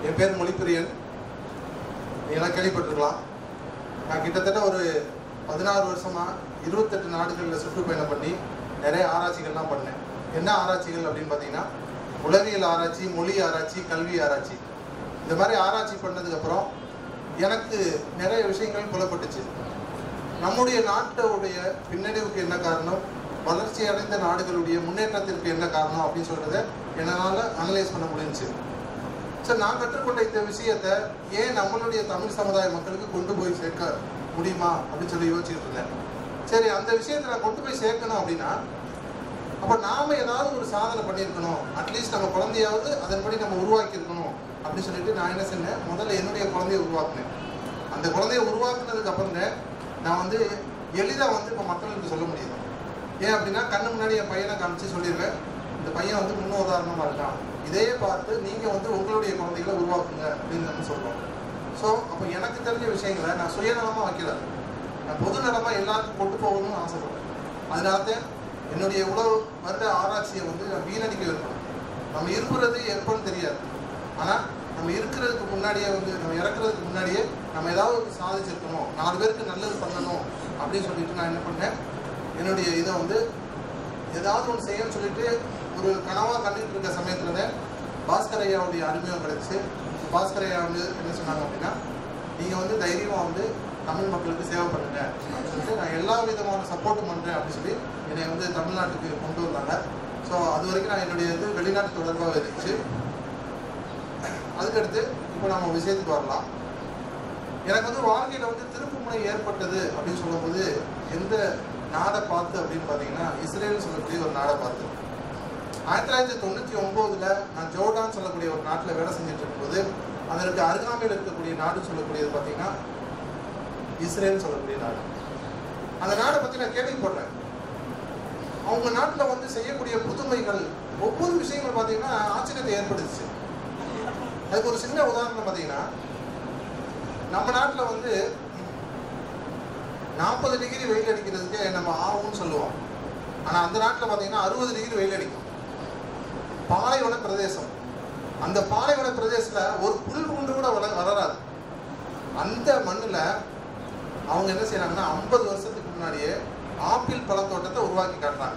என் பேர் மொழிப்பிரியன் நீங்களாம் கேள்விப்பட்டிருக்கலாம் நான் கிட்டத்தட்ட ஒரு பதினாறு வருஷமா இருபத்தெட்டு நாடுகளில் சுற்றுப்பயணம் பண்ணி நிறைய ஆராய்ச்சிகள்லாம் பண்ணேன் என்ன ஆராய்ச்சிகள் அப்படின்னு பார்த்தீங்கன்னா உளவியல் ஆராய்ச்சி மொழி ஆராய்ச்சி கல்வி ஆராய்ச்சி இந்த மாதிரி ஆராய்ச்சி பண்ணதுக்கப்புறம் எனக்கு நிறைய விஷயங்கள் புலப்பட்டுச்சு நம்முடைய நாட்டோடைய பின்னடைவுக்கு என்ன காரணம் வளர்ச்சி அடைந்த நாடுகளுடைய முன்னேற்றத்திற்கு என்ன காரணம் அப்படின்னு சொல்றத என்னால் அனலைஸ் பண்ண முடிஞ்சுச்சு ஸோ நான் கற்றுக்கொண்ட இந்த விஷயத்தை ஏன் நம்மளுடைய தமிழ் சமுதாய மக்களுக்கு கொண்டு போய் சேர்க்க முடியுமா அப்படின்னு சொல்லி யோசிச்சுட்டு இருந்தேன் சரி அந்த விஷயத்தை நான் கொண்டு போய் சேர்க்கணும் அப்படின்னா அப்போ நாம ஏதாவது ஒரு சாதனை பண்ணியிருக்கணும் அட்லீஸ்ட் நம்ம குழந்தையாவது அதன்படி நம்ம உருவாக்கி இருக்கணும் அப்படின்னு சொல்லிட்டு நான் என்ன செஞ்சேன் முதல்ல என்னுடைய குழந்தைய உருவாக்குனேன் அந்த குழந்தைய உருவாக்குனதுக்கு அப்புறம் தான் நான் வந்து எளிதாக வந்து இப்போ மக்களுக்கு சொல்ல முடியுது ஏன் அப்படின்னா கண்ணு முன்னாடி என் பையனை காமிச்சு சொல்லிடுவேன் இந்த பையன் வந்து முன்னுதாரணமாக இருக்கான் இதையே பார்த்து நீங்கள் வந்து உங்களுடைய குழந்தைகளை உருவாக்குங்க அப்படின்னு நம்ம சொல்கிறோம் ஸோ அப்போ எனக்கு தெரிஞ்ச விஷயங்களை நான் சுயநலமாக வைக்கல நான் பொது நலமாக எல்லாருக்கும் கொண்டு போகணும்னு ஆசைப்படுறேன் அதனால தான் என்னுடைய உழவு வருட ஆராய்ச்சியை வந்து நான் வீணடிக்க விரும்புகிறேன் நம்ம இருக்கிறது எப்போன்னு தெரியாது ஆனால் நம்ம இருக்கிறதுக்கு முன்னாடியே வந்து நம்ம இறக்குறதுக்கு முன்னாடியே நம்ம ஏதாவது ஒரு சாதிச்சிருக்கணும் நாலு பேருக்கு நல்லது பண்ணணும் அப்படின்னு சொல்லிட்டு நான் என்ன பண்ணேன் என்னுடைய இதை வந்து ஏதாவது ஒன்று செய்யணும்னு சொல்லிட்டு ஒரு கனவாக கண்டுட்டு இருக்க சமயத்தில் தான் பாஸ்கர் ஐயாவுடைய அறிமுகம் கிடைச்சு பாஸ்கர் ஐயா வந்து என்ன சொன்னாங்க அப்படின்னா நீங்கள் வந்து தைரியமாக வந்து தமிழ் மக்களுக்கு சேவை பண்ணுங்க அப்படின்னு சொல்லிட்டு நான் எல்லா விதமான சப்போர்ட்டும் பண்ணுறேன் அப்படின்னு சொல்லி என்னை வந்து தமிழ்நாட்டுக்கு கொண்டு வந்தாங்க ஸோ அது வரைக்கும் நான் என்னுடைய இது வெளிநாட்டு தொடர்பாக இருந்துச்சு அதுக்கடுத்து இப்போ நம்ம விஷயத்துக்கு வரலாம் எனக்கு வந்து வாழ்க்கையில் வந்து திருப்புமுனை ஏற்பட்டது அப்படின்னு சொல்லும்போது எந்த நாடை பார்த்து அப்படின்னு பார்த்தீங்கன்னா இஸ்ரேல் சொல்லக்கூடிய ஒரு நாடை பார்த்து ஆயிரத்தி தொள்ளாயிரத்தி தொண்ணூற்றி ஒம்போதில் நான் ஜோர்டான் சொல்லக்கூடிய ஒரு நாட்டில் வேலை செஞ்சுட்டு இருக்கும்போது அதற்கு அருகாமையில் இருக்கக்கூடிய நாடு சொல்லக்கூடியது பார்த்தீங்கன்னா இஸ்ரேல் சொல்லக்கூடிய நாடு அந்த நாடை பற்றி நான் கேள்விப்படுறேன் அவங்க நாட்டில் வந்து செய்யக்கூடிய புதுமைகள் ஒவ்வொரு விஷயங்கள் பார்த்தீங்கன்னா ஆச்சரியத்தை ஏற்படுத்துச்சு அதுக்கு ஒரு சின்ன உதாரணம் பார்த்தீங்கன்னா நம்ம நாட்டில் வந்து நாற்பது டிகிரி வெயில் அடிக்கிறதுக்கு நம்ம ஆகும்னு சொல்லுவோம் ஆனால் அந்த நாட்டில் பார்த்தீங்கன்னா அறுபது டிகிரி வெயில் அடிக்கும் பாலைவன பிரதேசம் அந்த பாலைவன பிரதேசத்தில் ஒரு புல் பூண்டு கூட வள வளராது அந்த மண்ணில் அவங்க என்ன செய்யறாங்கன்னா ஐம்பது வருஷத்துக்கு முன்னாடியே ஆப்பிள் பழத்தோட்டத்தை உருவாக்கி காட்டுறாங்க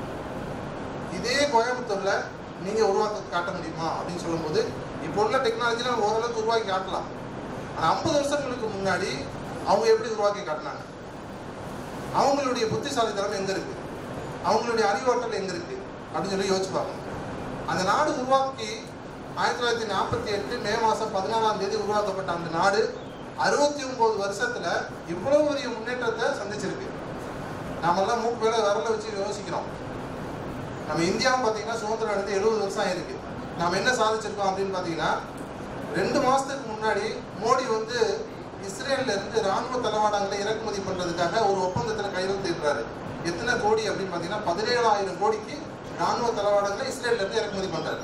இதே கோயம்புத்தூர்ல நீங்க உருவாக்க காட்ட முடியுமா அப்படின்னு சொல்லும்போது இப்போ உள்ள டெக்னாலஜில ஓரளவுக்கு உருவாக்கி காட்டலாம் ஆனால் ஐம்பது வருஷங்களுக்கு முன்னாடி அவங்க எப்படி உருவாக்கி காட்டினாங்க அவங்களுடைய புத்திசாலித்தனம் எங்க இருக்கு அவங்களுடைய அறிவாற்றல் எங்க இருக்கு அப்படின்னு சொல்லி யோசிச்சு பார்க்கணும் அந்த நாடு உருவாக்கி ஆயிரத்தி தொள்ளாயிரத்தி நாற்பத்தி எட்டு மே மாதம் பதினாலாம் தேதி உருவாக்கப்பட்ட அந்த நாடு அறுபத்தி ஒன்பது வருஷத்துல இவ்வளவு பெரிய முன்னேற்றத்தை சந்திச்சிருக்கு நாமெல்லாம் மூக்கு வேலை விரல வச்சு யோசிக்கிறோம் நம்ம இந்தியாவும் பார்த்தீங்கன்னா சுதந்திரம் அடைந்து எழுபது வருஷம் ஆயிருக்கு நாம என்ன சாதிச்சிருக்கோம் அப்படின்னு பார்த்தீங்கன்னா ரெண்டு மாசத்துக்கு முன்னாடி மோடி வந்து இஸ்ரேல்ல இருந்து ராணுவ தளவாடங்களை இறக்குமதி பண்றதுக்காக ஒரு ஒப்பந்தத்தில் கையெழுத்திடுறாரு எத்தனை கோடி அப்படின்னு பார்த்தீங்கன்னா பதினேழாயிரம் கோடிக்கு ராணுவ தளவாடங்களை இஸ்ரேல்ல இருந்து இறக்குமதி பண்றாரு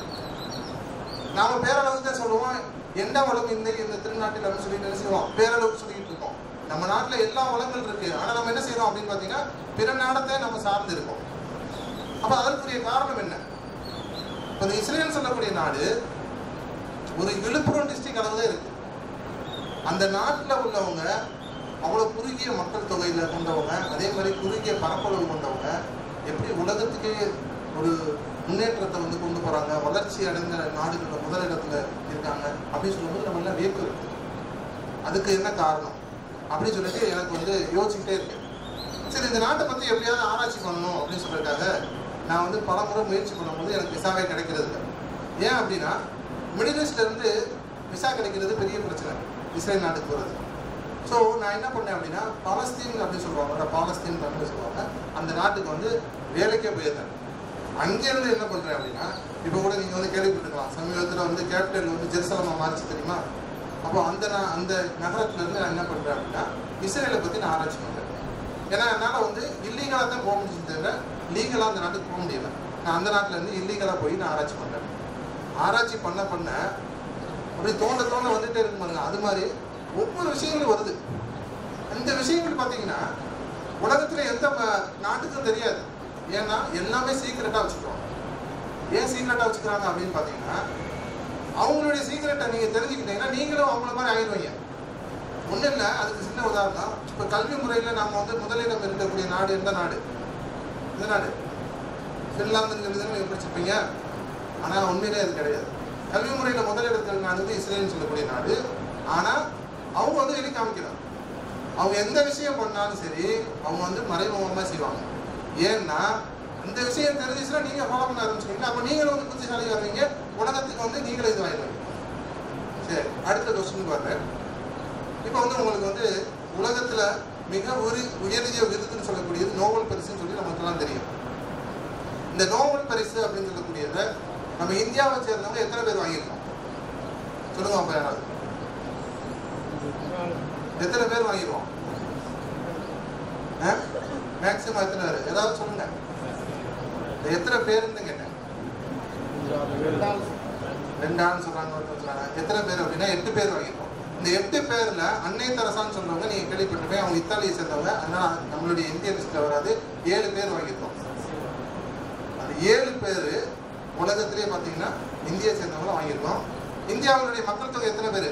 நாம பேரளவுக்கு தான் சொல்லுவோம் எந்த வளம் இந்த இந்த திருநாட்டில் அப்படின்னு சொல்லிட்டு என்ன செய்வோம் பேரளவுக்கு சொல்லிட்டு இருக்கோம் நம்ம நாட்டில் எல்லா வளங்கள் இருக்கு ஆனா நம்ம என்ன செய்யறோம் அப்படின்னு பார்த்தீங்கன்னா பிற நாடத்தை நம்ம சார்ந்து இருக்கோம் அப்ப அதற்குரிய காரணம் என்ன இப்ப இந்த இஸ்ரேல் சொல்லக்கூடிய நாடு ஒரு விழுப்புரம் டிஸ்ட்ரிக்ட் அளவு தான் இருக்கு அந்த நாட்டில் உள்ளவங்க அவ்வளோ குறுகிய மக்கள் தொகையில் கொண்டவங்க அதே மாதிரி குறுகிய பரப்பளவு கொண்டவங்க எப்படி உலகத்துக்கே ஒரு முன்னேற்றத்தை வந்து கொண்டு போகிறாங்க வளர்ச்சி அடைந்த நாடுகளில் முதலிடத்துல இருக்காங்க அப்படின்னு சொல்லும்போது நம்ம எல்லாம் வியப்பு இருக்கு அதுக்கு என்ன காரணம் அப்படின்னு சொல்லிட்டு எனக்கு வந்து யோசிச்சுக்கிட்டே இருக்கு சரி இந்த நாட்டை பற்றி எப்படியாவது ஆராய்ச்சி பண்ணணும் அப்படின்னு சொல்றதுக்காக நான் வந்து பல முறை முயற்சி பண்ணும்போது எனக்கு விசாவே கிடைக்கிறது இல்லை ஏன் அப்படின்னா மிடில் ஈஸ்ட்ல இருந்து விசா கிடைக்கிறது பெரிய பிரச்சனை இஸ்ரேல் நாட்டுக்கு போகிறது ஸோ நான் என்ன பண்ணேன் அப்படின்னா பாலஸ்தீன் அப்படின்னு சொல்லுவாங்க பாலஸ்தீன் தமிழ் சொல்லுவாங்க அந்த நாட்டுக்கு வந்து வேலைக்கே போயிருந்தேன் அங்கேருந்து என்ன பண்ணுறேன் அப்படின்னா இப்போ கூட நீங்கள் வந்து கேள்விப்பட்டிருக்கலாம் சமீபத்தில் வந்து கேபிட்டல் வந்து ஜெருசலமாக மாறிச்சு தெரியுமா அப்போ அந்த நான் அந்த நகரத்துல இருந்து நான் என்ன பண்ணுறேன் அப்படின்னா இஸ்ரேலை பற்றி நான் ஆராய்ச்சி பண்ணுறேன் ஏன்னா என்னால் வந்து இல்லீகலாக தான் போக முடிஞ்சது தவிர லீகலாக அந்த நாட்டுக்கு போக முடியல நான் அந்த நாட்டில் இருந்து இல்லீகலாக போய் நான் ஆராய்ச்சி பண்ணுறேன் ஆராய்ச்சி பண்ண பண்ண அப்படி தோண்ட தோண்ட வந்துட்டே இருக்கும் பாருங்க அது மாதிரி ஒவ்வொரு விஷயங்களும் வருது இந்த விஷயங்கள் பார்த்தீங்கன்னா உலகத்தில் எந்த ம- நாட்டுக்கும் தெரியாது ஏன்னா எல்லாமே சீக்கிரட்டாக வச்சுக்கிறோம் ஏன் சீக்கிரட்டாக வச்சுக்கிறாங்க அப்படின்னு பார்த்தீங்கன்னா அவங்களுடைய சீக்கிரட்டை நீங்க தெரிஞ்சுக்கிட்டீங்கன்னா நீங்களும் அவங்கள மாதிரி ஆயிடுவீங்க ஒன்றும் இல்லை அதுக்கு சின்ன உதாரணம் இப்போ கல்வி முறையில் நம்ம வந்து முதலிடம் இருக்கக்கூடிய நாடு எந்த நாடு எந்த நாடு ஃபின்லாந்துங்கிறது நீங்கள் படிச்சிருப்பீங்க ஆனால் உண்மையிலே அது கிடையாது கல்வி முறையில் முதலிடத்தில் நாடு வந்து இஸ்ரேல்னு சொல்லக்கூடிய நாடு ஆனால் அவங்க வந்து வெளி காமிக்கிறாங்க அவங்க எந்த விஷயம் பண்ணாலும் சரி அவங்க வந்து மறைமுகமாக செய்வாங்க ஏன்னா அந்த விஷயம் தெரிஞ்சிச்சுன்னா நீங்கள் ஃபாலோ பண்ண ஆரம்பிச்சிட்டீங்க அப்போ நீங்களும் வந்து புத்திசாலி வருவீங்க உலகத்துக்கு வந்து நீங்களும் இது ஆயிடுவீங்க சரி அடுத்த கொஸ்டின் வர்றேன் இப்போ வந்து உங்களுக்கு வந்து உலகத்துல மிக உரி உயரிய விருதுன்னு சொல்லக்கூடியது நோபல் பரிசுன்னு சொல்லி நமக்கெல்லாம் தெரியும் இந்த நோபல் பரிசு அப்படின்னு சொல்லக்கூடியத நம்ம இந்தியாவை சேர்ந்தவங்க எத்தனை பேர் வாங்கியிருக்கோம் சொல்லுங்க அப்ப யாராவது எத்தனை பேர் வாங்கிருவோம் மேக்சிமம் எத்தனை பேர் ஏதாவது சொல்லுங்க எத்தனை பேருன்னு கேட்டேன் ரெண்டு ஆள்னு சொல்றாங்க ஒருத்தர் சொல்றாங்க எத்தனை பேர் அப்படின்னா எட்டு பேர் வாங்கியிருக்கோம் இந்த எட்டு பேர்ல அன்னை தெரசான்னு சொல்றவங்க நீங்க கேள்விப்பட்டிருப்பேன் அவங்க இத்தாலியை சேர்ந்தவங்க அதனால நம்மளுடைய இந்திய லிஸ்ட்ல வராது ஏழு பேர் வாங்கியிருக்கோம் அந்த ஏழு பேர் உலகத்திலே பார்த்தீங்கன்னா இந்தியை சேர்ந்தவங்க வாங்கியிருக்கோம் இந்தியாவுடைய மக்கள் தொகை எத்தனை பேர்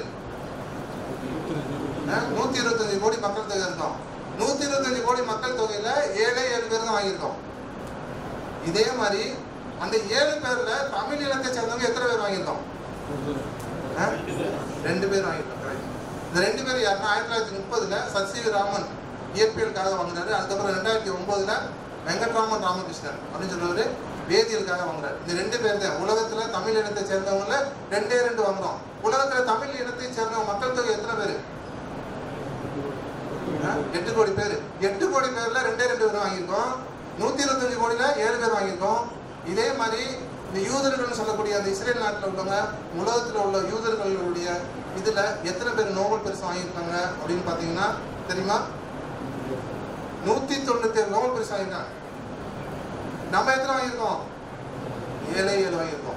நூத்தி இருபத்தஞ்சு கோடி மக்கள் தொகை இருக்கோம் நூத்தி இருபத்தஞ்சு கோடி மக்கள் தொகையில ஏழே ஏழு பேர் தான் வாங்கியிருக்கோம் இதே மாதிரி அந்த ஏழு பேர்ல தமிழ் இனத்தை சேர்ந்தவங்க எத்தனை பேர் வாங்கியிருக்கோம் ஆ? ரெண்டு பேர் வாங்கியிருக்கோம் correct. இந்த ரெண்டு பேர் யாருன்னா ஆயிரத்தி தொள்ளாயிரத்தி முப்பதுல சசிவி ராமன் இயற்பியலுக்காக வாங்குறாரு அதுக்கப்புறம் ரெண்டாயிரத்தி ஒன்பதுல வெங்கட்ராமன் ராமகிருஷ்ணன் அப்படின்னு சொல்றவரு வேதியியலுக்காக வாங்குறாரு இந்த ரெண்டு பேர் தான் உலகத்துல தமிழ் இனத்தை சேர்ந்தவங்கள ரெண்டே ரெண்டு வாங்குறோம் உலகத்துல தமிழ் இனத்தை சேர்ந்தவங்க மக்கள் தொகை எத்தனை பேர் எட்டு கோடி பேர் எட்டு கோடி பேர்ல ரெண்டே ரெண்டு பேர் வாங்கியிருக்கோம் நூத்தி இருபத்தஞ்சு கோடியில ஏழு பேர் வாங்கியிருக்கோம் இதே மாதிரி இந்த யூதர்கள்னு சொல்லக்கூடிய அந்த இஸ்ரேல் நாட்டில் உள்ளவங்க உலகத்தில் உள்ள யூதர்களுடைய இதுல எத்தனை பேர் நோபல் பரிசு வாங்கியிருக்காங்க அப்படின்னு பாத்தீங்கன்னா தெரியுமா நூத்தி தொண்ணூத்தி ஏழு நோபல் பரிசு வாங்கியிருக்காங்க நம்ம எத்தனை வாங்கியிருக்கோம் ஏழே ஏழு வாங்கியிருக்கோம்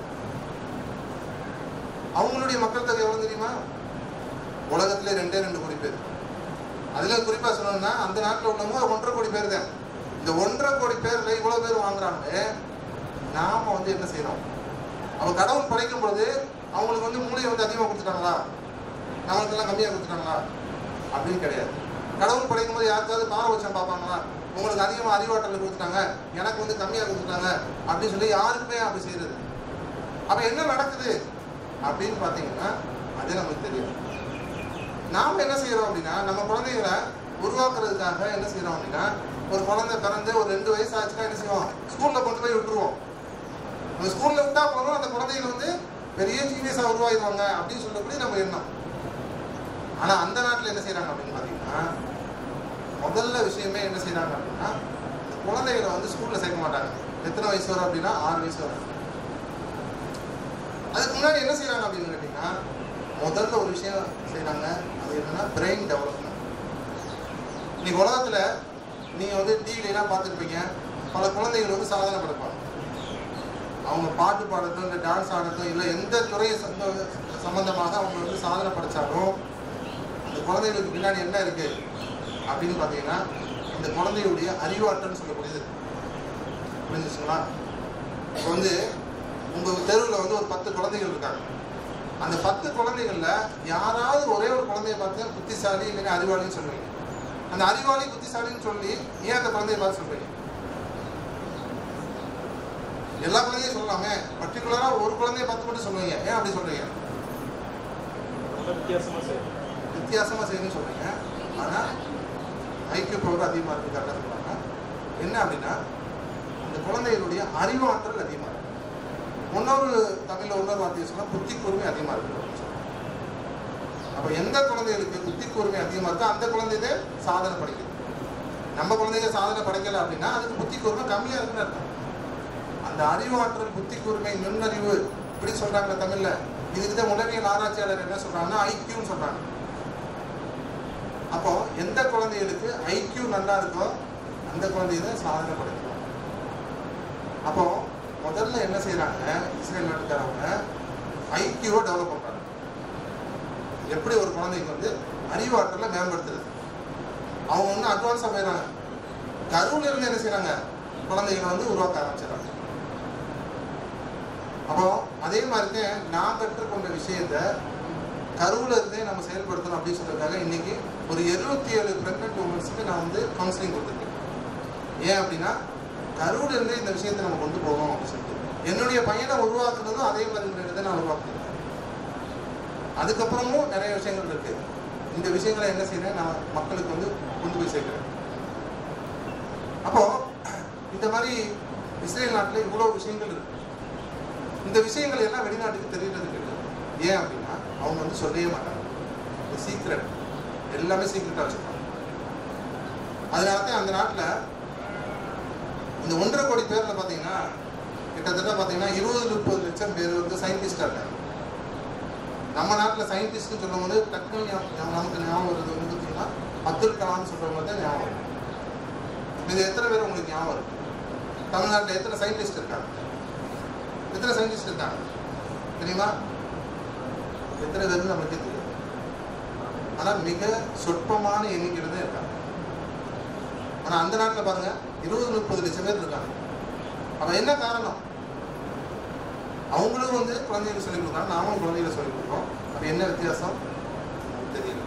அவங்களுடைய மக்கள் தொகை எவ்வளவு தெரியுமா உலகத்திலே ரெண்டே ரெண்டு கோடி பேர் அதுல குறிப்பா சொல்லணும்னா அந்த நாட்டுல உள்ளவங்க ஒன்றரை கோடி பேர் தான் இந்த ஒன்றரை கோடி பேர்ல இவ்வளவு பேர் வாங்குறாங்க நாம வந்து என்ன செய்யறோம் அவ கடவுள் படைக்கும் பொழுது அவங்களுக்கு வந்து மூளையை வந்து அதிகமா கொடுத்துட்டாங்களா நம்மளுக்கு எல்லாம் கம்மியா கொடுத்துட்டாங்களா அப்படின்னு கிடையாது கடவுள் படைக்கும் போது யாருக்காவது பாரபட்சம் பார்ப்பாங்களா உங்களுக்கு அதிகமா அறிவாற்றல் கொடுத்துட்டாங்க எனக்கு வந்து கம்மியா கொடுத்துட்டாங்க அப்படின்னு சொல்லி யாருக்குமே அப்படி செய்யறது அப்ப என்ன நடக்குது அப்படின்னு பாத்தீங்கன்னா அது நமக்கு தெரியும் நாம என்ன செய்யறோம் அப்படின்னா நம்ம குழந்தைகளை உருவாக்குறதுக்காக என்ன செய்யறோம் அப்படின்னா ஒரு குழந்தை பிறந்து ஒரு ரெண்டு வயசு ஆச்சுன்னா என்ன செய்வோம் ஸ்கூல்ல கொண்டு போய் விட்டுருவோம் நம்ம ஸ்கூல்ல விட்டா போதும் அந்த குழந்தைகள் வந்து பெரிய ஜீனியஸா உருவாகிடுவாங்க அப்படின்னு சொல்லக்கூடிய நம்ம எண்ணம் ஆனா அந்த நாட்டுல என்ன செய்யறாங்க அப்படின்னு பாத்தீங்கன்னா முதல்ல விஷயமே என்ன செய்யறாங்க அப்படின்னா இந்த குழந்தைகளை வந்து ஸ்கூல்ல சேர்க்க மாட்டாங்க எத்தனை வயசு வரும் அப்படின்னா ஆறு வயசு வரும் அதுக்கு முன்னாடி என்ன செய்யறாங்க அப்படின்னு கேட்டீங்கன்னா முதல்ல ஒரு விஷயம் செய்யறாங்க அது என்னன்னா பிரெயின் டெவலப்மெண்ட் இன்னைக்கு உலகத்துல நீங்க வந்து டிவிலாம் பார்த்துருப்பீங்க பல குழந்தைகள் வந்து சாதனை படைப்பாங்க அவங்க பாட்டு பாடட்டும் இல்லை டான்ஸ் ஆடட்டும் இல்லை எந்த துறையை சம்ப சம்பந்தமாக அவங்க வந்து சாதனை படைச்சாலும் அந்த குழந்தைகளுக்கு பின்னாடி என்ன இருக்கு அப்படின்னு பார்த்தீங்கன்னா இந்த குழந்தையுடைய அறிவாற்றல்னு சொல்லக்கூடியது புரிஞ்சுச்சுங்களா இப்போ வந்து உங்க தெருவில் வந்து ஒரு பத்து குழந்தைகள் இருக்காங்க அந்த பத்து குழந்தைகள்ல யாராவது ஒரே ஒரு குழந்தைய பார்த்து புத்திசாலி இல்லைன்னா அறிவாளின்னு சொல்லுவீங்க அந்த அறிவாளி புத்திசாலின்னு சொல்லி ஏன் அந்த குழந்தைய பார்த்து சொல்றீங்க எல்லா குழந்தையும் சொல்லலாமே பர்டிகுலரா ஒரு குழந்தைய பார்த்து மட்டும் சொல்லுவீங்க ஏன் அப்படி சொல்றீங்க வித்தியாசமா செய்யணும் வித்தியாசமா செய்யணும்னு சொல்றீங்க ஆனா ஐக்கிய பவர் அதிகமா இருக்கு கரெக்டாக சொல்றாங்க என்ன அப்படின்னா அந்த குழந்தைகளுடைய அறிவாற்றல் அதிகமா இருக்கு இன்னொரு தமிழ்ல இன்னொரு வார்த்தையை சொன்னா புத்தி கூர்மை அதிகமா இருக்கு அப்படின்னு சொல்றாங்க. அப்ப எந்த குழந்தைகளுக்கு புத்தி கூர்மை அதிகமா இருக்கோ அந்த குழந்தைதே சாதனை படிக்குது நம்ம குழந்தைங்க சாதனை படைக்கல அப்படின்னா அதுக்கு புத்தி கூர்மை கம்மியா இருக்குன்னு அர்த்தம் அந்த அறிவாற்றல் புத்தி கூர்மை நுண்ணறிவு இப்படி சொல்றாங்க தமிழ்ல இதுக்கு தான் உளவியல் ஆராய்ச்சியாளர் என்ன சொல்றாங்கன்னா ஐக்கியூன்னு சொல்றாங்க அப்போ எந்த குழந்தைகளுக்கு ஐக்கியூ நல்லா இருக்கோ அந்த குழந்தை தான் சாதனை படைக்கும் அப்போ முதல்ல என்ன செய்றாங்க இஸ்ரேல் நாட்டுக்காரவங்க ஐக்கியூவை டெவலப் பண்றாங்க எப்படி ஒரு குழந்தைக்கு வந்து அறிவாற்றலை மேம்படுத்துறது அவங்க வந்து அட்வான்ஸாக போயிடறாங்க கருவில் இருந்து என்ன செய்றாங்க குழந்தைகளை வந்து உருவாக்க ஆரம்பிச்சிடறாங்க அப்போ அதே மாதிரி தான் நான் கற்றுக்கொண்ட விஷயத்த கருவில் இருந்தே நம்ம செயல்படுத்தணும் அப்படின்னு சொல்றதுக்காக இன்னைக்கு ஒரு எழுபத்தி ஏழு பிரெக்னென்ட் உமன்ஸுக்கு நான் வந்து கவுன்சிலிங் கொடுத்துருக்கேன் ஏன் அப்படின்னா கருவில் இருந்தே இந்த விஷயத்தை நம்ம கொண்டு போகணும் அப்படின்னு சொல்லிட்டு என்னுடைய பையனை உருவாக்குனதும் அதே மாதிரி முறையில் தான் நான் உருவாக்குறேன் அதுக்கப்புறமும் நிறைய விஷயங்கள் இருக்கு இந்த விஷயங்களை என்ன செய்யறேன் நான் மக்களுக்கு வந்து கொண்டு போய் சேர்க்கிறேன் அப்போ இந்த மாதிரி இஸ்ரேல் நாட்டில் இவ்வளோ விஷயங்கள் இருக்கு இந்த விஷயங்கள் எல்லாம் வெளிநாட்டுக்கு தெரியறது கிடையாது ஏன் அப்படின்னா அவங்க வந்து சொல்லவே மாட்டாங்க இந்த சீக்ரெட் எல்லாமே சீக்ரெட்டாக வச்சுருப்பாங்க அதனால தான் அந்த நாட்டில் இந்த ஒன்றரை கோடி பேரில் பார்த்தீங்கன்னா கிட்டத்தட்ட பார்த்தீங்கன்னா இருபது முப்பது லட்சம் பேர் வந்து சயின்டிஸ்டாக இருக்காங்க நம்ம நாட்டில் சயின்டிஸ்ட்னு சொல்லும் போது டக்குனு ஞாபகம் நமக்கு ஞாபகம் வருது வந்து பார்த்தீங்கன்னா அப்துல் கலாம்னு சொல்கிறவங்க தான் ஞாபகம் வரும் இது எத்தனை பேர் உங்களுக்கு ஞாபகம் இருக்கு தமிழ்நாட்டில் எத்தனை சயின்டிஸ்ட் இருக்காங்க எத்தனை சயின்டிஸ்ட் இருக்காங்க தெரியுமா எத்தனை பேர் நம்மளுக்கே தெரியும் ஆனால் மிக சொற்பமான எண்ணிக்கையில் தான் இருக்காங்க ஆனால் அந்த நாட்டில் பாருங்க இருபது முப்பது லட்சம் பேர் இருக்காங்க அப்போ என்ன காரணம் அவங்களும் வந்து குழந்தைகளை சொல்லிக் கொடுக்குறாங்க நாமும் குழந்தைகளை சொல்லிக் கொடுக்குறோம் அப்போ என்ன வித்தியாசம் தெரியல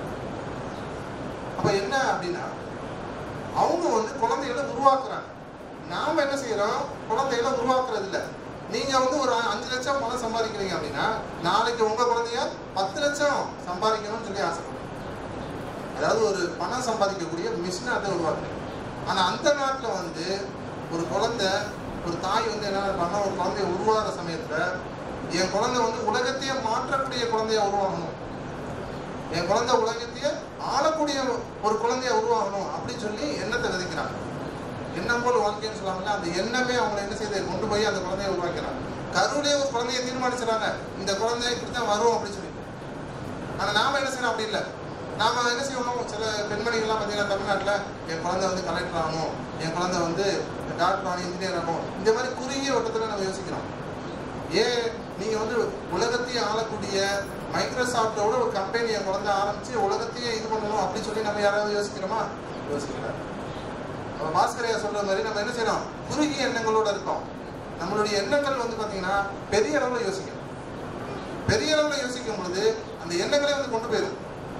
அப்போ என்ன அப்படின்னா அவங்க வந்து குழந்தைகளை உருவாக்குறாங்க நாம என்ன செய்யறோம் குழந்தைகளை உருவாக்குறது இல்ல நீங்க வந்து ஒரு அஞ்சு லட்சம் பணம் சம்பாதிக்கிறீங்க அப்படின்னா நாளைக்கு உங்க குழந்தைய பத்து லட்சம் சம்பாதிக்கணும்னு சொல்லி ஆசைப்படுறோம் அதாவது ஒரு பணம் சம்பாதிக்கக்கூடிய மிஷினை அதை உருவாக்குறீங்க ஆனா அந்த நாட்டுல வந்து ஒரு குழந்தை ஒரு தாய் வந்து என்ன பண்ணா ஒரு குழந்தைய உருவாகிற சமயத்துல என் குழந்தை வந்து உலகத்தையே மாற்றக்கூடிய குழந்தைய உருவாகணும் என் குழந்தை உலகத்தையே ஆளக்கூடிய ஒரு குழந்தைய உருவாகணும் அப்படின்னு சொல்லி எண்ணத்தை விதைக்கிறாங்க எண்ணம் போல் வாழ்க்கைன்னு சொல்லுவாங்கல்ல அந்த எண்ணமே அவங்களை என்ன செய்யுது கொண்டு போய் அந்த குழந்தைய உருவாக்கிறாங்க கருவிலே ஒரு குழந்தைய தீர்மானிச்சுறாங்க இந்த குழந்தை இப்படி தான் வரும் அப்படின்னு சொல்லி ஆனா நாம என்ன செய்யணும் அப்படி இல்லை நாம என்ன செய்யணும் சில பெண்மணிகள்லாம் பார்த்தீங்கன்னா தமிழ்நாட்டில் என் குழந்தை வந்து கலெக்டர் ஆகணும் என் குழந்தை வந்து டாக்டர் ஆகணும் இன்ஜினியர் ஆகணும் இந்த மாதிரி குறுகிய வட்டத்தில் நம்ம யோசிக்கிறோம் ஏன் நீங்க வந்து உலகத்தையே ஆளக்கூடிய மைக்ரோசாஃப்டோட ஒரு கம்பெனி என் குழந்தை ஆரம்பிச்சு உலகத்தையே இது பண்ணணும் அப்படின்னு சொல்லி நம்ம யாராவது யோசிக்கிறோமா யோசிக்கிறார் அப்ப பாஸ்கரையா சொல்ற மாதிரி நம்ம என்ன செய்யணும் குறுகிய எண்ணங்களோட இருக்கோம் நம்மளுடைய எண்ணங்கள் வந்து பாத்தீங்கன்னா பெரிய அளவுல யோசிக்கணும் பெரிய அளவுல யோசிக்கும் பொழுது அந்த எண்ணங்களே வந்து கொண்டு போயிடும்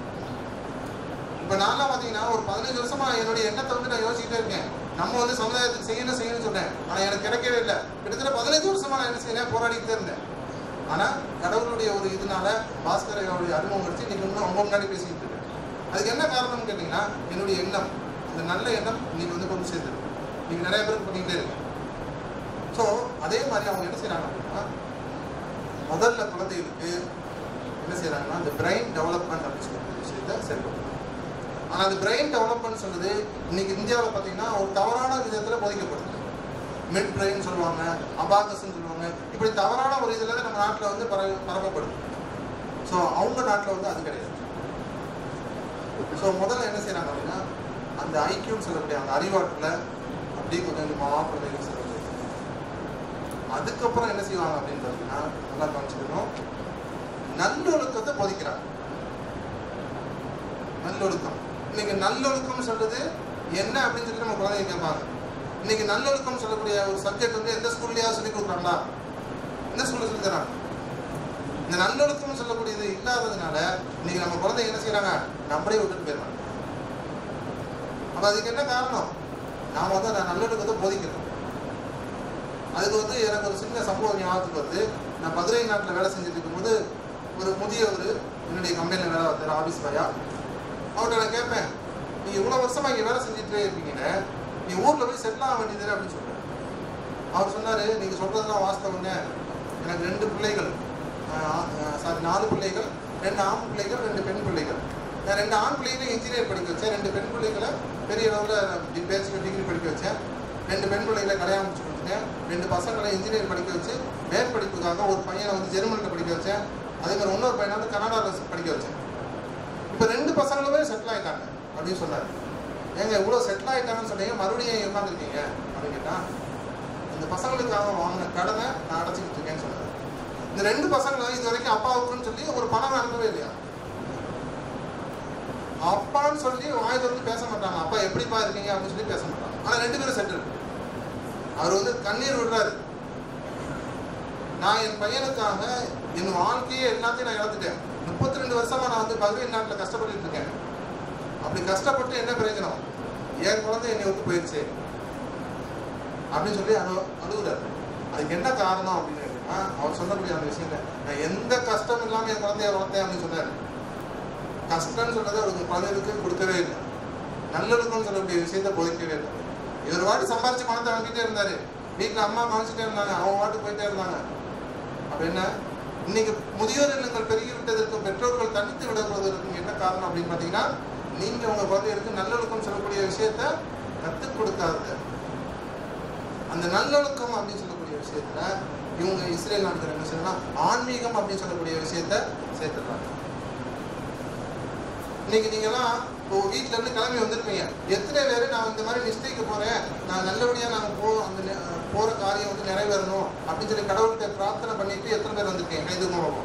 இப்ப நான்லாம் பாத்தீங்கன்னா ஒரு பதினஞ்சு வருஷமா என்னுடைய எண்ணத்தை வந்து நான் யோசிச்சுட்டே இருக்கேன் நம்ம வந்து சமுதாயத்துக்கு செய்யணும் செய்யணும்னு சொன்னேன் ஆனா எனக்கு கிடைக்கவே இல்லை கிட்டத்தட்ட பதினஞ்சு வருஷமா நான் என்ன செய்யறேன் போராடிக்கிட்டே இருந்தேன் ஆனா கடவுளுடைய ஒரு இதனால பாஸ்கரையோடைய அறிமுகம் வச்சு இன்னைக்கு இன்னும் உங்க முன்னாடி பேசிக்கிட்டு இருக்கேன் அதுக்கு என்ன காரணம்னு கேட்டீங்கன்னா என்னுடைய எண்ணம் அந்த நல்ல எண்ணம் இன்னைக்கு வந்து கொண்டு சேர்ந்துருக்கு நீங்க நிறைய பேருக்கு பண்ணிக்கிட்டே இருக்கு ஸோ அதே மாதிரி அவங்க என்ன செய்றாங்க அப்படின்னா முதல்ல குழந்தைகளுக்கு என்ன செய்றாங்கன்னா இந்த பிரெயின் டெவலப்மெண்ட் அப்படின்னு சொல்ற விஷயத்த சரி பண்ணுறாங்க ஆனால் அந்த பிரெயின் டெவலப்மெண்ட் சொல்றது இன்னைக்கு இந்தியாவில் பார்த்தீங்கன்னா ஒரு தவறான விதத்தில் போதிக்கப்படுது மிட் பிரெயின் சொல்லுவாங்க அபாகஸ்ன்னு சொல்லுவாங்க இப்படி தவறான ஒரு இதில் நம்ம நாட்டில் வந்து பரவ பரப்பப்படுது ஸோ அவங்க நாட்டில் வந்து அது கிடையாது ஸோ முதல்ல என்ன செய்றாங்க அப்படின்னா அந்த ஐக்கியம் சொல்லக்கூடிய அந்த அறிவாட்டில் அப்படியே கொஞ்சம் கொஞ்சமாக குழந்தைகள் சொல்லுறது அதுக்கப்புறம் என்ன செய்வாங்க அப்படின்னு பார்த்தீங்கன்னா நல்லா கவனிச்சுக்கணும் நல்லொழுக்கத்தை போதிக்கிறாங்க நல்லொழுக்கம் இன்னைக்கு நல்லொழுக்கம் சொல்றது என்ன அப்படின்னு சொல்லி நம்ம குழந்தைங்க கேட்பாங்க இன்னைக்கு நல்லொழுக்கம் சொல்லக்கூடிய ஒரு சப்ஜெக்ட் வந்து எந்த ஸ்கூல்லையாவது சொல்லி கொடுக்குறாங்களா எந்த ஸ்கூல்ல சொல்லி தராங்க இந்த நல்லொழுக்கம் சொல்லக்கூடியது இல்லாததுனால இன்னைக்கு நம்ம குழந்தைங்க என்ன செய்யறாங்க நம்மளே விட்டுட்டு போயிடுறாங்க அப்ப அதுக்கு என்ன காரணம் நாம வந்து அந்த நல்லொழுக்கத்தை போதிக்கிறோம் அதுக்கு வந்து எனக்கு ஒரு சின்ன சம்பவம் ஞாபகத்துக்கு வருது நான் மதுரை நாட்டில் வேலை செஞ்சுட்டு இருக்கும்போது ஒரு முதியவர் என்னுடைய கம்பெனியில் வேலை பார்த்தார் ஆஃபீஸ் பாயா அவர்கிட்ட நான் கேட்பேன் நீ இவ்வளோ வருஷமா இங்கே வேலை செஞ்சுட்டே இருப்பீங்கன்னு நீ ஊரில் போய் செட்டில் ஆக வேண்டியது அப்படின்னு சொல்கிறேன் அவர் சொன்னார் நீங்கள் சொல்கிறதுலாம் வாஸ்தவங்க எனக்கு ரெண்டு பிள்ளைகள் சாரி நாலு பிள்ளைகள் ரெண்டு ஆண் பிள்ளைகள் ரெண்டு பெண் பிள்ளைகள் நான் ரெண்டு ஆண் பிள்ளைகளை இன்ஜினியர் படிக்க வச்சேன் ரெண்டு பெண் பிள்ளைகளை பெரிய அளவில் பேச்சுலர் டிகிரி படிக்க வச்சேன் ரெண்டு பெண் பிள்ளைகளை கல்யாணம் முடிச்சு கொடுத்துட்டேன் ரெண்டு பசங்களை இன்ஜினியர் படிக்க வச்சு மேற்படிப்புக்காக ஒரு பையனை வந்து ஜெர்மனியில் படிக்க வச்சேன் அதே மாதிரி இன்னொரு பையனை வந்து கனடாவில் படிக்க வச்சேன் இப்போ ரெண்டு பசங்களுமே செட்டில் ஆயிட்டாங்க அப்படின்னு சொன்னார் ஏங்க இவ்வளோ செட்டில் ஆயிட்டாங்கன்னு சொன்னீங்க மறுபடியும் ஏன் உட்காந்துருக்கீங்க அப்படின்னு கேட்டான் இந்த பசங்களுக்காக வாங்கின கடனை நான் அடைச்சிக்கிட்டு இருக்கேன்னு சொன்னார் இந்த ரெண்டு பசங்களும் இது வரைக்கும் அப்பாவுக்குன்னு சொல்லி ஒரு பணம் அனுப்பவே இல்லையா அப்பான்னு சொல்லி வாய் திறந்து பேச மாட்டாங்க அப்பா எப்படிப்பா இருக்கீங்க அப்படின்னு சொல்லி பேச மாட்டாங்க ஆனா ரெண்டு பேரும் செட்டில் அவர் வந்து கண்ணீர் விடுறாரு நான் என் பையனுக்காக என் வாழ்க்கையே எல்லாத்தையும் நான் இழந்துட்டேன் முப்பத்தி ரெண்டு வருஷமா நான் வந்து பல்வேறு நாட்டில் கஷ்டப்பட்டுட்டு இருக்கேன் அப்படி கஷ்டப்பட்டு என்ன பிரயோஜனம் என் குழந்தை என்னை விட்டு போயிடுச்சு அப்படின்னு சொல்லி அழு அழுகுறாரு அதுக்கு என்ன காரணம் அப்படின்னு கேட்டீங்கன்னா, அவர் சொல்லக்கூடிய அந்த விஷயம் நான் எந்த கஷ்டம் இல்லாம என் குழந்தைய வளர்த்தேன் அப்படின்னு சொன்னாரு கஷ்டம்னு சொன்னதை அவருக்கு குழந்தைகளுக்கு கொடுக்கவே இல்லை நல்லொழுக்கம்னு சொல்லக்கூடிய விஷயத்த போதிக்கவே இல்லை இவர் வாட்டி சம்பாரிச்சு பணத்தை வாங்கிட்டே இருந்தாரு வீட்டுல அம்மா கவனிச்சுட்டே இருந்தாங்க அவங்க வாட்டு போயிட்டே இருந்தாங்க அப்ப என்ன இன்னைக்கு முதியோர் இல்லங்கள் பெருகி விட்டதற்கும் பெற்றோர்கள் தனித்து விடுவதற்கும் என்ன காரணம் அப்படின்னு பாத்தீங்கன்னா நீங்க உங்க குழந்தைகளுக்கு நல்லொழுக்கம் சொல்லக்கூடிய விஷயத்த கத்துக் கொடுக்காதது அந்த நல்லொழுக்கம் அப்படின்னு சொல்லக்கூடிய விஷயத்துல இவங்க இஸ்ரேல் நாட்டுல என்ன செய்யலாம் ஆன்மீகம் அப்படின்னு சொல்லக்கூடிய விஷயத்த சேர்த்துடுறாங்க இன்னைக்கு நீங்கெல்லாம் இப்போ வீட்ல இருந்து கிளம்பி வந்திருப்பீங்க எத்தனை பேர் நான் இந்த மாதிரி மிஸ்டேக்கு போறேன் நான் நல்லபடியா நான் போ அந்த நெ- போற காரியம் வந்து நிறைவேறணும் அப்படின்னு சொல்லி கடவுள்கிட்ட பிரார்த்தனை பண்ணிட்டு எத்தனை பேர் வந்திருக்கீங்க கை தூக்கம் பார்ப்போம்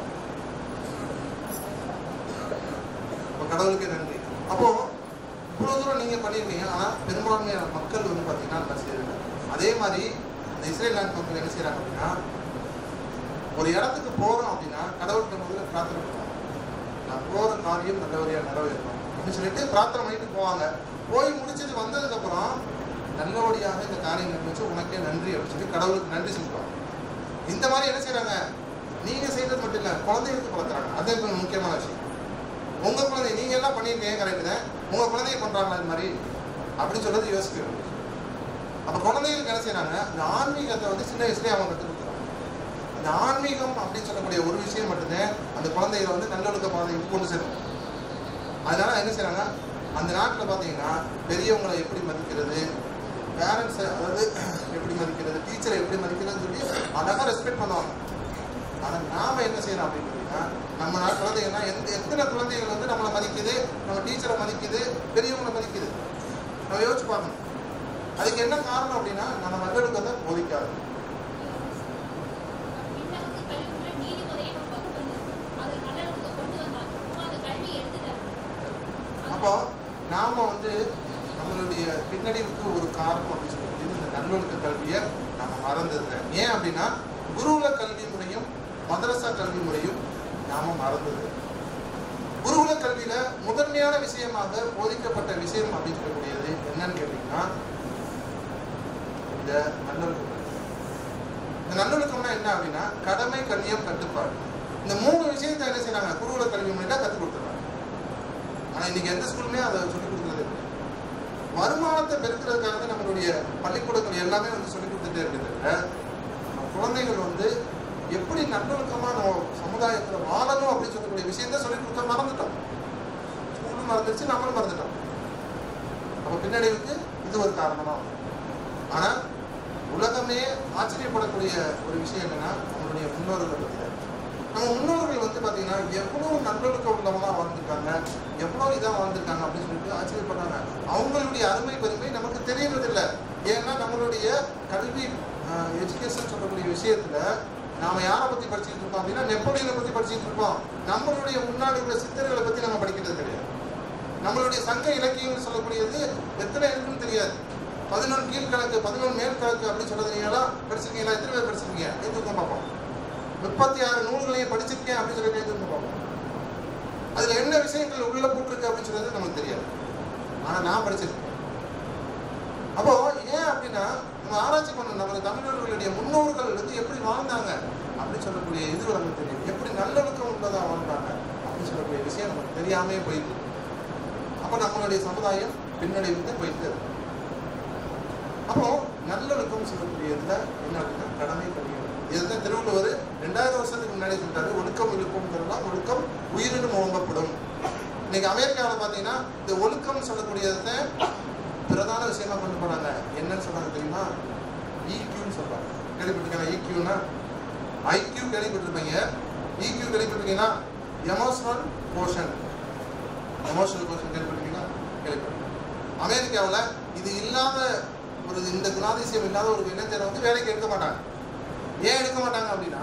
அப்ப கடவுளுக்கே நன்றி அப்போ இவ்வளவு தூரம் நீங்க பண்ணிருக்கீங்க ஆனா பெரும்பான்மையான மக்கள் வந்து பாத்தீங்கன்னா என்ன செய்யறாங்க அதே மாதிரி இந்த இஸ்ரேல் நாட்டு மக்கள் என்ன செய்யறாங்க அப்படின்னா ஒரு இடத்துக்கு போறோம் அப்படின்னா கடவுள்கிட்ட முதல்ல பிரார்த்தனை பண்ணுவாங்க நான் போற காரியம் நல்லபடியா நிறைவேறணும் அப்படின்னு சொல்லிட்டு பிரார்த்தனை பண்ணிட்டு போவாங்க போய் முடிச்சிட்டு வந்ததுக்கு அப்புறம் நல்லபடியாக இந்த காரியம் நடந்துச்சு உனக்கே நன்றி அப்படின்னு சொல்லி கடவுளுக்கு நன்றி சொல்லுவாங்க இந்த மாதிரி என்ன செய்றாங்க நீங்க செய்யறது மட்டும் இல்ல குழந்தைகளுக்கு பழக்கிறாங்க அது இப்ப முக்கியமான விஷயம் உங்க குழந்தை நீங்க எல்லாம் பண்ணிருக்கீங்க கரெக்ட் தான் உங்க குழந்தைய பண்றாங்களா இது மாதிரி அப்படின்னு சொல்றது யோசிக்கணும் அப்ப குழந்தைகளுக்கு என்ன செய்றாங்க இந்த ஆன்மீகத்தை வந்து சின்ன வயசுலயே அவங்க கற்றுக் கொடுக்குறாங்க அந்த ஆன்மீகம் அப்படின்னு சொல்லக்கூடிய ஒரு விஷயம் மட்டும்தான் அந்த குழந்தைகளை வந்து நல்லொழுக்க பாதைக்கு கொண்டு செல்லும் அதனால என்ன செய்றாங்க அந்த நாட்டில் பார்த்தீங்கன்னா பெரியவங்களை எப்படி மதிக்கிறது பேரண்ட்ஸை அதாவது எப்படி மதிக்கிறது டீச்சரை எப்படி மதிக்கிறதுன்னு சொல்லி அழகாக ரெஸ்பெக்ட் பண்ணுவாங்க ஆனால் நாம என்ன செய்யணும் அப்படின்னு கேட்டீங்கன்னா நம்ம நாட்டு குழந்தைங்கன்னா எந்த எத்தனை குழந்தைகள் வந்து நம்மளை மதிக்குது நம்ம டீச்சரை மதிக்குது பெரியவங்களை மதிக்குது நம்ம யோசிச்சு பார்க்கணும் அதுக்கு என்ன காரணம் அப்படின்னா நம்ம நல்லொழுக்கத்தை போதிக்காது விண்ணகத்து கல்விக்குள்ள நீதிமுறைன்னு ஒரு வகுப்பு இருந்தது. அது நல்லொழுக்கத்தை கொண்டு வந்தாங்க. அப்போ அந்த கல்வி எடுத்துட்டாங்க. அப்போ நாம வந்து நம்மளுடைய பின்னடைவுக்கு ஒரு காரணம் அப்படின்னு சொல்லி இந்த நல்லொழுக்க கல்வியை நம்ம மறந்துடுறேன் ஏன் அப்படின்னா குருகுல கல்வி முறையும் மதரசா கல்வி முறையும் நாம மறந்துடுறோம் குருகுல கல்வியில முதன்மையான விஷயமாக போதிக்கப்பட்ட விஷயம் அப்படின்னு சொல்லக்கூடியது என்னன்னு கேட்டீங்கன்னா இந்த நல்லொழுக்கம் இந்த நல்லொழுக்கம்னா என்ன அப்படின்னா கடமை கண்ணியம் கட்டுப்பாடு இந்த மூணு விஷயத்தை என்ன செய்றாங்க குருகுல கல்வி முறையில கற்றுக் கொடுத்துறாங்க ஆனா இன்னைக்கு எந்த ஸ்கூலுமே அதை சொல்லிக் கொடுக்கறது இல்லை வருமானத்தை பெருக்கிறதுக்காக தான் நம்மளுடைய பள்ளிக்கூடங்கள் எல்லாமே வந்து சொல்லிக் கொடுத்துட்டே இருக்குது தவிர, நம்ம குழந்தைகள் வந்து எப்படி நல்லொழுக்கமா நம்ம சமுதாயத்துல வாழணும் அப்படின்னு சொல்லக்கூடிய விஷயத்த சொல்லிக் கொடுக்க மறந்துட்டோம் ஸ்கூலும் மறந்துடுச்சு நம்மளும் மறந்துட்டோம் அப்ப பின்னடைவுக்கு இது ஒரு காரணமா ஆனா உலகமே ஆச்சரியப்படக்கூடிய ஒரு விஷயம் என்னன்னா நம்மளுடைய முன்னோர்களை பத்தி தான். நம்ம முன்னோர்கள் வந்து பாத்தீங்கன்னா எவ்வளவு நல்லொழுக்க உள்ளவங்களா வாழ்ந்திருக்காங்க எவ்வளவு இதா வாழ்ந்திருக்காங்க அப்படின்னு சொல்லிட்டு ஆச்சரியப்படுறாங்க அவங்களுடைய அருமை பெருமை நமக்கு தெரியறது இல்ல ஏன்னா நம்மளுடைய கல்வி எஜுகேஷன் சொல்லக்கூடிய விஷயத்துல நாம யாரை பத்தி படிச்சுட்டு இருக்கோம் அப்படின்னா நெப்போலியனை பத்தி படிச்சுட்டு இருக்கோம் நம்மளுடைய முன்னாடி உள்ள சித்தர்களை பத்தி நம்ம படிக்கிறது கிடையாது நம்மளுடைய சங்க இலக்கியங்கள் சொல்லக்கூடியது எத்தனை இருக்குன்னு தெரியாது பதினொன்று கீழ்கணக்கு பதினொன்று மேற்கணக்கு அப்படின்னு சொல்றீங்களா படிச்சிருக்கீங்களா எத்தனை பேர் படிச்சிருக்கீங்க எதுக்கு பார்ப்போம் முப்பத்தி ஆறு நூல்களையும் படிச்சிருக்கேன் அப்படின்னு சொல்லி எதுக்கு பார்ப்போம் அதுல என்ன விஷயங்கள் உள்ள போட்டிருக்கு அப்படின்னு சொல்றது நமக்கு தெரியாது ஆனா நான் படிச்சிருக்கேன் அப்போ ஏன் அப்படின்னா நம்ம ஆராய்ச்சி பண்ணணும் நம்ம தமிழர்களுடைய முன்னோர்கள் வந்து எப்படி வாழ்ந்தாங்க அப்படின்னு சொல்லக்கூடிய இது நமக்கு தெரியும் எப்படி நல்லொழுக்கம் உள்ளதா வாழ்ந்தாங்க அப்படின்னு சொல்லக்கூடிய விஷயம் நமக்கு தெரியாமே போயிருக்கு அப்போ நம்மளுடைய சமுதாயம் பின்னடைவுக்கு போயிட்டு இருக்கு அப்போ நல்லொழுக்கம் சொல்லக்கூடியதுல என்ன அப்படின்னா கடமை கல்விகள் இதுதான் திருவள்ளுவர் ரெண்டாயிரம் வருஷத்துக்கு முன்னாடி சொல்லிட்டாரு ஒழுக்கம் இழுக்கும் சொல்லலாம் ஒழுக்கம் உயிரினும் ஓம்பப்படும் இன்னைக்கு அமெரிக்காவில் பார்த்தீங்கன்னா இந்த ஒழுக்கம் சொல்லக்கூடியத பிரதான விஷயமா கொண்டு போனாங்க என்னன்னு சொன்னாங்க தெரியுமா ஈக்யூன்னு சொல்றாங்க கேள்விப்பட்டிருக்காங்க ஈக்யூனா ஐக்யூ கேள்விப்பட்டிருப்பீங்க ஈக்யூ கேள்விப்பட்டிருக்கீங்களா எமோஷனல் போர்ஷன் எமோஷனல் போர்ஷன் கேள்விப்பட்டிருக்கீங்களா கேள்விப்பட்டிருக்கீங்க அமெரிக்காவில் இது இல்லாத ஒரு இந்த குணாதிசயம் இல்லாத ஒரு இளைஞரை வந்து வேலைக்கு எடுக்க மாட்டாங்க ஏன் எடுக்க மாட்டாங்க அப்படின்னா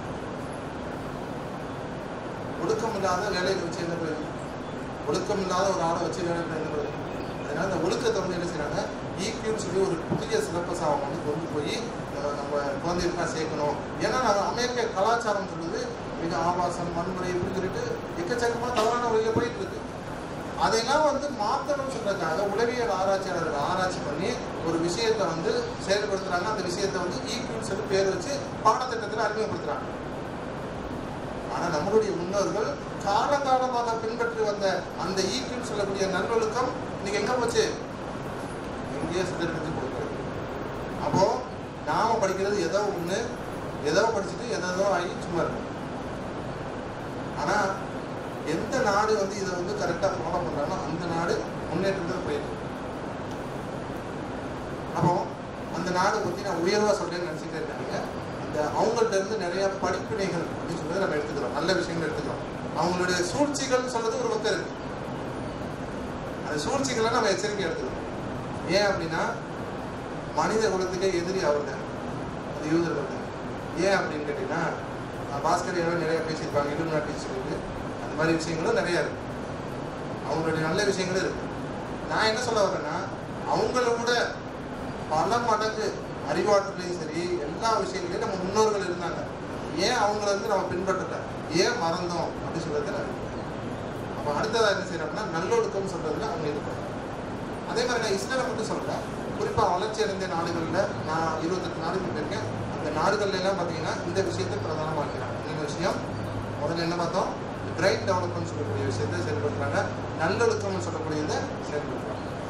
ஒழுக்கம் இல்லாத வேலையை வச்சு என்ன பிரயோஜனம் ஒழுக்கம் இல்லாத ஒரு ஆளை வச்சு வேலை பண்ண என்ன பிரயோஜனம் அதனால இந்த ஒழுக்கத்தை வந்து என்ன செய்றாங்க ஈக்யூன்னு சொல்லி ஒரு புதிய சிலபஸ் அவங்க வந்து கொண்டு போய் அஹ், நம்ம குழந்தைகளுக்காக சேர்க்கணும் ஏன்னா நம்ம அமெரிக்க கலாச்சாரம் சொல்லுது மிக ஆபாசம் வன்முறை இப்படின்னு சொல்லிட்டு எக்கச்சக்கமாக தவறான வழியில் போயிட்டு இருக்கு அதையெல்லாம் வந்து மாற்றணும்னு சொல்றதுக்காக உளவியல் ஆராய்ச்சியாளர்கள் ஆராய்ச்சி பண்ணி ஒரு விஷயத்தை வந்து செயல்படுத்துறாங்க அந்த விஷயத்தை வந்து ஈக்யூன்னு சொல்லி பேர் வச்சு பாடத்திட்டத்தில் அறிமுகப்படுத்துறாங்க ஆனா நம்மளுடைய முன்னோர்கள் காலகாலமாக பின்பற்றி வந்த அந்த ஈக்யூன்னு சொல்லக்கூடிய நல்லொழுக்கம் இன்னைக்கு எங்க போச்சு எங்கேயோ சிதறடிச்சு போயிருக்கு அப்போ நாம படிக்கிறது ஏதோ ஒண்ணு ஏதோ படிச்சுட்டு எதோ ஆகி சும்மா இருக்கும் ஆனா எந்த நாடு வந்து இதை வந்து கரெக்டா ஃபாலோ பண்றாங்களோ அந்த நாடு முன்னேற்றத்தில் போயிட்டு இருக்கு. அப்போ அந்த நாடு பத்தி நான் உயர்வா சொல்றேன்னு நினைச்சுட்டே இருக்காங்க அந்த அவங்கள்ட்ட இருந்து நிறைய படிப்பினைகள் அப்படின்னு சொல்றது நம்ம எடுத்துக்கிறோம் நல்ல விஷயங்கள் எடுத்துக்கிறோம் அவங்களுடைய சூழ்ச்சிகள் சொல்றது ஒரு பக்கம் இருக்கு அந்த சூழ்ச்சிகளை நம்ம எச்சரிக்கை எடுத்துக்கிறோம் ஏன் அப்படின்னா மனித குலத்துக்கே எதிரி அவர் தான் அது யூதர்கள் தான் ஏன் அப்படின்னு கேட்டீங்கன்னா அஹ் பாஸ்கர் யாரும் நிறைய பேசியிருப்பாங்க இலும் நாட்டின்னு சொல்லிட்டு அந்த மாதிரி விஷயங்களும் நிறைய இருக்கு அவங்களுடைய நல்ல விஷயங்களும் இருக்கு நான் என்ன சொல்ல வரேன்னா அவங்கள விட பல மடங்கு அறிவாற்றலையும் சரி எல்லா விஷயங்களையும் நம்ம முன்னோர்கள் இருந்தாங்க ஏன் அவங்கள வந்து நம்ம பின்பற்றல ஏன் மறந்தோம் அப்படின்னு சொல்றது நான் அப்போ அடுத்ததா என்ன செய்யறோம்னா நல்லொழுக்கம் சொல்றதுல அவங்க இருப்பாங்க அதே மாதிரி நான் இஸ்ரேலை மட்டும் சொல்றேன் குறிப்பா வளர்ச்சி அடைந்த நாடுகள்ல நான் இருபத்தெட்டு நாடுகள் போயிருக்கேன் அந்த நாடுகள்ல எல்லாம் பார்த்தீங்கன்னா இந்த விஷயத்தை பிரதானமாக்கிறாங்க என்ன விஷயம் முதல்ல என்ன பார்த்தோம் பிரைன் டெவலப்மெண்ட் சொல்லக்கூடிய விஷயத்தை செயல்படுத்துறாங்க நல்லொழுக்கம்னு சொல்லக்கூடியதை செயல்படுத்துறாங்க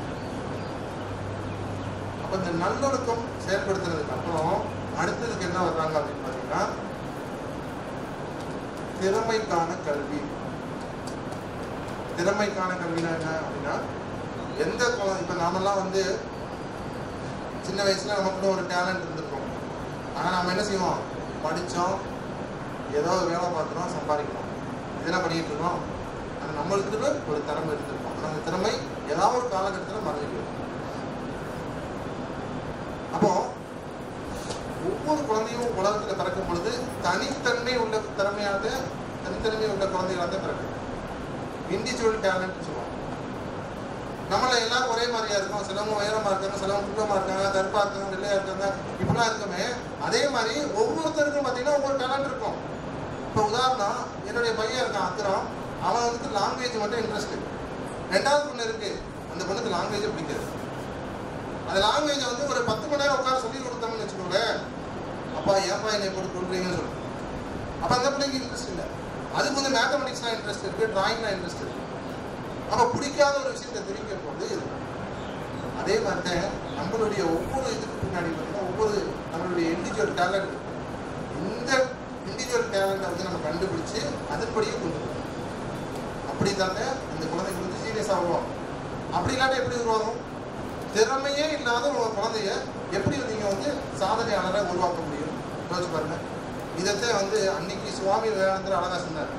அப்போ இந்த நல்லொழுக்கம் செயல்படுத்துறதுக்கு அப்புறம் அடுத்ததுக்கு என்ன வர்றாங்க அப்படின்னு பார்த்தீங்கன்னா திறமைக்கான கல்வி திறமைக்கான கல்வினா என்ன அப்படின்னா எந்த குழந்தை இப்போ நாமெல்லாம் வந்து சின்ன வயசுல நமக்குன்னு ஒரு டேலண்ட் இருந்திருக்கும் ஆனால் நம்ம என்ன செய்வோம் படித்தோம் ஏதோ ஒரு வேலை பார்க்குறோம் சம்பாதிக்கிறோம் இதெல்லாம் பண்ணிட்டு இருக்கோம் ஆனால் நம்மளுக்கு ஒரு திறமை எடுத்திருக்கோம் ஆனால் அந்த திறமை ஏதாவது ஒரு காலகட்டத்தில் மறைஞ்சிடும் அப்போ ஒவ்வொரு குழந்தையும் உலகத்துல பிறக்கும் பொழுது தனித்தன்மை உள்ள திறமையாக தனித்தன்மை உள்ள குழந்தைகளாக தான் பிறக்கும் இண்டிவிஜுவல் டேலண்ட் சொல்லுவாங்க நம்மள எல்லாரும் ஒரே மாதிரியா இருக்கும் சிலவங்க உயரமா இருக்காங்க சிலவங்க குட்டமா இருக்காங்க கருப்பா இருக்காங்க வெள்ளையா இருக்காங்க இப்படிலாம் இருக்குமே அதே மாதிரி ஒவ்வொருத்தருக்கும் பார்த்தீங்கன்னா ஒவ்வொரு டேலண்ட் இருக்கும் இப்போ உதாரணம் என்னுடைய பையன் இருக்கான் அக்கறம் அவன் வந்து லாங்குவேஜ் மட்டும் இன்ட்ரெஸ்ட் ரெண்டாவது பொண்ணு இருக்கு அந்த பொண்ணுக்கு லாங்குவேஜே பிடிக்காது அந்த லாங்குவேஜை வந்து ஒரு பத்து மணி நேரம் உட்கார சொல்லி கொடுத்தோம்னு வச்சுக்கோங்களேன் அப்பா ஏன்பா என்னை போட்டு கொள்றீங்கன்னு சொல்லுவோம் அப்போ அந்த பிள்ளைக்கு இன்ட்ரெஸ்ட் இல்லை அதுக்கு வந்து மேத்தமெட்டிக்ஸ்லாம் இன்ட்ரெஸ்ட் இருக்கு டிராயிங்லாம் இன்ட்ரெஸ்ட் இருக்கு அப்போ பிடிக்காத ஒரு விஷயத்தை தெரிவிக்கும் போது இது அதே மாதிரி தான் நம்மளுடைய ஒவ்வொரு இதுக்கு பின்னாடி பார்த்தீங்கன்னா ஒவ்வொரு நம்மளுடைய இண்டிவிஜுவல் டேலண்ட் இந்த இண்டிவிஜுவல் டேலண்ட்டை வந்து நம்ம கண்டுபிடிச்சு அதன்படியே கொண்டு போகணும் அப்படி தானே அந்த குழந்தைங்க வந்து சீரியஸ் ஆகும் அப்படி இல்லாட்ட எப்படி உருவாகும் திறமையே இல்லாத ஒரு குழந்தைய எப்படி நீங்க வந்து சாதனையாளராக உருவாக்க முடியும் யோசிச்சு பாருங்க இதைத்தான் வந்து அன்னைக்கு சுவாமி விவேகானந்தர் அழகா சொன்னார்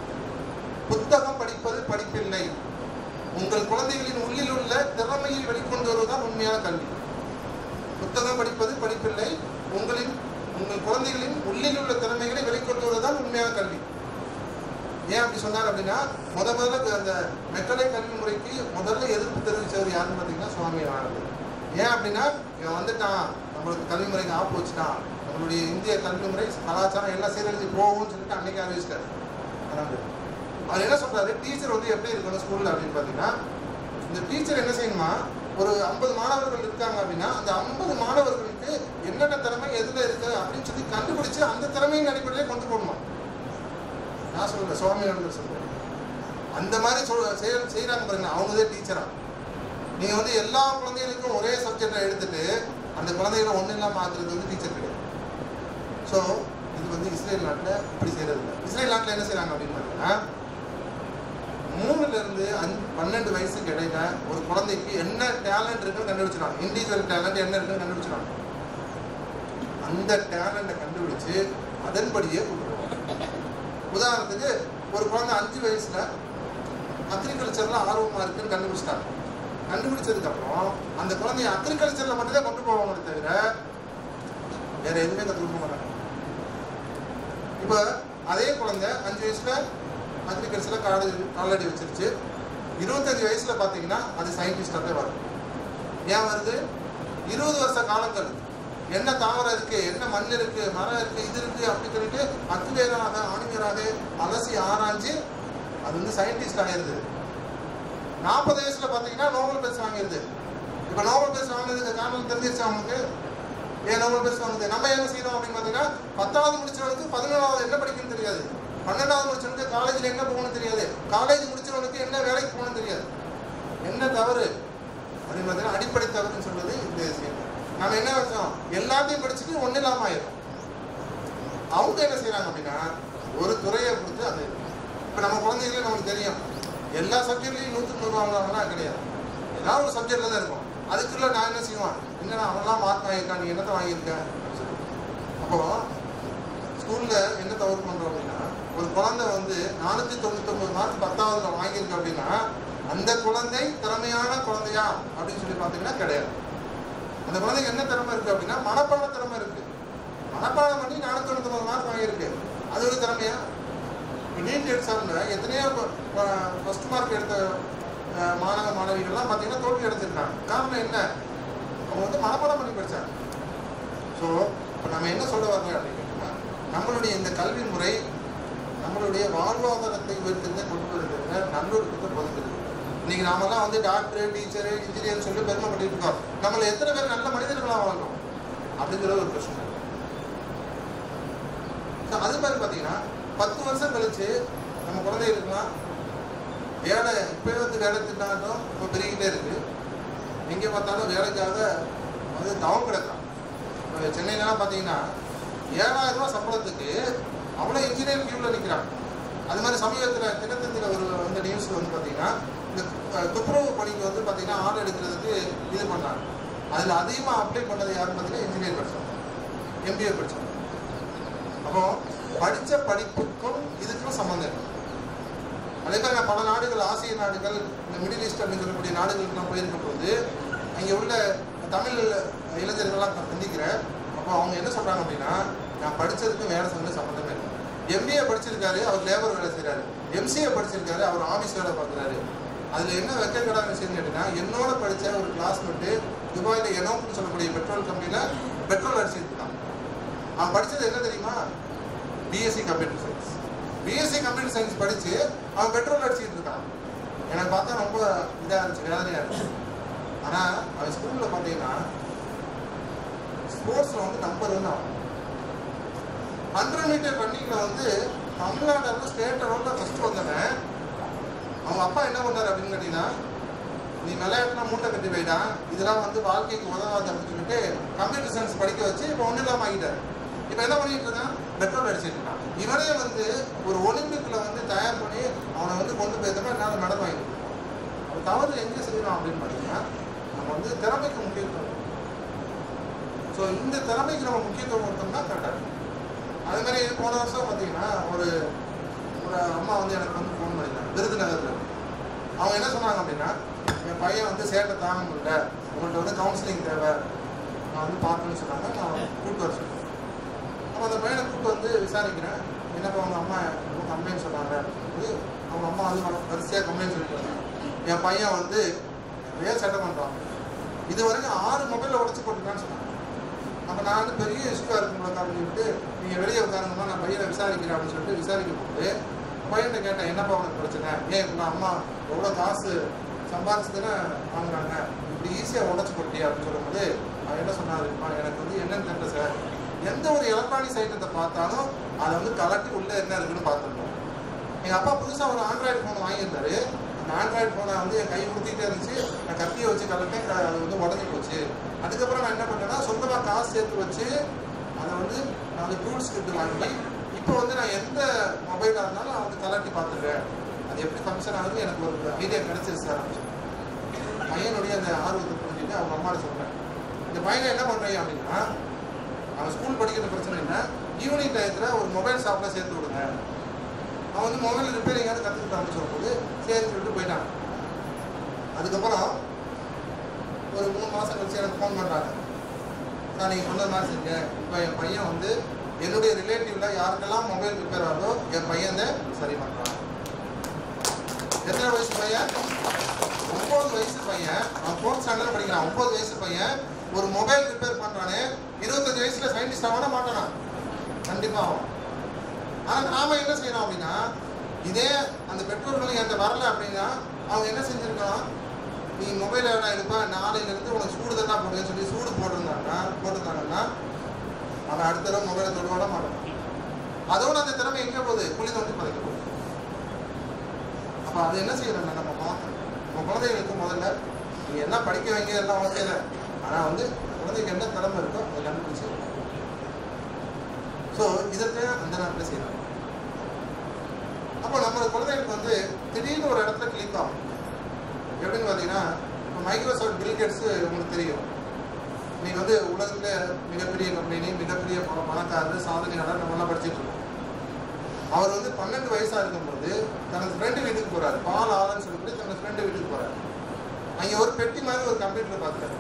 புத்தகம் படிப்பது படிப்பில்லை உங்கள் குழந்தைகளின் உள்ளில் உள்ள திறமையை வெளிக்கொண்டு வருவதுதான் உண்மையான கல்வி புத்தகம் படிப்பது படிப்பில்லை உங்களின் உங்கள் குழந்தைகளின் உள்ளில் உள்ள திறமைகளை வெளிக்கொண்டு வருவதுதான் உண்மையான கல்வி ஏன் அப்படி சொன்னார் அப்படின்னா முத முதல்ல அந்த மெட்டலை கல்வி முறைக்கு முதல்ல எதிர்ப்பு தெரிவிச்சவர் யாருன்னு பார்த்தீங்கன்னா சுவாமி விவேகானந்தர் ஏன் அப்படின்னா இவன் வந்துட்டான் நம்மளுக்கு கல்வி முறைக்கு ஆப்பு வச்சுட்டான் நம்மளுடைய இந்திய கல்வி முறை கலாச்சாரம் எல்லாம் சீரழிஞ்சு போகும்னு சொல்லிட்டு அன்னைக்கு அறிவிச்சிட்டாரு அதாவது அவர் என்ன சொல்றாரு டீச்சர் வந்து எப்படி இருக்கணும் ஸ்கூல்ல அப்படின்னு பார்த்தீங்கன்னா இந்த டீச்சர் என்ன செய்யணுமா ஒரு ஐம்பது மாணவர்கள் இருக்காங்க அப்படின்னா அந்த ஐம்பது மாணவர்களுக்கு என்னென்ன திறமை எதுல இருக்கு அப்படின்னு சொல்லி கண்டுபிடிச்சு அந்த திறமையின் அடிப்படையிலே கொண்டு போகணுமா நான் சொல்லல சுவாமியானந்தர் சொல்றேன் அந்த மாதிரி சொல் செயல் செய்கிறாங்க பாருங்க அவங்கதே டீச்சரா நீங்கள் வந்து எல்லா குழந்தைகளுக்கும் ஒரே சப்ஜெக்டை எடுத்துட்டு அந்த குழந்தைகளை ஒன்றும் இல்லாமல் ஆக்குறது வந்து டீச்சர் கிடையாது ஸோ இது வந்து இஸ்ரேல் நாட்டில் இப்படி செய்கிறது இல்லை இஸ்ரேல் நாட்டில் என்ன செய்கிறாங்க அப்படின்னு பார்த்தீங்கன்னா மூணுல இருந்து அஞ்சு பன்னெண்டு வயசுக்கு இடையில ஒரு குழந்தைக்கு என்ன டேலண்ட் இருக்குன்னு கண்டுபிடிச்சிடாங்க இண்டிவிஜுவல் டேலண்ட் என்ன இருக்குன்னு கண்டுபிடிச்சிடாங்க அந்த டேலண்ட்டை கண்டுபிடிச்சு அதன்படியே கொண்டு போவாங்க உதாரணத்துக்கு ஒரு குழந்தை அஞ்சு வயசுல அக்ரிகல்ச்சர்ல ஆர்வமா இருக்குன்னு கண்டுபிடிச்சிட்டாங்க கண்டுபிடிச்சதுக்கு அப்புறம் அந்த குழந்தைய அக்ரிகல்ச்சர்ல மட்டும் தான் கொண்டு போவாங்களே தவிர வேற எதுவுமே கற்றுக் கொடுக்க மாட்டாங்க இப்போ அதே குழந்தை அஞ்சு வயசுல அக்ரிகல்ச்சர்ல காடு காலடி வச்சிருச்சு இருபத்தஞ்சு வயசுல பாத்தீங்கன்னா அது சயின்டிஸ்டாக வரும் ஏன் வருது இருபது வருஷ காலங்கள் என்ன தாவரம் இருக்கு என்ன மண் இருக்கு மரம் இருக்கு இது இருக்கு அப்படி சொல்லிட்டு அத்துவேராக ஆணிவேராக அலசி ஆராய்ஞ்சு அது வந்து சயின்டிஸ்ட் ஆயிருது நாற்பது வயசுல பாத்தீங்கன்னா நோபல் பிரைஸ் வாங்கிருது இப்ப நோபல் பிரைஸ் வாங்கினதுக்கு காரணம் தெரிஞ்சிருச்சு அவங்களுக்கு ஏன் நோபல் பிரைஸ் வாங்குது நம்ம என்ன செய்யறோம் அப்படின்னு பாத்தீங்கன்னா பத்தாவது முடிச்சவனுக்கு பதினொன்றாவது என்ன படிக்கணும்னு தெரியாது பன்னெண்டாவது முடிச்சவனுக்கு காலேஜ்ல என்ன போகணும்னு தெரியாது காலேஜ் முடிச்சவனுக்கு என்ன வேலைக்கு போகணும்னு தெரியாது என்ன தவறு அப்படின்னு பார்த்தீங்கன்னா அடிப்படை தவறுன்னு சொல்றது இந்த விஷயம் நம்ம என்ன வச்சோம் எல்லாத்தையும் படிச்சுட்டு ஒன்றும் இல்லாமல் ஆயிரும் அவங்க என்ன செய்றாங்க அப்படின்னா ஒரு துறையை கொடுத்து அது இப்போ நம்ம குழந்தைகளே நமக்கு தெரியும் எல்லா சப்ஜெக்ட்லையும் நூற்றுக்கு நூறு வாங்குவாங்கன்னா கிடையாது ஏதாவது ஒரு சப்ஜெக்ட்ல தான் இருக்கும் அதுக்குள்ள நான் என்ன செய்வான் என்னடா அவன்லாம் மார்க் வாங்கியிருக்கான் நீ என்னத்தை வாங்கியிருக்க அப்படின்னு சொல்லி. அப்போ ஸ்கூல்ல என்ன தவறு பண்றோம் அப்படின்னா ஒரு குழந்தை வந்து நானூத்தி தொண்ணூத்தி ஒன்பது மார்க் பத்தாவதுல வாங்கியிருக்கு அப்படின்னா அந்த குழந்தை திறமையான குழந்தையா அப்படின்னு சொல்லி பார்த்தீங்கன்னா கிடையாது அந்த குழந்தைக்கு என்ன திறமை இருக்கு அப்படின்னா மனப்பாட திறமை இருக்கு மனப்பாடம் பண்ணி நானூத்தி தொண்ணூத்தி ஒன்பது மார்க் வாங்கியிருக்கு அது ஒரு திறமையா நீட் எக்ஸாம்ல எத்தனையோ ஃபர்ஸ்ட் மார்க் எடுத்த அஹ், மாணவ மாணவிகள்லாம் பார்த்தீங்கன்னா தோல்வி அடைஞ்சிருக்காங்க காரணம் என்ன அவங்க வந்து மனப்பாடம் பண்ணி படிச்சாங்க ஸோ இப்போ நம்ம என்ன சொல்ல வரோம் அப்படின்னா நம்மளுடைய இந்த கல்வி முறை நம்மளுடைய வாழ்வாதாரத்தை உயர்த்துறத கொண்டு வருகிற நல்லொழுக்கத்தை பொறுத்தது இன்னைக்கு நாமெல்லாம் வந்து டாக்டர் டீச்சர் இன்ஜினியர் சொல்லி பெருமைப்பட்டு இருக்கோம் நம்மள எத்தனை பேர் நல்ல மனிதர்களாக வாழ்றோம் அப்படிங்கிற ஒரு பிரச்சனை ஸோ அது மாதிரி பார்த்தீங்கன்னா பத்து வருஷம் கழிச்சு நம்ம குழந்தைகளுக்குலாம் வேலை இப்போயே வந்து வேலை திண்டாட்டம் இப்போ பெருகிட்டே இருக்கு எங்கே பார்த்தாலும் வேலைக்காக வந்து தவம் கிடக்கலாம் இப்போ சென்னையிலலாம் பார்த்தீங்கன்னா ஏழாயிரம் ரூபாய் சம்பளத்துக்கு அவ்வளோ இன்ஜினியரிங் கியூவில் நிற்கிறாங்க அது மாதிரி சமீபத்தில் தினத்தந்தியில் ஒரு வந்த நியூஸ் வந்து பார்த்தீங்கன்னா இந்த அஹ், துப்புரவு பணிக்கு வந்து பார்த்தீங்கன்னா ஆள் எடுக்கிறதுக்கு இது பண்ணாங்க அதில் அதிகமாக அப்ளை பண்ணது யாருன்னு பார்த்தீங்கன்னா இன்ஜினியர் படித்தவங்க எம்பிஏ படித்தவங்க அப்போ படித்த படிப்புக்கும் இதுக்கும் சம்மந்தம் இருக்கு அதே மாதிரி நான் பல நாடுகள் ஆசிய நாடுகள் இந்த மிடில் ஈஸ்ட் அப்படின்னு சொல்லக்கூடிய நாடுகளுக்கெல்லாம் போயிருக்கும் போது அங்கே உள்ள தமிழ் இளைஞர்கள்லாம் நான் சந்திக்கிறேன் அப்போ அவங்க என்ன சொல்கிறாங்க அப்படின்னா நான் படித்ததுக்கும் வேலை செஞ்சது சம்மந்தமே இல்லை எம்பிஏ படிச்சிருக்காரு அவர் லேபர் வேலை செய்கிறாரு எம்சிஏ படிச்சிருக்காரு அவர் ஆஃபீஸ் வேலை பார்க்குறாரு அதில் என்ன வெக்கக்கடான விஷயம் கேட்டிங்கன்னா என்னோட படித்த ஒரு கிளாஸ்மேட்டு துபாயில் எனோப்னு சொல்லக்கூடிய பெட்ரோல் கம்பெனியில் பெட்ரோல் அடிச்சிட்டு இருக்கான் அவன் படிச்சது என்ன தெரியுமா BSc computer science BSc computer science படிச்சு அவன் பெட்ரோல் அடிச்சிட்டு இருக்கான் எனக்கு பார்த்தா ரொம்ப இதாக இருந்துச்சு வேதனையாக இருந்துச்சு ஆனால் அவன் ஸ்கூலில் பார்த்தீங்கன்னா ஸ்போர்ட்ஸில் வந்து நம்பர் ஒன்று அவன் ஹண்ட்ரட் மீட்டர் ரன்னிங்கில் வந்து தமிழ்நாடு அளவு ஸ்டேட் லெவலில் ஃபஸ்ட்டு வந்தவன் அவங்க அப்பா என்ன பண்ணார் அப்படின்னு கேட்டீங்கன்னா நீ விளையாட்டுனா மூட்டை கட்டி போயிட்டா இதெல்லாம் வந்து வாழ்க்கைக்கு உதவாது அப்படின்னு சொல்லிட்டு கம்ப்யூட்டர் சயின்ஸ் படிக்க வச்சு இப்போ ஒன்றும் இல்லாமல் ஆகிட்டார் இப்போ என்ன பண்ணிட்டு இருக்கான் பெட்ரோல் அடிச்சிட்டு இருக்கான் இவனே வந்து ஒரு ஒலிம்பிக்ல வந்து தயார் பண்ணி அவனை வந்து கொண்டு போயிருந்தா என்னால் மெடல் வாங்கிட்டு அது தவறு எங்கே செய்யணும் அப்படின்னு பார்த்தீங்கன்னா நம்ம வந்து திறமைக்கு முக்கியத்துவம் ஸோ இந்த திறமைக்கு நம்ம முக்கியத்துவம் கொடுத்தோம்னா கரெக்டாக இருக்கும் அதே மாதிரி போன வருஷம் பார்த்தீங்கன்னா ஒரு ஒரு அம்மா வந்து எனக்கு வந்து ஃபோன் பண்ணியிருந்தாங்க விருதுநகரில் அவங்க என்ன சொன்னாங்க அப்படின்னா என் பையன் வந்து சேட்டை தாங்க முடியல உங்கள்கிட்ட வந்து கவுன்சிலிங் தேவை நான் வந்து பார்க்கணும்னு சொன்னாங்க நான் கூப்பிட்டு வர சொன்னேன் அப்போ அந்த பையனை கூப்பிட்டு வந்து விசாரிக்கிறேன் என்னப்பா அவங்க அம்மா ரொம்ப கம்ப்ளைண்ட் சொன்னாங்க அப்படின்னு அவங்க அம்மா வந்து வர- வரிசையாக கம்ப்ளைண்ட் சொல்லிட்டு வந்தாங்க. என் பையன் வந்து நிறைய சேட்டை பண்ணுறான் இது வரைக்கும் ஆறு மொபைலில் உடச்சி போட்டுருக்கான்னு சொன்னாங்க அப்போ நான் வந்து பெரிய இஷ்யூவாக இருக்கும் போல அப்படின்னு சொல்லிட்டு நீங்கள் வெளியே உட்காருங்கம்மா நான் பையனை விசாரிக்கிறேன் அப்படின்னு சொல்லிட்டு விசாரிக்க போட்டு பையன்கிட்ட கேட்டேன் என்னப்பா உனக்கு பிரச்சனை ஏன் உங்கள் அம்மா எவ்வளோ காசு சம்பாரிச்சு தானே வாங்குறாங்க இப்படி ஈஸியாக உடச்சி போட்டியா அப்படின்னு சொல்லும்போது அவன் என்ன சொன்னாருமா எனக்கு வந்து என்னன்னு தெரியல சார் எந்த ஒரு எலக்ட்ரானிக் ஐட்டத்தை பார்த்தாலும் அதை வந்து கலட்டி உள்ளே என்ன இருக்குன்னு பார்த்துருக்கோம் எங்கள் அப்பா புதுசாக ஒரு ஆண்ட்ராய்டு ஃபோன் வாங்கியிருந்தாரு அந்த ஆண்ட்ராய்டு ஃபோனை வந்து என் கை கொடுத்துட்டே இருந்துச்சு நான் கத்தியை வச்சு கலட்டேன் க- அது வந்து உடஞ்சி போச்சு அதுக்கப்புறம் நான் என்ன பண்ணேன்னா சொந்தமாக காசு சேர்த்து வச்சு அதை வந்து நான் வந்து டூல்ஸ் கிட்டு வாங்கி இப்போ வந்து நான் எந்த மொபைலாக இருந்தாலும் நான் வந்து கலட்டி பார்த்துடுறேன் அது எப்படி ஃபங்க்ஷன் ஆகுது எனக்கு ஒரு ஐடியா கிடைச்சிருச்சு சார் அப்படின்னு சொல்லி. பையனுடைய அந்த ஆர்வத்தை புரிஞ்சுட்டு அவங்க அம்மாட்ட சொல்கிறேன் இந்த பையனை என்ன பண்ணுறீங்க அப்படின்னா அவன் ஸ்கூல் படிக்கிற பிரச்சனை என்ன ஈவினிங் டயத்தில் ஒரு மொபைல் ஷாப்பில் சேர்த்து விடுங்க அவன் வந்து மொபைல் ரிப்பேரிங்காவது கற்றுக்கிட்டான்னு சொல்லும்போது சரி சொல்லிட்டு போயிட்டான் அதுக்கப்புறம் ஒரு மூணு மாதம் கழிச்சு எனக்கு ஃபோன் பண்ணுறாங்க சார் நீங்கள் சொன்ன மாதிரி செஞ்ச இப்போ என் பையன் வந்து என்னுடைய ரிலேட்டிவ்ல யாருக்கெல்லாம் மொபைல் ரிப்பேர் ஆகுதோ என் பையன் தான் சரி பண்ணுறான் எத்தனை வயசு பையன் ஒம்பது வயசு பையன் அவன் ஃபோர்த் ஸ்டாண்டர்ட் படிக்கிறான் ஒம்பது வயசு பையன் ஒரு மொபைல் ரிப்பேர் பண்றானே இருபத்தஞ்சு வயசுல சயின்டிஸ்ட் ஆகனா மாட்டானா கண்டிப்பா ஆகும் ஆனா நாம என்ன செய்யணும் அப்படின்னா இதே அந்த பெற்றோர்கள் என்கிட்ட வரல அப்படின்னா அவங்க என்ன செஞ்சிருக்கலாம் நீ மொபைல் எவ்வளோ எடுப்பா நாளையில இருந்து உனக்கு சூடு தானே போடுன்னு சொல்லி சூடு போட்டிருந்தாங்கன்னா போட்டிருந்தாங்கன்னா அவன் அடுத்த தடவை மொபைலை தொடுவாட மாட்டான் அதோட அந்த திறமை எங்க போகுது குழி தோண்டி பதைக்க போகுது அப்ப அது என்ன செய்யணும் நம்ம பார்க்கணும் நம்ம குழந்தைகளுக்கு முதல்ல நீங்க எல்லாம் படிக்க வைங்க எல்லாம் ஓகே தான் ஆனா வந்து குழந்தைக்கு என்ன திறமை இருக்கோ அதை கண்டுபிடிச்சு ஸோ இதைத்தான் அந்த நேரத்தில் செய்யணும் அப்போ நம்ம குழந்தைகளுக்கு வந்து திடீர்னு ஒரு இடத்துல கிளிக் ஆகும் எப்படின்னு பார்த்தீங்கன்னா இப்போ மைக்ரோசாஃப்ட் பில்கேட்ஸ் உங்களுக்கு தெரியும் இன்னைக்கு வந்து உலகத்துல மிகப்பெரிய கம்பெனி மிகப்பெரிய பண- பணக்காரர் சாதனையாளர் நம்மளாம் படிச்சுட்டு இருக்கோம் அவர் வந்து பன்னெண்டு வயசா இருக்கும்போது தனது ஃப்ரெண்டு வீட்டுக்கு போறாரு பால் ஆலன்னு சொல்லிட்டு தனது ஃப்ரெண்டு வீட்டுக்கு போறாரு அங்கே ஒரு பெட்டி மாதிரி ஒரு கம்ப்யூட்டர் பார்த்துட்டாரு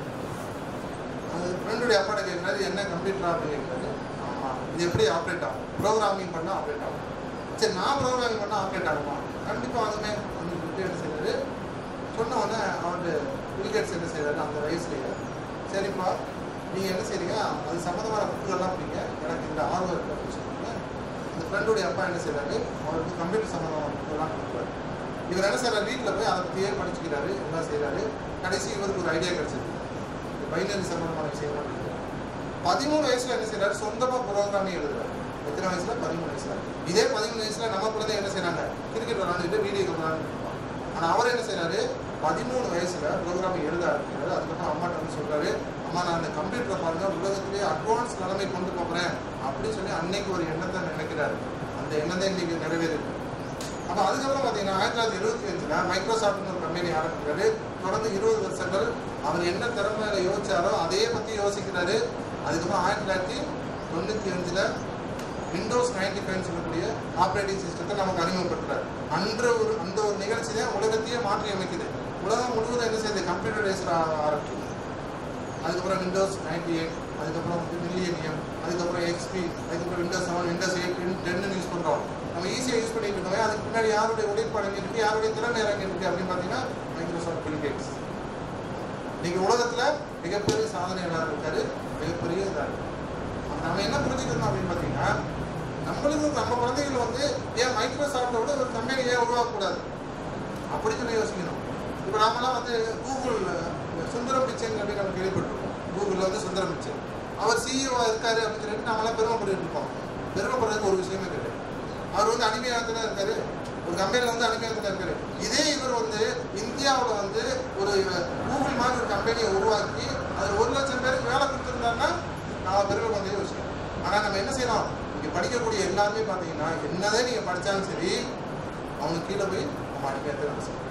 அது ஃப்ரெண்டுடைய அப்பாட்ட கேட்குறாரு என்ன கம்ப்யூட்டரா அப்படின்னு கேட்குறாரு ஆமா இது எப்படி ஆப்ரேட் ஆகும் ப்ரோக்ராமிங் பண்ணா ஆப்ரேட் ஆகும் சரி நான் ப்ரோக்ராமிங் பண்ணா ஆப்ரேட் ஆகுமா கண்டிப்பா ஆகுமே அப்படின்னு சொல்லிட்டு என்ன செய்றாரு சொன்ன உடனே அவரு பில்கேட்ஸ் என்ன செய்றாரு அந்த வயசுலயே சரிப்பா நீங்க என்ன செய்றீங்க அது சம்மந்தமான புக்குகள்லாம் படிங்க எனக்கு இந்த ஆர்வம் இருக்கு அப்படின்னு சொன்னாங்க அந்த ஃப்ரெண்டுடைய அப்பா என்ன செய்றாரு அவருக்கு கம்ப்யூட்டர் சம்மந்தமான புக்குகள்லாம் கொடுக்குறாரு இவர் என்ன செய்றாரு வீட்டில் போய் அதை பற்றியே படிச்சுக்கிறாரு எல்லாம் செய்றாரு கடைசி இவருக்கு ஒரு ஐடியா கிடைச்சது பைனரி சம்பந்தமான விஷயங்கள் இருக்கு. பதிமூணு வயசுல என்ன செய்றாரு சொந்தமா ப்ரோக்ராமிங் எழுதுறாரு எத்தனை வயசுல பதிமூணு வயசுல இதே பதிமூணு வயசுல நம்ம குழந்தை என்ன செய்றாங்க கிரிக்கெட் விளாண்டுட்டு வீடியோ விளாண்டு ஆனா அவர் என்ன செய்றாரு பதிமூணு வயசுல ப்ரோக்ராமிங் எழுத ஆரம்பிக்கிறாரு அதுக்கப்புறம் அம்மாட்ட வந்து சொல்றாரு அம்மா நான் அந்த கம்ப்யூட்டரை பாருங்க உலகத்திலேயே அட்வான்ஸ் நிலைமை கொண்டு போகிறேன் அப்படின்னு சொல்லி அன்னைக்கு ஒரு எண்ணத்தை நினைக்கிறாரு அந்த எண்ணத்தை இன்னைக்கு நிறைவேறுது அப்போ அதுக்கப்புறம் பார்த்தீங்கன்னா ஆயிரத்தி தொள்ளாயிரத்தி எழுபத்தி அஞ்சுல மைக்ரோசாஃப்ட்னு ஒரு கம்பெனி ஆரம்பிக்கிறாரு தொடர்ந்து இருபது வருஷங்கள் அவர் என்ன திறமையில யோசிச்சாரோ அதே பத்தி யோசிக்கிறாரு அதுக்கப்புறம் ஆயிரத்தி தொள்ளாயிரத்தி தொண்ணூத்தி அஞ்சுல விண்டோஸ் நைன்டி ஃபைவ் சொல்லக்கூடிய ஆப்ரேட்டிங் சிஸ்டத்தை நமக்கு அறிமுகப்படுத்துறாரு அன்று ஒரு அந்த ஒரு நிகழ்ச்சி தான் உலகத்தையே மாற்றி அமைக்குது உலகம் முழுவதும் என்ன செய்யுது கம்ப்யூட்டரைஸ்ட் ஆரம்பிக்குது அதுக்கப்புறம் விண்டோஸ் நைன்டி எயிட் அதுக்கப்புறம் வந்து மில்லியனியம் அதுக்கப்புறம் எக்ஸ்பி அதுக்கப்புறம் விண்டோஸ் செவன் விண்டோஸ் எயிட் டென்னு யூஸ் பண்ணுறோம் நம்ம ஈஸியாக யூஸ் பண்ணிட்டு இருக்கோம் அதுக்கு பின்னாடி யாருடைய உழைப்பு அடங்கி இருக்கு யாருடைய திறன் இறங்கி இருக்கு அப்படின்னு பார்த்தீங்கன்னா மைக்ரோசாஃப்ட் பில்கேட்ஸ் இன்னைக்கு உலகத்துல மிகப்பெரிய சாதனையாளர் இருக்காரு மிகப்பெரிய இதா இருக்கு. அப்ப நம்ம என்ன புரிஞ்சுக்கணும் அப்படின்னு பார்த்தீங்கன்னா நம்மளுக்கு நம்ம குழந்தைகள் வந்து ஏன் மைக்ரோசாஃப்டை விட ஒரு கம்பெனி ஏன் உருவாக்கக்கூடாது அப்படி சொல்லி யோசிக்கணும் இப்போ நாமெல்லாம் வந்து கூகுள் சுந்தரம் பிச்சைன்னு சொல்லி நம்ம கேள்விப்பட்டிருக்கோம் கூகுளில் வந்து சுந்தரம் பிச்சை அவர் சிஇஓ இருக்காரு அப்படின்னு சொல்லிட்டு நாமெல்லாம் பெருமைப்பட்டு இருக்கோம் பெருமைப்படுறதுக்கு ஒரு விஷயமே கிடையாது அவர் வந்து அடிமையாக இருக்காரு ஒரு கம்பெனியில் வந்து அடிமையாக இருக்காரு இதே இவர் வந்து இந்தியாவில் வந்து ஒரு கூகுள் மாதிரி ஒரு கம்பெனியை உருவாக்கி அதில் ஒரு லட்சம் பேருக்கு வேலை கொடுத்துருந்தாருன்னா நான் பெருமை கொஞ்சம் யோசிக்கிறேன் ஆனால் நம்ம என்ன செய்யலாம் இங்கே படிக்கக்கூடிய எல்லாருமே பார்த்தீங்கன்னா என்னதே நீங்கள் படித்தாலும் சரி அவனுக்கு கீழே போய் நம்ம அடிமையாக வேலை செய்யணும்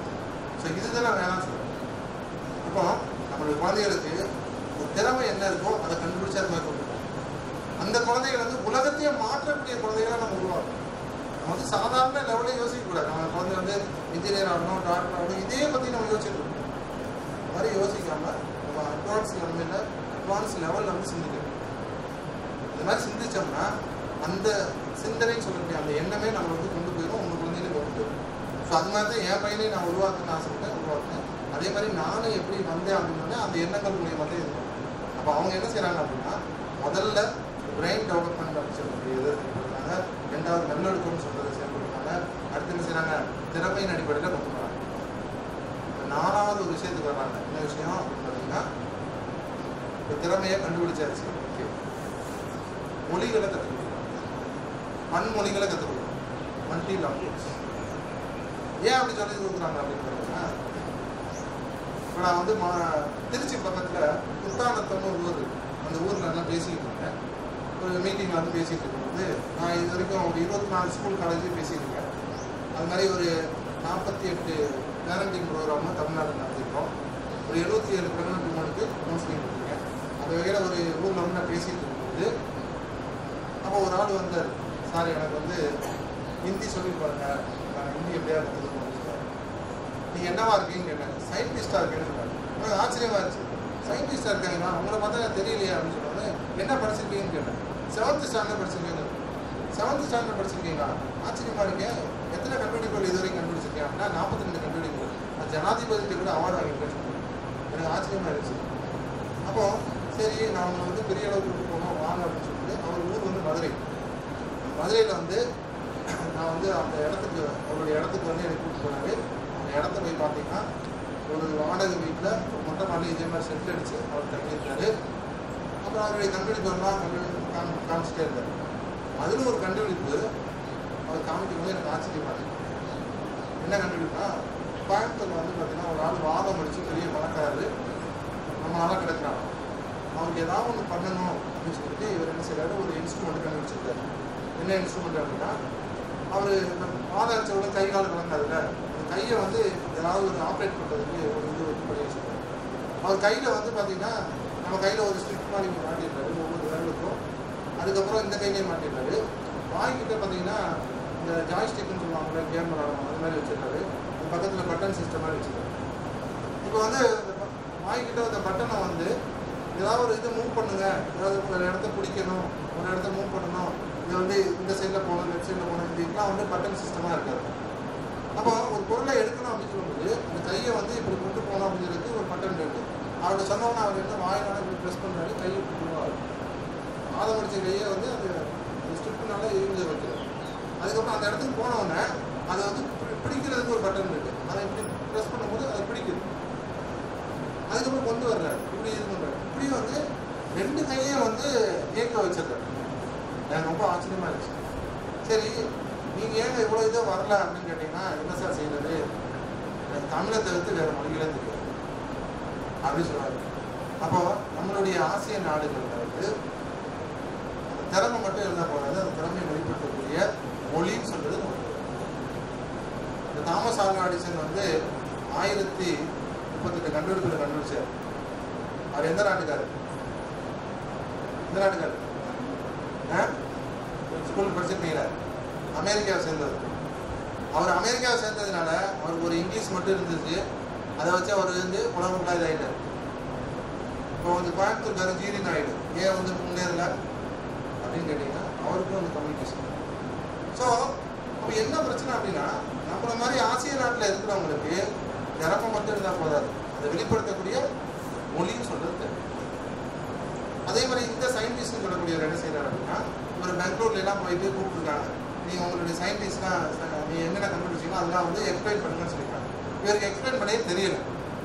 ஸோ இதுதான் நான் வேணாம்னு சொல்றேன் இப்போ நம்மளுடைய குழந்தைகளுக்கு ஒரு திறமை என்ன இருக்கோ அதை கண்டுபிடிச்சா அது மாதிரி கொண்டு போகணும். அந்த குழந்தைகள் வந்து உலகத்தையே மாற்றக்கூடிய குழந்தைகளை நம்ம உருவாக்கணும் நம்ம வந்து சாதாரண லெவலில் யோசிக்கக்கூடாது நம்ம குழந்தை வந்து இன்ஜினியர் ஆகணும் டாக்டர் ஆகணும் இதே பற்றி நம்ம யோசிச்சுட்டு இருக்கோம் அது மாதிரி யோசிக்காம நம்ம அட்வான்ஸ் நிலைமையில் அட்வான்ஸ் லெவலில் வந்து சிந்திக்கணும் இந்த மாதிரி சிந்திச்சோம்னா அந்த சிந்தனைன்னு சொல்லக்கூடிய அந்த எண்ணமே நம்ம வந்து கொண்டு போயிடும் உங்கள் குழந்தைகளுக்கு கொண்டு போயிடும் ஸோ அது மாதிரி தான் என் பையனையும் நான் உருவாக்கணும்னு ஆசைப்பட்டேன் உருவாக்கினேன் அதே மாதிரி நானும் எப்படி வந்தேன் அப்படின்னா அந்த எண்ணங்கள் மூலியமாக தான் இருக்கும் அப்போ அவங்க என்ன செய்கிறாங்க அப்படின்னா முதல்ல பிரெயின் டெவலப்மெண்ட் அப்படின்னு சொல்லக்கூடியது செயல்படுறாங்க ரெண்டாவது நல்லொழுக்கம்னு சொல்றதை செயல்படுறாங்க அடுத்து என்ன செய்கிறாங்க திறமையின் அடிப்படையில் கொண்டு வராங்க இப்ப நாலாவது ஒரு விஷயத்துக்கு வர்றாங்க என்ன விஷயம் அப்படின்னு பார்த்தீங்கன்னா இப்போ திறமையை கண்டுபிடிச்சாச்சு ஓகே மொழிகளை கற்றுக் கொடுக்குறாங்க பன்மொழிகளை கற்றுக் கொடுக்குறாங்க மல்டி லாங்குவேஜ் ஏன் அப்படி சொல்லி கொடுக்குறாங்க அப்படின்னு பார்த்தீங்கன்னா இப்போ நான் வந்து மா- திருச்சி பக்கத்தில் குத்தானத்தம்னு ஒரு ஊர் இருக்கு. அந்த ஊரில் எல்லாம் பேசிக்கிட்டு இருக்கேன் ஒரு மீட்டிங்கில் வந்து பேசிகிட்டு இருக்கும்போது நான் இது வரைக்கும் ஒரு இருபத்தி நாலு ஸ்கூல் காலேஜ் பேசியிருக்கேன் அது மாதிரி ஒரு நாற்பத்தி எட்டு பேரண்டிங் ப்ரோக்ராம் தமிழ்நாட்டில் நடத்திருக்கோம் ஒரு எழுபத்தி ஏழு பிரெக்னன்ட் உமனுக்கு கவுன்சிலிங் கொடுத்துருக்கேன் அந்த வகையில் ஒரு ஊரில் வந்து நான் பேசிகிட்டு இருக்கும்போது அப்போ ஒரு ஆள் வந்தார் சார் எனக்கு வந்து ஹிந்தி சொல்லி பாருங்க நான் ஹிந்தி எப்படியா கற்றுக்கணும் சொன்னார் நீங்கள் என்னவா இருக்கீங்கன்னு கேட்டேன் சயின்டிஸ்டாக இருக்கேன்னு சொன்னார் எனக்கு ஆச்சரியமா இருந்துச்சு சயின்டிஸ்டாக இருக்காங்களா உங்களை பார்த்தா எனக்கு தெரியலையா அப்படின்னு சொன்னாங்க என்ன படிச்சிருக்கீங்கன்னு கேட்டேன் செவன்த் ஸ்டாண்டர்ட் படிச்சிருக்கீங்க செவன்த் ஸ்டாண்டர்ட் படிச்சிருக்கீங்களா ஆச்சரியமா இருக்கேன் எத்தனை கண்டுபிடிப்புகள் இது வரைக்கும் கண்டுபிடிச்சிருக்கேன் அப்படின்னா நாற்பத்தி ரெண்டு கண்டுபிடிப்புகள் நான் ஜனாதிபதிட்டு கூட அவார்டு வாங்கியிருக்கேன்னு சொன்னேன் எனக்கு ஆச்சரியமா இருந்துச்சு அப்போ சரி நான் உங்களை வந்து பெரிய அளவுக்கு கூட்டு போகணும் வாங்க அப்படின்னு சொல்லிட்டு அவர் ஊர் வந்து மதுரை மதுரையில் வந்து நான் வந்து அந்த இடத்துக்கு அவருடைய இடத்துக்கு வந்து எனக்கு கூப்பிட்டு போனாரு அந்த இடத்த போய் பார்த்தீங்கன்னா ஒரு வாடகை வீட்டில் ஒரு மொட்டை மாடி இதே மாதிரி செட்டில் அடித்து அவர் தங்கியிருக்காரு அப்புறம் அவருடைய கண்டுபிடிப்பு எல்லாம் கண்டுபிடிப்பு காமி காமிச்சிட்டே இருந்தார் அதில் ஒரு கண்டுபிடிப்பு அவர் காமிக்கும் போது எனக்கு ஆச்சரியமா இருக்கு என்ன கண்டுபிடிப்புனா கோயம்புத்தூர்ல வந்து பார்த்தீங்கன்னா ஒரு ஆள் வாதம் அடிச்சு பெரிய பணக்காரரு நம்மளால கிடக்கிறான் அவருக்கு ஏதாவது ஒன்று பண்ணணும் அப்படின்னு சொல்லிட்டு இவர் என்ன செய்யறாரு ஒரு இன்ஸ்ட்ருமெண்ட் கண்டுபிடிச்சிருக்காரு என்ன இன்ஸ்ட்ருமெண்ட் அப்படின்னா அவர் வாதம் அடிச்சவங்க கை கால் கலங்காதுல்ல அந்த கையை வந்து ஏதாவது ஒரு ஆப்ரேட் பண்ணுறதுக்கு ஒரு இது வந்து பண்ணி வச்சிருக்காரு அவர் கையில் வந்து பார்த்தீங்கன்னா நம்ம கையில் ஒரு ஸ்டிக் மாதிரி மாட்டிருக்காரு ஒவ்வொரு விரலுக்கும் அதுக்கப்புறம் இந்த கையிலையும் மாட்டிருக்காரு வாங்கிக்கிட்ட பார்த்தீங்கன்னா இந்த ஜாய்ஸ்டிக்னு சொல்லுவாங்கல்ல கேம் விளாடுவாங்க அது மாதிரி வச்சிருக்காரு அது பக்கத்தில் பட்டன் சிஸ்டம் மாதிரி வச்சிருக்காரு இப்போ வந்து இந்த ப- வாங்கிக்கிட்ட அந்த பட்டனை வந்து ஏதாவது ஒரு இது மூவ் பண்ணுங்க ஏதாவது ஒரு இடத்த பிடிக்கணும் ஒரு இடத்த மூவ் பண்ணணும் இது வந்து இந்த சைடில் போகணும் லெஃப்ட் சைடில் போகணும் இதுக்கெல்லாம் வந்து பட்டன் சிஸ்டமாக இருக்காது அப்போ ஒரு பொருளை எடுக்கணும் அப்படின்னு சொல்லும்போது அந்த கையை வந்து இப்படி கொண்டு போகணும் அப்படிங்கிறதுக்கு ஒரு பட்டன் இருக்கு அவர்கிட்ட சொன்னோன்னா அவர் என்ன வாயினால இப்படி ப்ரெஸ் பண்ணுறாரு கையை இப்படி போடுவார் ஆதம் அடிச்ச கையை வந்து அந்த ஸ்ட்ரிப்னால இருந்து வைக்கிறார் அதுக்கப்புறம் அந்த இடத்துக்கு போனவுடனே அதை வந்து பி- பிடிக்கிறதுக்கு ஒரு பட்டன் இருக்கு அதை இப்படி ப்ரெஸ் பண்ணும்போது அதை பிடிக்குது அதுக்கப்புறம் கொண்டு வர்றாரு இப்படி இது பண்றாரு இப்படி வந்து ரெண்டு கையையும் வந்து இயக்க வச்சிருக்காரு எனக்கு ரொம்ப ஆச்சரியமா இருந்துச்சு சரி நீங்க ஏங்க இவ்வளவு இதோ வரல அப்படின்னு கேட்டீங்கன்னா என்ன சார் செய்யறது எனக்கு தமிழை தவிர்த்து வேற மொழிகளே தெரியாது அப்படி சொல்றாரு அப்போ நம்மளுடைய ஆசிய நாடுகள்ல வந்து அந்த திறமை மட்டும் இருந்தால் போதாது அந்த திறமையை வெளிப்படுத்தக்கூடிய மொழின்னு சொல்றது நமக்கு தேவை. இந்த தாமஸ் ஆல்வா எடிசன் வந்து ஆயிரத்தி முப்பத்தெட்டு கண்டுபிடிப்புல கண்டுபிடிச்சார் அவர் எந்த நாட்டுக்காரு எந்த நாட்டுக்காரு ஆ? ஸ்கூல் படிச்சிருக்கீங்களா அமெரிக்காவை சேர்ந்தது அவர் அமெரிக்காவை சேர்ந்ததுனால அவருக்கு ஒரு இங்கிலீஷ் மட்டும் இருந்துச்சு அதை வச்சு அவர் வந்து உலகம் இதாயிட்டார் இப்போ வந்து கோயம்புத்தூர்காரர் ஜீரி நாயுடு ஏன் வந்து முன்னேறல அப்படின்னு கேட்டிங்கன்னா அவருக்கும் வந்து கம்யூனிகேஷன் ஸோ அப்போ என்ன பிரச்சனை அப்படின்னா நம்மள மாதிரி ஆசிய நாட்டில் இருக்கிறவங்களுக்கு திறமை மட்டும் இருந்தால் போதாது அதை வெளிப்படுத்தக்கூடிய மொழின்னு சொல்றது தேவை அதே மாதிரி இந்த சயின்டிஸ்ட்னு சொல்லக்கூடியவர் என்ன செய்யறாரு அப்படின்னா இவர் பெங்களூர்ல எல்லாம் போயிட்டு கூப்பிட்டுருக்காங்க நீங்க உங்களுடைய சயின்டிஸ்ட்லாம் நீ என்னென்ன கண்டுபிடிச்சீங்களோ அதெல்லாம் வந்து எக்ஸ்பிளைன் பண்ணுங்கன்னு சொல்லியிருக்காங்க இவருக்கு எக்ஸ்பிளைன் பண்ணவே தெரியல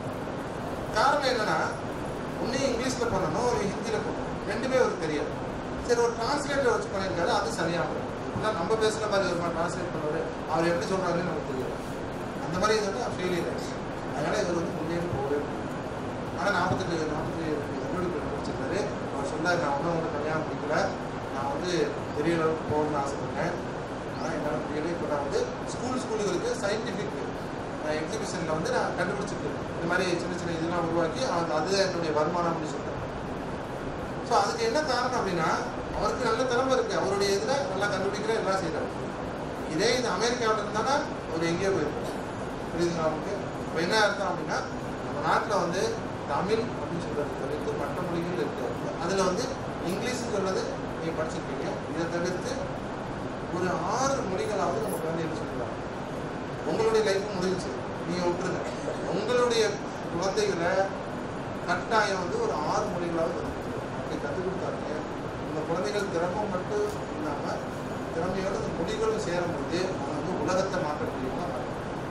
காரணம் என்னன்னா ஒண்ணு இங்கிலீஷ்ல பண்ணணும் ஒரு ஹிந்தியில பண்ணணும் ரெண்டுமே அவருக்கு தெரியாது சரி ஒரு டிரான்ஸ்லேட்டர் வச்சு பண்ணியிருக்காரு அது சரியான இப்படிலாம் நம்ம பேசுற மாதிரி ஒரு டிரான்ஸ்லேட் பண்ணுவாரு அவர் எப்படி சொல்றாருன்னு நமக்கு தெரியல அந்த மாதிரி இது வந்து ஃபெயிலியர் ஆயிடுச்சு அதனால இவர் வந்து முன்னேறி போகவே முடியல. ஆனா நாற்பத்தெட்டு நாற்பத்தி கண்டுபிடிப்பு முடிச்சிருந்தாரு அவர் சொன்னார் நான் ஒன்றும் ஒன்றும் கல்யாணம் பிடிக்கல நான் வந்து பெரிய அளவுக்கு போகணும்னு ஆசைப்பட்டேன் ஆனால் என்னால் முடியல இப்போ நான் வந்து ஸ்கூல் ஸ்கூலுகளுக்கு சயின்டிஃபிக் எக்ஸிபிஷனில் வந்து நான் கண்டுபிடிச்சிட்டு இந்த மாதிரி சின்ன சின்ன இதெல்லாம் உருவாக்கி அது அதுதான் என்னுடைய வருமானம் அப்படின்னு சொல்லிட்டேன் ஸோ அதுக்கு என்ன காரணம் அப்படின்னா அவருக்கு நல்ல திறமை இருக்கு அவருடைய இதில் நல்லா கண்டுபிடிக்கிற எல்லாம் செய்கிறாரு இதே இது அமெரிக்காவில் இருந்தானா அவர் எங்கேயோ போயிருப்பார் புரியுதுங்களா அவருக்கு இப்போ என்ன அர்த்தம் அப்படின்னா நம்ம நாட்டில் வந்து தமிழ் அப்படின்னு சொல்றது தவிர்த்து மற்ற மொழிகள் இருக்கு அதில் வந்து இங்கிலீஷ் சொல்றது நீங்கள் படிச்சிருக்கீங்க இதை தவிர்த்து ஒரு ஆறு மொழிகளாவது நம்ம குழந்தைகள் சொல்லலாம் உங்களுடைய லைஃப் முடிஞ்சுச்சு நீங்கள் விட்டுருங்க உங்களுடைய குழந்தைகளை கட்டாயம் வந்து ஒரு ஆறு மொழிகளாவது அப்படி கற்றுக் கொடுத்தாங்க இந்த குழந்தைகள் திறமை மட்டும் இல்லாமல் திறமையோட இந்த மொழிகளும் சேரும்போது அவங்க வந்து உலகத்தை மாற்றக்கூடியவங்க மாறும்.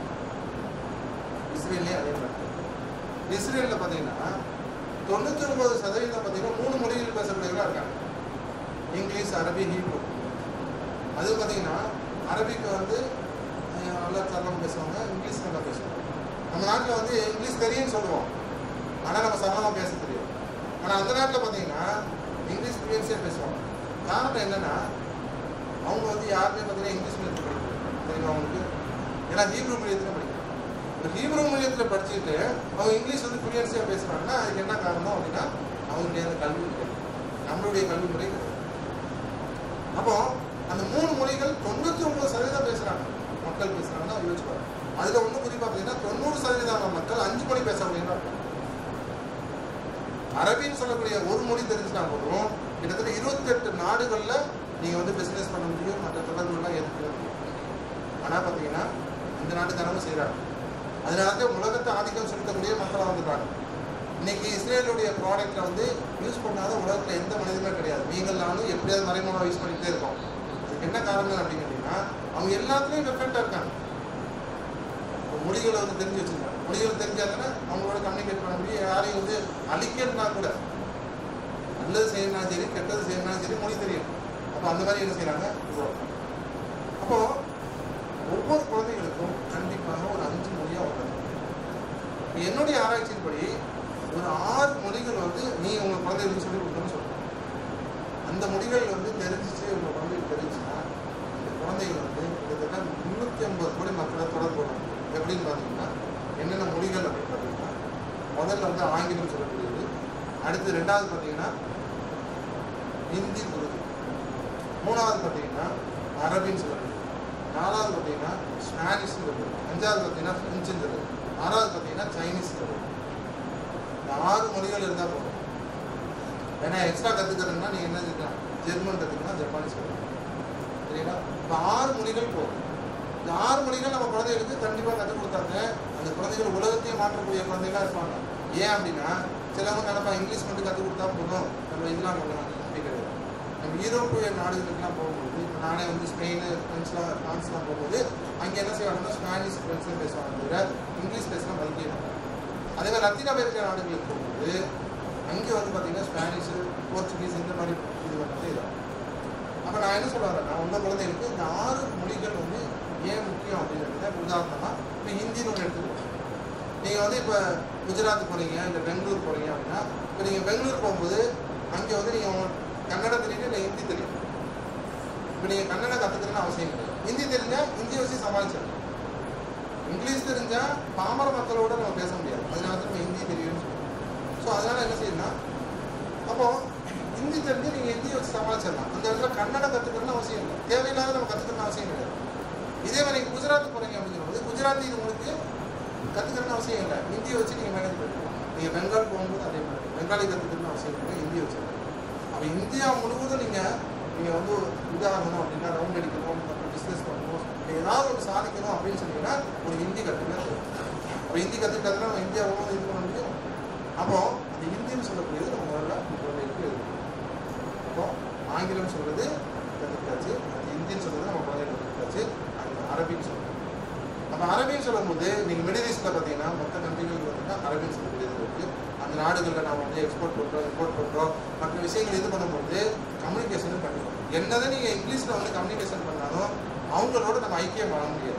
இஸ்ரேல்லே அதே மாதிரி இஸ்ரேலில் பார்த்தீங்கன்னா தொண்ணூற்றி ஒன்பது சதவீதம் பார்த்தீங்கன்னா மூணு மொழிகள் பேசக்கூடியவர்களாக இருக்காங்க இங்கிலீஷ் அரபி ஹீப்ரு அது பார்த்தீங்கன்னா அரபிக்கு வந்து அஹ், நல்லா சரளமாக பேசுவாங்க இங்கிலீஷ் நல்லா பேசுவாங்க நம்ம நாட்டில் வந்து இங்கிலீஷ் தெரியும்னு சொல்லுவோம் ஆனால் நம்ம சரளமாக பேச தெரியும் ஆனால் அந்த நாட்டில் பார்த்தீங்கன்னா இங்கிலீஷ் ஃப்ளூயன்ஸியாக பேசுவாங்க காரணம் என்னன்னா அவங்க வந்து யாருமே பார்த்தீங்கன்னா இங்கிலீஷ் மீடியத்தில் படிக்கல தெரியுமா அவங்களுக்கு ஏன்னா ஹீப்ரு மீடியத்தில் படிக்கிறாங்க இந்த ஹீப்ரு மீடியத்தில் படிச்சுட்டு அவங்க இங்கிலீஷ் வந்து ஃப்ளூயன்ஸியாக பேசுகிறாங்கன்னா அதுக்கு என்ன காரணம் அப்படின்னா அவங்களுடைய அந்த கல்வி முறை நம்மளுடைய கல்வி முறை கிடையாது அப்போ அந்த மூணு மொழிகள் தொண்ணூற்றி ஒன்பது சதவீதம் பேசுகிறாங்க மக்கள் பேசுகிறாங்கன்னா யோசிச்சு பாருங்க அதில் ஒன்றும் குறிப்பாக பார்த்தீங்கன்னா தொண்ணூறு சதவீதமான மக்கள் அஞ்சு மொழி பேசக்கூடியவங்க இருக்காங்க அரபின்னு சொல்லக்கூடிய ஒரு மொழி தெரிஞ்சுனா போதும் கிட்டத்தட்ட இருபத்தெட்டு நாடுகளில் நீங்கள் வந்து பிஸ்னஸ் பண்ண முடியும் மற்ற தொடர்புகள்லாம் ஏற்றுக்க முடியும் ஆனால் பார்த்தீங்கன்னா இந்த நாட்டுக்காரங்க செய்கிறாங்க அதனால தான் உலகத்தை ஆதிக்கம் செலுத்தக்கூடிய மக்களாக வந்துட்டாங்க இன்னைக்கு இஸ்ரேலுடைய ப்ராடக்ட்டை வந்து யூஸ் பண்ணாத உலகத்தில் எந்த மனிதனுமே கிடையாது நீங்கள் நானும் எப்படியாவது மறைமுகமாக யூஸ் பண்ணிக்கிட்டே இருக்கோம் அதுக்கு என்ன காரணம் அப்படின்னு கேட்டிங்கன்னா அவங்க எல்லாத்துலேயும் பெர்ஃபெக்டாக இருக்காங்க இப்போ மொழிகளை வந்து தெரிஞ்சு வச்சுருக்காங்க மொழிகள் தெரிஞ்சாங்கன்னா அவங்களோட கம்யூனிகேட் பண்ண முடியும் யாரையும் வந்து அழிக்கணும்னா கூட நல்லது செய்யணும்னாலும் சரி கெட்டது செய்யணும்னாலும் சரி மொழி தெரியும் அப்போ அந்த மாதிரி என்ன செய்கிறாங்க அப்போ ஒவ்வொரு குழந்தைகளுக்கும் கண்டிப்பாக ஒரு அஞ்சு மொழியாக வளரும் இப்ப என்னுடைய ஆராய்ச்சியின்படி ஒரு ஆறு மொழிகள் வந்து நீ உங்கள் குழந்தைகளுக்கு சொல்லிக் கொடுக்கணும்னு சொல்கிறேன் அந்த மொழிகள் வந்து தெரிஞ்சிச்சு உங்கள் குழந்தைகளுக்கு தெரிஞ்சுன்னா இந்த குழந்தைகள் வந்து கிட்டத்தட்ட முந்நூற்றி ஐம்பது கோடி மக்களை தொடர்பு கொள்ளும் எப்படின்னு பார்த்தீங்கன்னா என்னென்ன மொழிகள் அப்படின்னு பார்த்தீங்கன்னா முதல்ல வந்து ஆங்கிலம் சொல்லக்கூடியது அடுத்து ரெண்டாவது பார்த்தீங்கன்னா ஹிந்தி உருது மூணாவது பார்த்தீங்கன்னா அரபின்னு சொல்லக்கூடியது நாலாவது பார்த்தீங்கன்னா ஸ்பானிஷ் இருக்குது அஞ்சாவது பார்த்தீங்கன்னா ஃப்ரெஞ்சுன்னு இருக்குது ஆறாவது பார்த்தீங்கன்னா சைனீஸ் இருக்குது இந்த ஆறு மொழிகள் இருந்தால் போதும் ஏன்னா எக்ஸ்ட்ரா கற்றுக்கிறதுனா நீங்கள் என்ன செய்யலாம் ஜெர்மன் கற்றுக்கலாம் ஜப்பானீஸ் கற்றுக்கலாம் சரிங்களா இப்போ ஆறு மொழிகள் போதும் இந்த ஆறு மொழிகள் நம்ம குழந்தைகளுக்கு கண்டிப்பாக கற்றுக் கொடுத்தாங்க அந்த குழந்தைகள் உலகத்தையே மாற்றக்கூடிய குழந்தைகளா இருப்பாங்க ஏன் அப்படின்னா சிலவங்க நினைப்பா இங்கிலீஷ் மட்டும் கற்றுக் கொடுத்தா போதும் நம்ம இதெல்லாம் பண்ணலாம் அப்படி கிடையாது நம்ம யூரோப்பிய நாடுகளுக்கெல்லாம் போகும்போது இப்போ நானே வந்து ஸ்பெயின் ஃப்ரெண்ட்ஸ்லாம் ஃப்ரான்ஸ்லாம் போகும்போது அங்கே என்ன செய்வாங்கன்னா ஸ்பானிஷ் ஃப்ரெண்ட்ஸ்லாம் பேசுவாங்க தவிர இங்கிலீஷ் பேசலாம் மதிக்க மாட்டாங்க அதே மாதிரி லத்தீன் அமெரிக்க நாடுகளுக்கு போகும்போது அங்கே வந்து பார்த்தீங்கன்னா ஸ்பானிஷ் போர்ச்சுகீஸ் இந்த மாதிரி இது வந்து இதாகும் அப்போ நான் என்ன சொல்ல வரேன்னா உங்கள் குழந்தைகளுக்கு இந்த ஆறு மொழிகள் வந்து ஏன் முக்கியம் அப்படிங்கிறத உதாரணமாக இப்போ ஹிந்தின்னு ஒன்று எடுத்துக்கோங்க நீங்கள் வந்து இப்போ குஜராத் போகிறீங்க இல்லை பெங்களூர் போகிறீங்க அப்படின்னா இப்போ நீங்கள் பெங்களூர் போகும்போது அங்கே வந்து நீங்கள் கன்னடம் தெரியும் இல்லை ஹிந்தி தெரியும் இப்போ நீங்கள் கன்னடம் கற்றுக்கணும்னு அவசியம் கிடையாது ஹிந்தி தெரிஞ்சால் ஹிந்தி வச்சு சமாளிச்சிடலாம் இங்கிலீஷ் தெரிஞ்சால் பாமர மக்களோட நம்ம பேச முடியாது அதனால தான் நம்ம ஹிந்தி தெரியும்னு சொல்லுவோம் ஸோ அதனால் என்ன செய்யணும்னா அப்போ ஹிந்தி தெரிஞ்சு நீங்கள் ஹிந்தி வச்சு சமாளிச்சிடலாம் அந்த இடத்துல கன்னடம் கற்றுக்கணும்னு அவசியம் இல்லை தேவையில்லாத நம்ம கற்றுக்கணும்னு அவசியம் கிடையாது இதே மாதிரி நீங்கள் குஜராத் போகிறீங்க அப்படிங்கும்போது குஜராத்தி இது உங்களுக்கு கற்றுக்கணும்னு அவசியம் இல்லை ஹிந்தியை வச்சு நீங்கள் மேனேஜ் பண்ணிக்கலாம் நீங்கள் பெங்கால் போகும்போது அதே மாதிரி பெங்காலி கற்றுக்கணும்னு அவசியம் இல்லை ஹிந்தி வச்சு அப்போ இந்தியா முழுவதும் நீங்கள் நீங்கள் வந்து இதாகணும் அப்படின்னா ரவுண்ட் அடிக்கணும் அப்புறம் பிஸ்னஸ் பண்ணணும் நீங்கள் ஏதாவது ஒன்று சாதிக்கணும் அப்படின்னு சொன்னீங்கன்னா ஒரு ஹிந்தி கற்றுக்கிட்டா அப்போ ஹிந்தி கற்றுக்கிட்டதுனா நம்ம இந்தியா முழுவதும் இது பண்ண முடியும் அப்போ அந்த ஹிந்தின்னு சொல்லக்கூடியது நம்ம முதல்ல குழந்தைகளுக்கு எழுதணும் அப்போ ஆங்கிலம் சொல்றது கற்றுக்கிட்டாச்சு அது ஹிந்தின்னு சொல்றது நம்ம குழந்தைகளுக்கு கற்றுக்கிட்டாச்சு அது அரபின்னு சொல்றது அப்போ அரபின்னு சொல்லும்போது நீங்கள் மிடில் ஈஸ்ட்டில் பார்த்தீங்கன்னா மற்ற கண்ட்ரிகளுக்கு பார்த்தீங்கன்னா அரபின்னு சொல்லக்கூடியது இருக்குது அந்த நாடுகளில் நம்ம வந்து எக்ஸ்போர்ட் பண்ணுறோம் இம்போர்ட் பண்ணுறோம் மற்ற விஷயங்கள் இது பண்ணும்போது கம்யூனிகேஷனும் பண்ணிக்கிறோம் என்னதான் நீங்கள் இங்கிலீஷில் வந்து கம்யூனிகேஷன் பண்ணாலும் அவங்களோட நம்ம ஐக்கியம் பண்ண முடியாது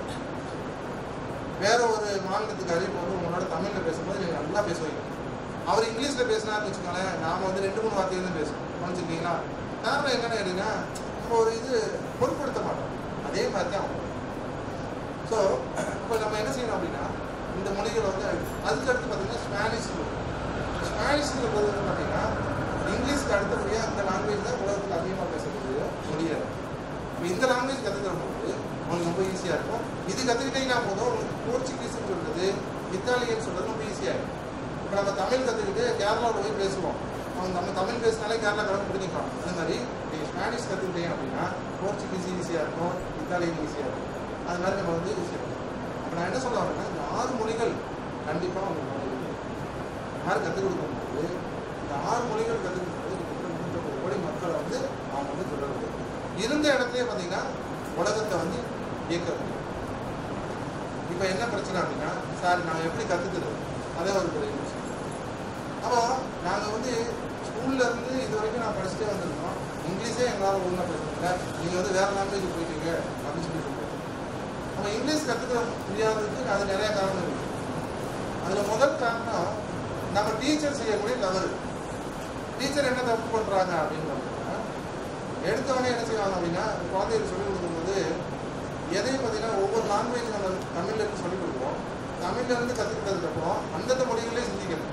வேற ஒரு மாநிலத்துக்காரி இப்போ வந்து உங்களோட தமிழில் பேசும்போது நீங்கள் நல்லா பேசுவீங்க அவர் இங்கிலீஷில் பேசினாருன்னு வச்சுக்கோங்களேன் நாம வந்து ரெண்டு மூணு வார்த்தையில தான் பேசுவோம் புரிஞ்சுருக்கீங்களா காரணம் என்னன்னு கேட்டீங்கன்னா நம்ம ஒரு இது பொருட்படுத்த மாட்டோம் அதே மாதிரி தான் அவங்க ஸோ இப்போ நம்ம என்ன செய்யணும் அப்படின்னா இந்த மொழிகள் வந்து அதுக்கு அடுத்து பார்த்தீங்கன்னா ஸ்பானிஷ் ஸ்பானிஷ்ங்கிற போது வந்து பார்த்தீங்கன்னா இங்கிலீஷ்க்கு அடுத்தபடியாக அந்த லாங்குவேஜ் தான் உலகத்தில் அதிகமாக பேசக்கூடிய மொழியாக இருக்கும் இப்போ இந்த லாங்குவேஜ் கற்றுக்கிற போது உங்களுக்கு ரொம்ப ஈஸியாக இருக்கும் இது கற்றுக்கிட்டீங்கன்னா போதும் உங்களுக்கு போர்ச்சுகீஸ்னு சொல்கிறது இத்தாலியன் சொல்கிறது ரொம்ப ஈஸியாக இருக்கும் இப்போ நம்ம தமிழ் கற்றுக்கிட்டு கேரளாவில் போய் பேசுவோம் அவங்க நம்ம தமிழ் பேசினாலே கேரளா கடவுள் பிடிக்கலாம் அதே மாதிரி நீங்கள் ஸ்பானிஷ் கற்றுக்கிட்டீங்க அப்படின்னா போர்ச்சுகீஸ் ஈஸியாக இருக்கும் இத்தாலியன் ஈஸியாக இருக்கும் அது மாதிரி நம்ம வந்து ஈஸியாக இருக்கும் அப்போ நான் என்ன சொல்ல வரேன்னா இந்த ஆறு மொழிகள் கண்டிப்பாக உங்களுக்கு மொழிகள் யார் கற்றுக் கொடுக்கும்போது இந்த ஆறு மொழிகள் கற்றுக் கொடுக்கும்போது கிட்டத்தட்ட முந்நூற்றம்பது கோடி மக்களை வந்து அவங்க வந்து தொடர்பு இருந்த இடத்துலயே பார்த்தீங்கன்னா உலகத்தை வந்து இயக்க முடியும் இப்போ என்ன பிரச்சனை அப்படின்னா சார் நாங்கள் எப்படி கற்றுக்கிறது அதே ஒரு பெரிய விஷயம் அப்போ நாங்கள் வந்து ஸ்கூல்ல இருந்து இது வரைக்கும் நான் படிச்சுட்டே வந்திருக்கோம் இங்கிலீஷே எங்களால் ஒழுங்காக பேச முடியல நீங்கள் வந்து வேறு லாங்குவேஜ் போயிட்டீங்க அப்படின்னு சொல்லி சொல்லுவோம் நம்ம இங்கிலீஷ் கற்றுக்க முடியாததுக்கு அது நிறைய காரணம் இருக்கு அதில் முதல் காரணம் நம்ம டீச்சர் செய்யக்கூடிய தவறு டீச்சர் என்ன தப்பு பண்ணுறாங்க அப்படின்னு பார்த்தீங்கன்னா எடுத்தவொடனே என்ன செய்வாங்க அப்படின்னா குழந்தைகளுக்கு சொல்லிக் கொடுக்கும்போது எதையும் பார்த்தீங்கன்னா ஒவ்வொரு லாங்குவேஜ் நம்ம தமிழ்ல இருந்து சொல்லிக் கொடுக்குறோம் தமிழ்ல இருந்து கற்றுக்கிட்டதுக்கப்புறம் அந்தந்த மொழிகளே சிந்திக்கணும்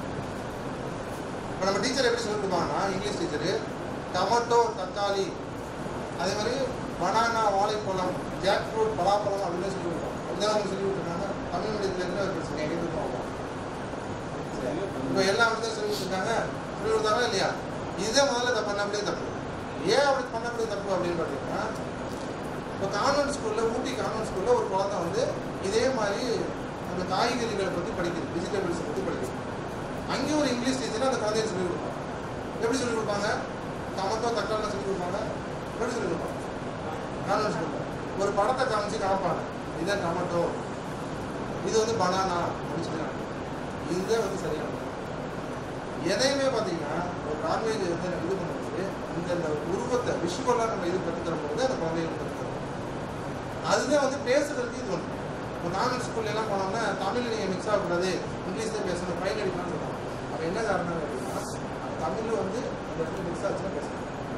இப்போ நம்ம டீச்சர் எப்படி சொல்லிக் கொடுப்பாங்கன்னா இங்கிலீஷ் டீச்சரு டொமேட்டோ தக்காளி அதே மாதிரி பனானா வாழைப்பழம் ஜாக் ஃப்ரூட் பலாப்பழம் அப்படின்னு சொல்லி கொடுப்போம் அப்படிதான் அவங்க சொல்லி கொடுத்துருக்காங்க தமிழ் மீடியத்தில் இருந்து ஒரு பிரச்சனை எங்கே போவோம் இப்போ எல்லா விஷயத்தையும் சொல்லி கொடுத்துருக்காங்க சொல்லி கொடுத்தாங்களா இல்லையா இதே முதல்ல தப்பு பண்ணப்படியே தப்பு ஏன் அப்படி பண்ணப்படியே தப்பு அப்படின்னு பார்த்தீங்கன்னா இப்போ கான்வென்ட் ஸ்கூலில் ஊட்டி கான்வென்ட் ஸ்கூலில் ஒரு குழந்தை வந்து இதே மாதிரி அந்த காய்கறிகளை பற்றி படிக்குது வெஜிடபிள்ஸை பற்றி படிக்குது அங்கேயும் ஒரு இங்கிலீஷ் டீச்சர் அந்த குழந்தைய சொல்லிக் கொடுப்பாங்க எப்படி சொல்லிக் கொடுப்பாங்க டமட்டோ தக்காளி சொல்லிக் கொடுப்பாங்க எப்படி சொல்லிக் கொடுப்பாங்க நான் சொல்லுவேன் ஒரு படத்தை காமிச்சு காமிப்பாங்க இதான் டமட்டோ இது வந்து பனானா அப்படின்னு சொல்லி காமிப்பாங்க. இதுதான் வந்து சரியான எதையுமே பார்த்தீங்கன்னா ஒரு லாங்குவேஜ் வந்து நம்ம இது பண்ணும்போது இந்த இந்த உருவத்தை விஷுவலாக நம்ம இது கற்றுக்கிற போது அந்த குழந்தைகளுக்கு கற்றுக்கிறோம் அதுதான் வந்து பேசுறதுக்கு இது ஒன்று இப்போ கான்வென்ட் ஸ்கூல்ல எல்லாம் போனோம்னா தமிழ் நீங்கள் மிக்ஸ் ஆகக்கூடாது இங்கிலீஷ் தான் பேசணும் ஃபைன் அடிக்கலாம்னு சொல்லுவாங்க அப்போ என்ன காரணம் அப்படின்னா தமிழ் வந்து அந்த இடத்துல மிக்ஸ் ஆச்சுன்னா பேசணும்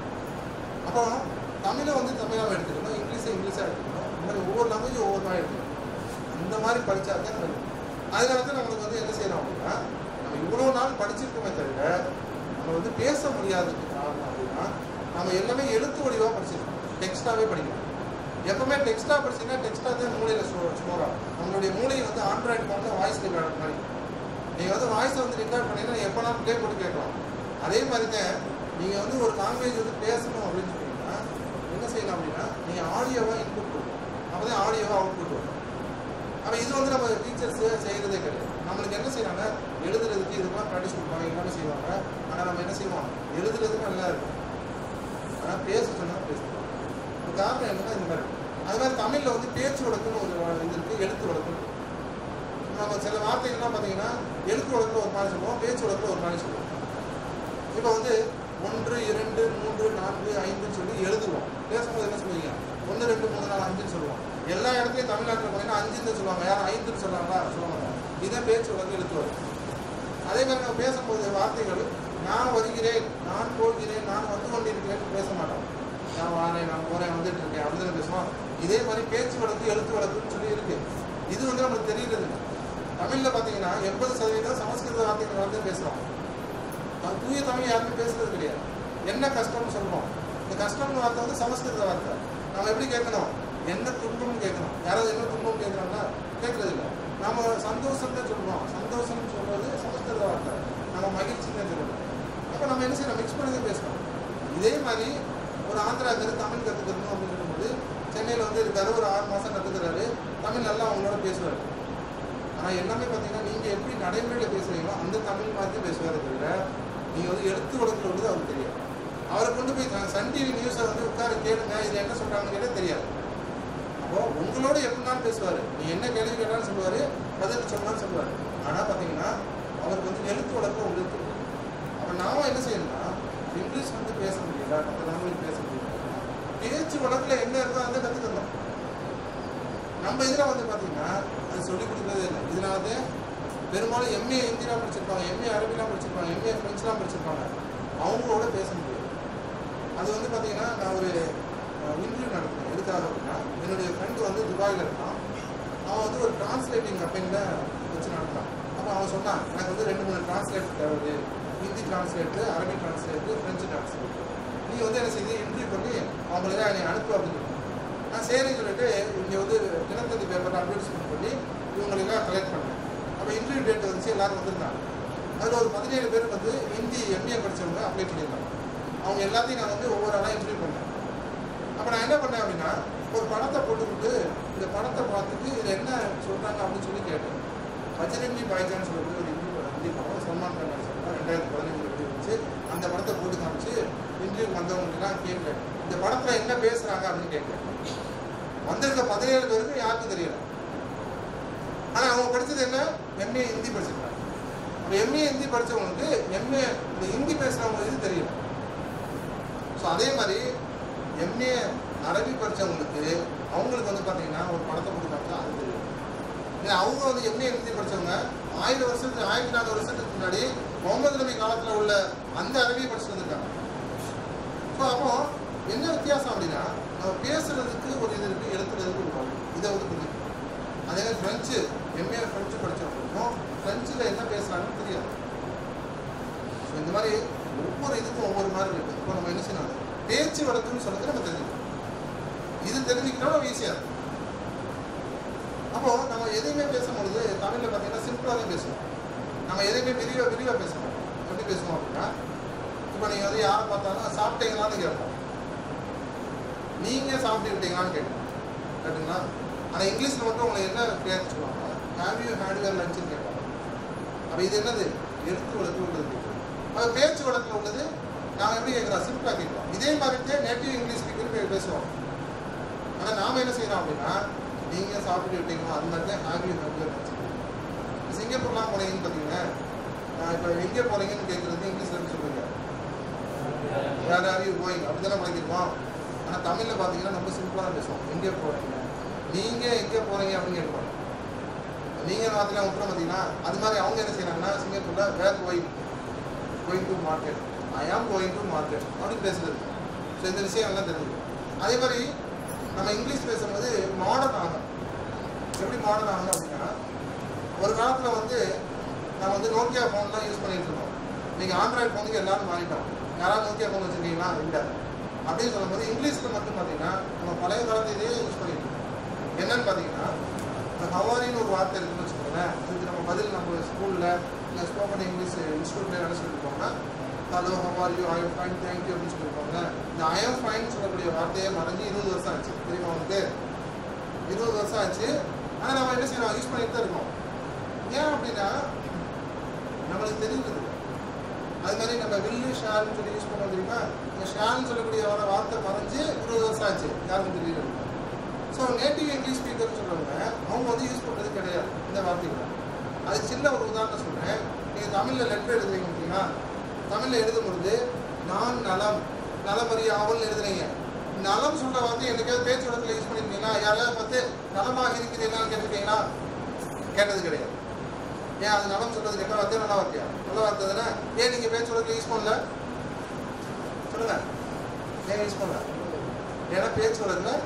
அப்போ தமிழை வந்து தமிழாக எடுத்துக்கணும் இங்கிலீஷை இங்கிலீஷாக எடுத்துக்கணும் இந்த மாதிரி ஒவ்வொரு லாங்குவேஜ் ஒவ்வொரு மாதிரி எடுத்துக்கணும் இந்த மாதிரி படித்தா தான் நம்ம அதனால தான் நம்மளுக்கு வந்து என்ன செய்யணும் அப்படின்னா நம்ம இவ்வளோ நாள் படிச்சிருக்கோமே தவிர நம்ம வந்து பேச முடியாததுக்கு காரணம் அப்படின்னா நம்ம எல்லாமே எழுத்து வடிவாக படிச்சிருக்கோம் டெக்ஸ்டாகவே படிக்கணும் எப்பவுமே டெக்ஸ்டாக படிச்சீங்கன்னா டெக்ஸ்டாக தான் மூளையில் ஸ்டோ ஸ்டோர் ஆகும் நம்மளுடைய மூளை வந்து ஆண்ட்ராய்டு ஃபோனில் வாய்ஸ் ரெக்கார்ட் மாதிரி நீங்கள் வந்து வாய்ஸை வந்து ரெக்கார்ட் பண்ணீங்கன்னா எப்போனா ப்ளே போட்டு கேட்கலாம் அதே மாதிரி தான் நீங்கள் வந்து ஒரு லாங்குவேஜ் வந்து பேசணும் அப்படின்னு சொன்னீங்கன்னா என்ன செய்யலாம் அப்படின்னா நீங்கள் ஆடியோவாக இன்புட் கொடுக்கணும் அப்போ தான் ஆடியோவாக அவுட்புட் வரும் அப்போ இது வந்து நம்ம டீச்சர்ஸ் செய்கிறதே கிடையாது நம்மளுக்கு என்ன செய்யறாங்க எழுதுறதுக்கு இதுக்கெல்லாம் ப்ராக்டிஸ் கொடுப்பாங்க எல்லாமே செய்வாங்க ஆனால் நம்ம என்ன செய்வோம் எழுதுறதுக்கு நல்லா இருக்கும் ஆனால் பேச சொன்னால் பேசுவோம் ஒரு காரணம் என்னன்னா இந்த மாதிரி அது மாதிரி தமிழில் வந்து பேச்சு வழக்குன்னு ஒரு இது இருக்குது எழுத்து வழக்குன்னு இருக்கு. நம்ம சில வார்த்தைகள்லாம் பார்த்தீங்கன்னா எழுத்து வழக்கில் ஒரு மாதிரி சொல்லுவோம் பேச்சு வழக்கில் ஒரு மாதிரி சொல்லுவோம் இப்போ வந்து ஒன்று இரண்டு மூன்று நான்கு ஐந்துன்னு சொல்லி எழுதுவோம் பேசும்போது என்ன சொல்லுவீங்க ஒன்று ரெண்டு மூணு நாலு அஞ்சுன்னு சொல்லுவோம் எல்லா இடத்துலையும் தமிழ்நாட்டில் பார்த்தீங்கன்னா அஞ்சுன்னு தான் சொல்லுவாங்க யாரும் ஐந்துன்னு சொல்லுவாங்களா சொல்ல மாட்டாங்க இதான் பேச்சு வழக்கு எழுத்து வழக்கு அதே மாதிரி நம்ம பேசும்போது வார்த்தைகள் நான் வருகிறேன் நான் போகிறேன் நான் வந்து கொண்டிருக்கிறேன் பேச மாட்டோம் நான் வாரேன் நான் போறேன் வந்துட்டு இருக்கேன் அப்படின்னு பேசுவோம் இதே மாதிரி பேச்சு வழக்கு எழுத்து வழக்குன்னு சொல்லி இருக்கு இது வந்து நமக்கு தெரியறது இல்லை தமிழ்ல பார்த்தீங்கன்னா எண்பது சதவீதம் சமஸ்கிருத வார்த்தைகள் வந்து பேசுறோம் அது தூய தமிழ் யாருமே பேசுறது கிடையாது என்ன கஷ்டம்னு சொல்றோம் இந்த கஷ்டம்னு வார்த்தை வந்து சமஸ்கிருத வார்த்தை நம்ம எப்படி கேட்கணும் என்ன துன்பம்னு கேட்கணும் யாராவது என்ன துன்பம் கேட்குறாங்கன்னா கேட்கறது இல்லை நம்ம சந்தோஷம் தான் சொல்றோம் சந்தோஷம்னு சொல்றது சமஸ்கிருத வார்த்தை நம்ம மகிழ்ச்சி தான் சொல்றோம் அப்போ நம்ம என்ன செய்யணும் மிக்ஸ் பண்ணி தான் பேசணும் இதே மாதிரி ஒரு ஆந்திராக்காரர் தமிழ் கற்றுக்கணும் அப்படின்னு சொல்லும்போது சென்னையில் வந்து இருக்காரு ஒரு ஆறு மாதம் கற்றுக்கிறாரு தமிழ் நல்லா அவங்களோட பேசுவார் ஆனால் எல்லாமே பார்த்தீங்கன்னா நீங்கள் எப்படி நடைமுறையில் பேசுறீங்களோ அந்த தமிழ் மாதிரி பேசுவாரே தவிர நீங்கள் வந்து எழுத்து வழக்கில் உள்ளது அவருக்கு தெரியாது அவரை கொண்டு போய் சன் சன் டிவி நியூஸை வந்து உட்கார கேளுங்க இதில் என்ன சொல்கிறாங்கன்னு கேட்டால் தெரியாது அப்போ உங்களோட எப்படினாலும் பேசுவார் நீ என்ன கேள்வி கேட்டாலும் சொல்லுவார் பதில் சொன்னாலும் சொல்லுவார் ஆனால் பார்த்தீங்கன்னா அவருக்கு வந்து எழுத்து வழக்கம் உங்களுக்கு தெரியும் அப்போ நாம என்ன செய்யணும்னா இங்கிலீஷ் வந்து பேச முடியல மற்ற லாங்குவேஜ் பேச முடியல பேச்சு வழக்கில் என்ன இருக்கோ அதை கற்றுக்கணும் நம்ம இதில் வந்து பார்த்தீங்கன்னா அது சொல்லிக் கொடுக்கறதே இல்லை இதனால தான் பெரும்பாலும் எம்ஏ ஹிந்திலாம் படிச்சிருப்பாங்க எம்ஏ அரபிலாம் படிச்சிருப்பாங்க எம்ஏ ஃப்ரெஞ்சுலாம் படிச்சிருப்பாங்க அவங்களோட பேச முடியாது அது வந்து பார்த்தீங்கன்னா நான் ஒரு இன்டர்வியூ நடத்தினேன் எதுக்காக அப்படின்னா என்னுடைய ஃப்ரெண்டு வந்து துபாயில் இருக்கான் அவன் வந்து ஒரு டிரான்ஸ்லேட்டிங் கம்பெனியில் வச்சு நடத்தான் அப்போ அவன் சொன்னான் எனக்கு வந்து ரெண்டு மூணு டிரான்ஸ்லேட் தேவை ஹிந்தி டிரான்ஸ்லேட்டு அரபி டிரான்ஸ்லேட்டு ஃப்ரெஞ்சு டிரான்ஸ்லேட்டு நீ வந்து என்ன செய்து இன்டர்வியூ பண்ணி அவங்களுக்கு என்னை அனுப்பு அப்படின்னு சொன்னான். நான் சரின்னு சொல்லிட்டு இங்கே வந்து தினத்தந்தி பேப்பரில் அட்வர்டைஸ்மெண்ட் பண்ணி இவங்களுக்கெல்லாம் கலெக்ட் பண்ணேன் அப்போ இன்டர்வியூ டேட் வந்துச்சு எல்லாரும் வந்திருந்தாங்க அதில் ஒரு பதினேழு பேர் வந்து ஹிந்தி எம்ஏ படித்தவங்க அப்ளை பண்ணியிருந்தாங்க அவங்க எல்லாத்தையும் நான் வந்து ஒவ்வொரு ஆளாக இன்டர்வியூ பண்ணேன் அப்போ நான் என்ன பண்ணேன் அப்படின்னா ஒரு படத்தை போட்டுக்கிட்டு இந்த படத்தை பார்த்துட்டு இதில் என்ன சொல்கிறாங்க அப்படின்னு சொல்லி கேட்டேன் பஜரங்கி பாய்ஜான்னு சொல்லிட்டு ஒரு ஹிந்தி படம் ஹிந்தி படம் சல்மான் கான் நடிச்சிருந்தா ரெண்டாயிரத்தி பதினஞ்சில் வெளியே வந்துச்சு அந்த படத்தை போட்டு காமிச்சு இன்டர்வியூ வந்தவங்களுக்குலாம் கேட்குறேன் இந்த படத்தில் என்ன பேசுகிறாங்க அப்படின்னு கேட்குறேன் வந்திருக்க பதினேழு பேருக்கு யாருக்கும் தெரியல ஆனால் அவங்க படித்தது என்ன எம்ஏ ஹிந்தி படிச்சிருக்காங்க இப்போ எம்ஏ ஹிந்தி படித்தவங்களுக்கு எம்ஏ இந்த ஹிந்தி பேசுகிறவங்களுக்கு இது தெரியல ஸோ அதே மாதிரி எம்ஏ அரபி படித்தவங்களுக்கு அவங்களுக்கு வந்து பார்த்தீங்கன்னா ஒரு படத்தை போட்டு பார்த்தா அது தெரியும் ஏன்னா அவங்க வந்து எம்ஏ ஹிந்தி படித்தவங்க ஆயிரம் வருஷத்துக்கு ஆயிரத்தி நானூறு வருஷத்துக்கு முன்னாடி முகமது நபி காலத்தில் உள்ள அந்த அரபியை படிச்சுட்டு வந்திருக்காங்க ஸோ அப்போ என்ன வித்தியாசம் அப்படின்னா நம்ம பேசுறதுக்கு ஒரு இது இருக்குது எழுத்துறதுக்கு ஒரு வழி இதை வந்து புரிஞ்சுக்கணும் அதே மாதிரி ஃப்ரெஞ்சு எம்ஏ ஃப்ரெஞ்சு படித்தவங்களுக்கும் ஃப்ரெஞ்சில் என்ன பேசுகிறாங்கன்னு தெரியாது ஸோ இந்த மாதிரி ஒவ்வொரு இதுக்கும் ஒவ்வொரு மாதிரி இருக்குது இப்போ நம்ம என்ன செய்யணும் பேச்சு வழக்குன்னு சொல்றது நம்ம தெரிஞ்சுக்கணும் இது தெரிஞ்சுக்கிட்டா நம்ம ஈஸியாக இருக்கும் அப்போ நம்ம எதையுமே பேசும்பொழுது தமிழில் பார்த்தீங்கன்னா சிம்பிளாக தான் பேசுவோம் நம்ம எதையுமே விரிவாக விரிவாக பேச மாட்டோம் எப்படி பேசுவோம் அப்படின்னா இப்போ நீங்கள் வந்து யாரை பார்த்தாலும் சாப்பிட்டீங்களான்னு கேட்போம் நீங்கள் சாப்பிட்டுக்கிட்டீங்களான்னு கேட்போம் கேட்டுங்களா ஆனால் இங்கிலீஷில் மட்டும் உங்களை என்ன கேட்க சொல்லுவாங்க ஹேவ் யூ ஹேட் யுவர் லஞ்சுன்னு கேட்பாங்க அப்போ இது என்னது எழுத்து வழக்கில் உள்ளது கேட்குறோம் அது பேச்சு வழக்கில் உள்ளது நாங்கள் எப்படி கேட்குறோம் சிம்பிளாக கேட்குறோம் இதே மாதிரி நேட்டிவ் இங்கிலீஷ் ஸ்பீக்கர் பேசுவோம் ஆனால் நாம என்ன செய்யறோம் அப்படின்னா நீங்கள் சாப்பிட்டு விட்டீங்களோ அது மாதிரி தான் ஹாப்பி ஹாப்பியாக நினச்சிக்கோங்க சிங்கப்பூர்லாம் போனீங்கன்னு பார்த்தீங்கன்னா இப்போ எங்கே போறீங்கன்னு கேட்குறது இங்கிலீஷில் எப்படி சொல்லுங்க வேறு யார் யூ கோயிங் அப்படி தானே பழகிருக்கோம் ஆனால் தமிழில் பார்த்தீங்கன்னா ரொம்ப சிம்பிளாக பேசுவோம் எங்கே போகிறீங்க நீங்கள் எங்கே போகிறீங்க அப்படின்னு கேட்பாங்க நீங்கள் வார்த்தையில விட்டுற பார்த்தீங்கன்னா அது மாதிரி அவங்க என்ன செய்யறாங்கன்னா சிங்கப்பூரில் where going going to market I am going to market அப்படின்னு பேசுறது ஸோ இந்த விஷயம் எல்லாம் தெரிஞ்சுக்கும் அதே மாதிரி நம்ம இங்கிலீஷ் பேசும்போது மாடர்ன் ஆகும் எப்படி மாடர்ன் ஆகணும் அப்படின்னா ஒரு காலத்தில் வந்து நான் வந்து நோக்கியா ஃபோன் தான் யூஸ் பண்ணிட்டு இருந்தோம் நீங்கள் ஆண்ட்ராய்டு ஃபோனுக்கு எல்லாரும் மாறிட்டோம் யாராவது நோக்கியா ஃபோன் வச்சுருக்கீங்களா இல்லை அப்படின்னு சொல்லும்போது இங்கிலீஷில் மட்டும் பார்த்தீங்கன்னா நம்ம பழைய காலத்து இதே யூஸ் பண்ணிட்டு இருக்கோம் என்னன்னு பார்த்தீங்கன்னா இந்த ஹவாரின்னு ஒரு வார்த்தை இருக்குன்னு வச்சுக்கோங்களேன் இதுக்கு நம்ம பதில் நம்ம ஸ்கூலில் இல்லை ஸ்போக்கன் இங்கிலீஷ் இன்ஸ்டியூட்டில் என்ன சொல்லியிருக்கோம்னா hello how are you I fine thank you அப்படின்னு சொல்லியிருக்கோங்க இந்த ஐ எம் ஃபைன் சொல்லக்கூடிய வார்த்தையை மறைஞ்சு இருபது வருஷம் ஆச்சு தெரியுமா உங்களுக்கு இருபது வருஷம் ஆச்சு ஆனால் நம்ம என்ன செய்யறோம் யூஸ் பண்ணிட்டு தான் இருக்கோம் ஏன் அப்படின்னா நம்மளுக்கு தெரியுது அது மாதிரி நம்ம வில்லு ஷால்னு சொல்லி யூஸ் பண்ண தெரியுமா இந்த ஷால்னு சொல்லக்கூடிய வர வார்த்தை மறைஞ்சு இருபது வருஷம் ஆச்சு யாருக்கும் தெரியல ஸோ நேட்டிவ் இங்கிலீஷ் ஸ்பீக்கர்னு சொல்றவங்க அவங்க வந்து யூஸ் பண்ணுறது கிடையாது இந்த வார்த்தைகளை அது சின்ன ஒரு உதாரணம் சொல்றேன் நீங்கள் தமிழில் லெட்டர் எழுதுறீங்க பார்த்தீங்களா தமிழில் எழுதும் பொழுது நான் நலம் நலமறிய ஆவல் எழுதுறீங்க நலம் சொல்ற வார்த்தை என்னைக்காவது பேச்சு வழக்கில் யூஸ் பண்ணிருக்கீங்களா யாரையாவது பார்த்து நலமாக இருக்கிறீங்களான்னு கேட்டிருக்கீங்களா கேட்டது கிடையாது ஏன் அது நலம் சொல்றது கெட்ட வார்த்தையா நல்ல வார்த்தையா நல்ல வார்த்தை தானே ஏன் நீங்க பேச்சு வழக்கில் யூஸ் பண்ணல சொல்லுங்க ஏன் யூஸ் பண்ணல ஏன்னா பேச்சு வழக்கில்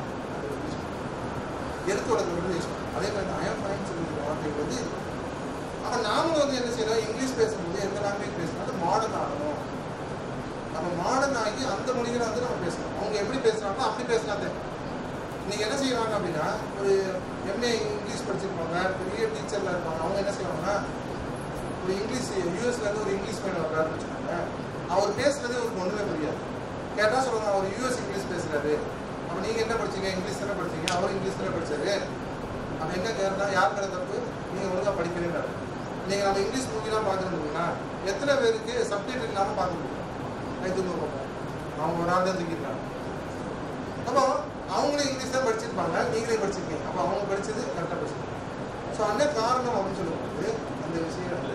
எழுத்து வழக்கு மட்டும் யூஸ் பண்ணலாம் அதே மாதிரி ஐஎம் ஃபைன் சொல்லிக்கிற வார்த்தை வந்து இது அப்போ நாமளும் வந்து என்ன செய்யறோம் இங்கிலீஷ் பேசும்போது எந்த லாங்குவேஜ் பேசினாலும் மாடர்ன் ஆகணும் நம்ம மாடர்ன் ஆகி அந்த மொழிகளை வந்து நம்ம பேசணும் அவங்க எப்படி பேசுறாங்களோ அப்படி பேசினா தான் இன்னைக்கு என்ன செய்வாங்க அப்படின்னா ஒரு எம்ஏ இங்கிலீஷ் படிச்சிருப்பாங்க பெரிய டீச்சர்ல இருப்பாங்க அவங்க என்ன செய்வாங்கன்னா ஒரு இங்கிலீஷ் யூஎஸ்ல இருந்து ஒரு இங்கிலீஷ் மேன் வர்றாருன்னு வச்சுக்கோங்க அவர் பேசுறதே ஒரு ஒண்ணுமே புரியாது கேட்டா சொல்லுவாங்க அவர் யூஎஸ் இங்கிலீஷ் பேசுறாரு அப்ப நீங்க என்ன படிச்சீங்க இங்கிலீஷ் தானே படிச்சீங்க அவர் இங்கிலீஷ் தானே படிச்சாரு அப்ப எங்க கேட்டா யார் மேல தப்பு நீங்க ஒழுங்கா படிக்கிறீங்க நீங்க நம்ம இங்கிலீஷ் மூவிலாம் பார்க்கணும்னா எத்தனை பேருக்கு சப்டைட்டில் இல்லாம பார்க்க முடியும் கை தூங்க பார்ப்போம் அவங்க ஒரு ஆள் தான் தூக்கிருக்காங்க அப்போ அவங்களும் இங்கிலீஷ் தான் படிச்சிருப்பாங்க நீங்களே படிச்சிருக்கீங்க அப்போ அவங்க படிச்சது கரெக்டாக படிச்சிருக்கீங்க ஸோ அந்த காரணம் அப்படின்னு சொல்லும்போது அந்த விஷயம் இல்லை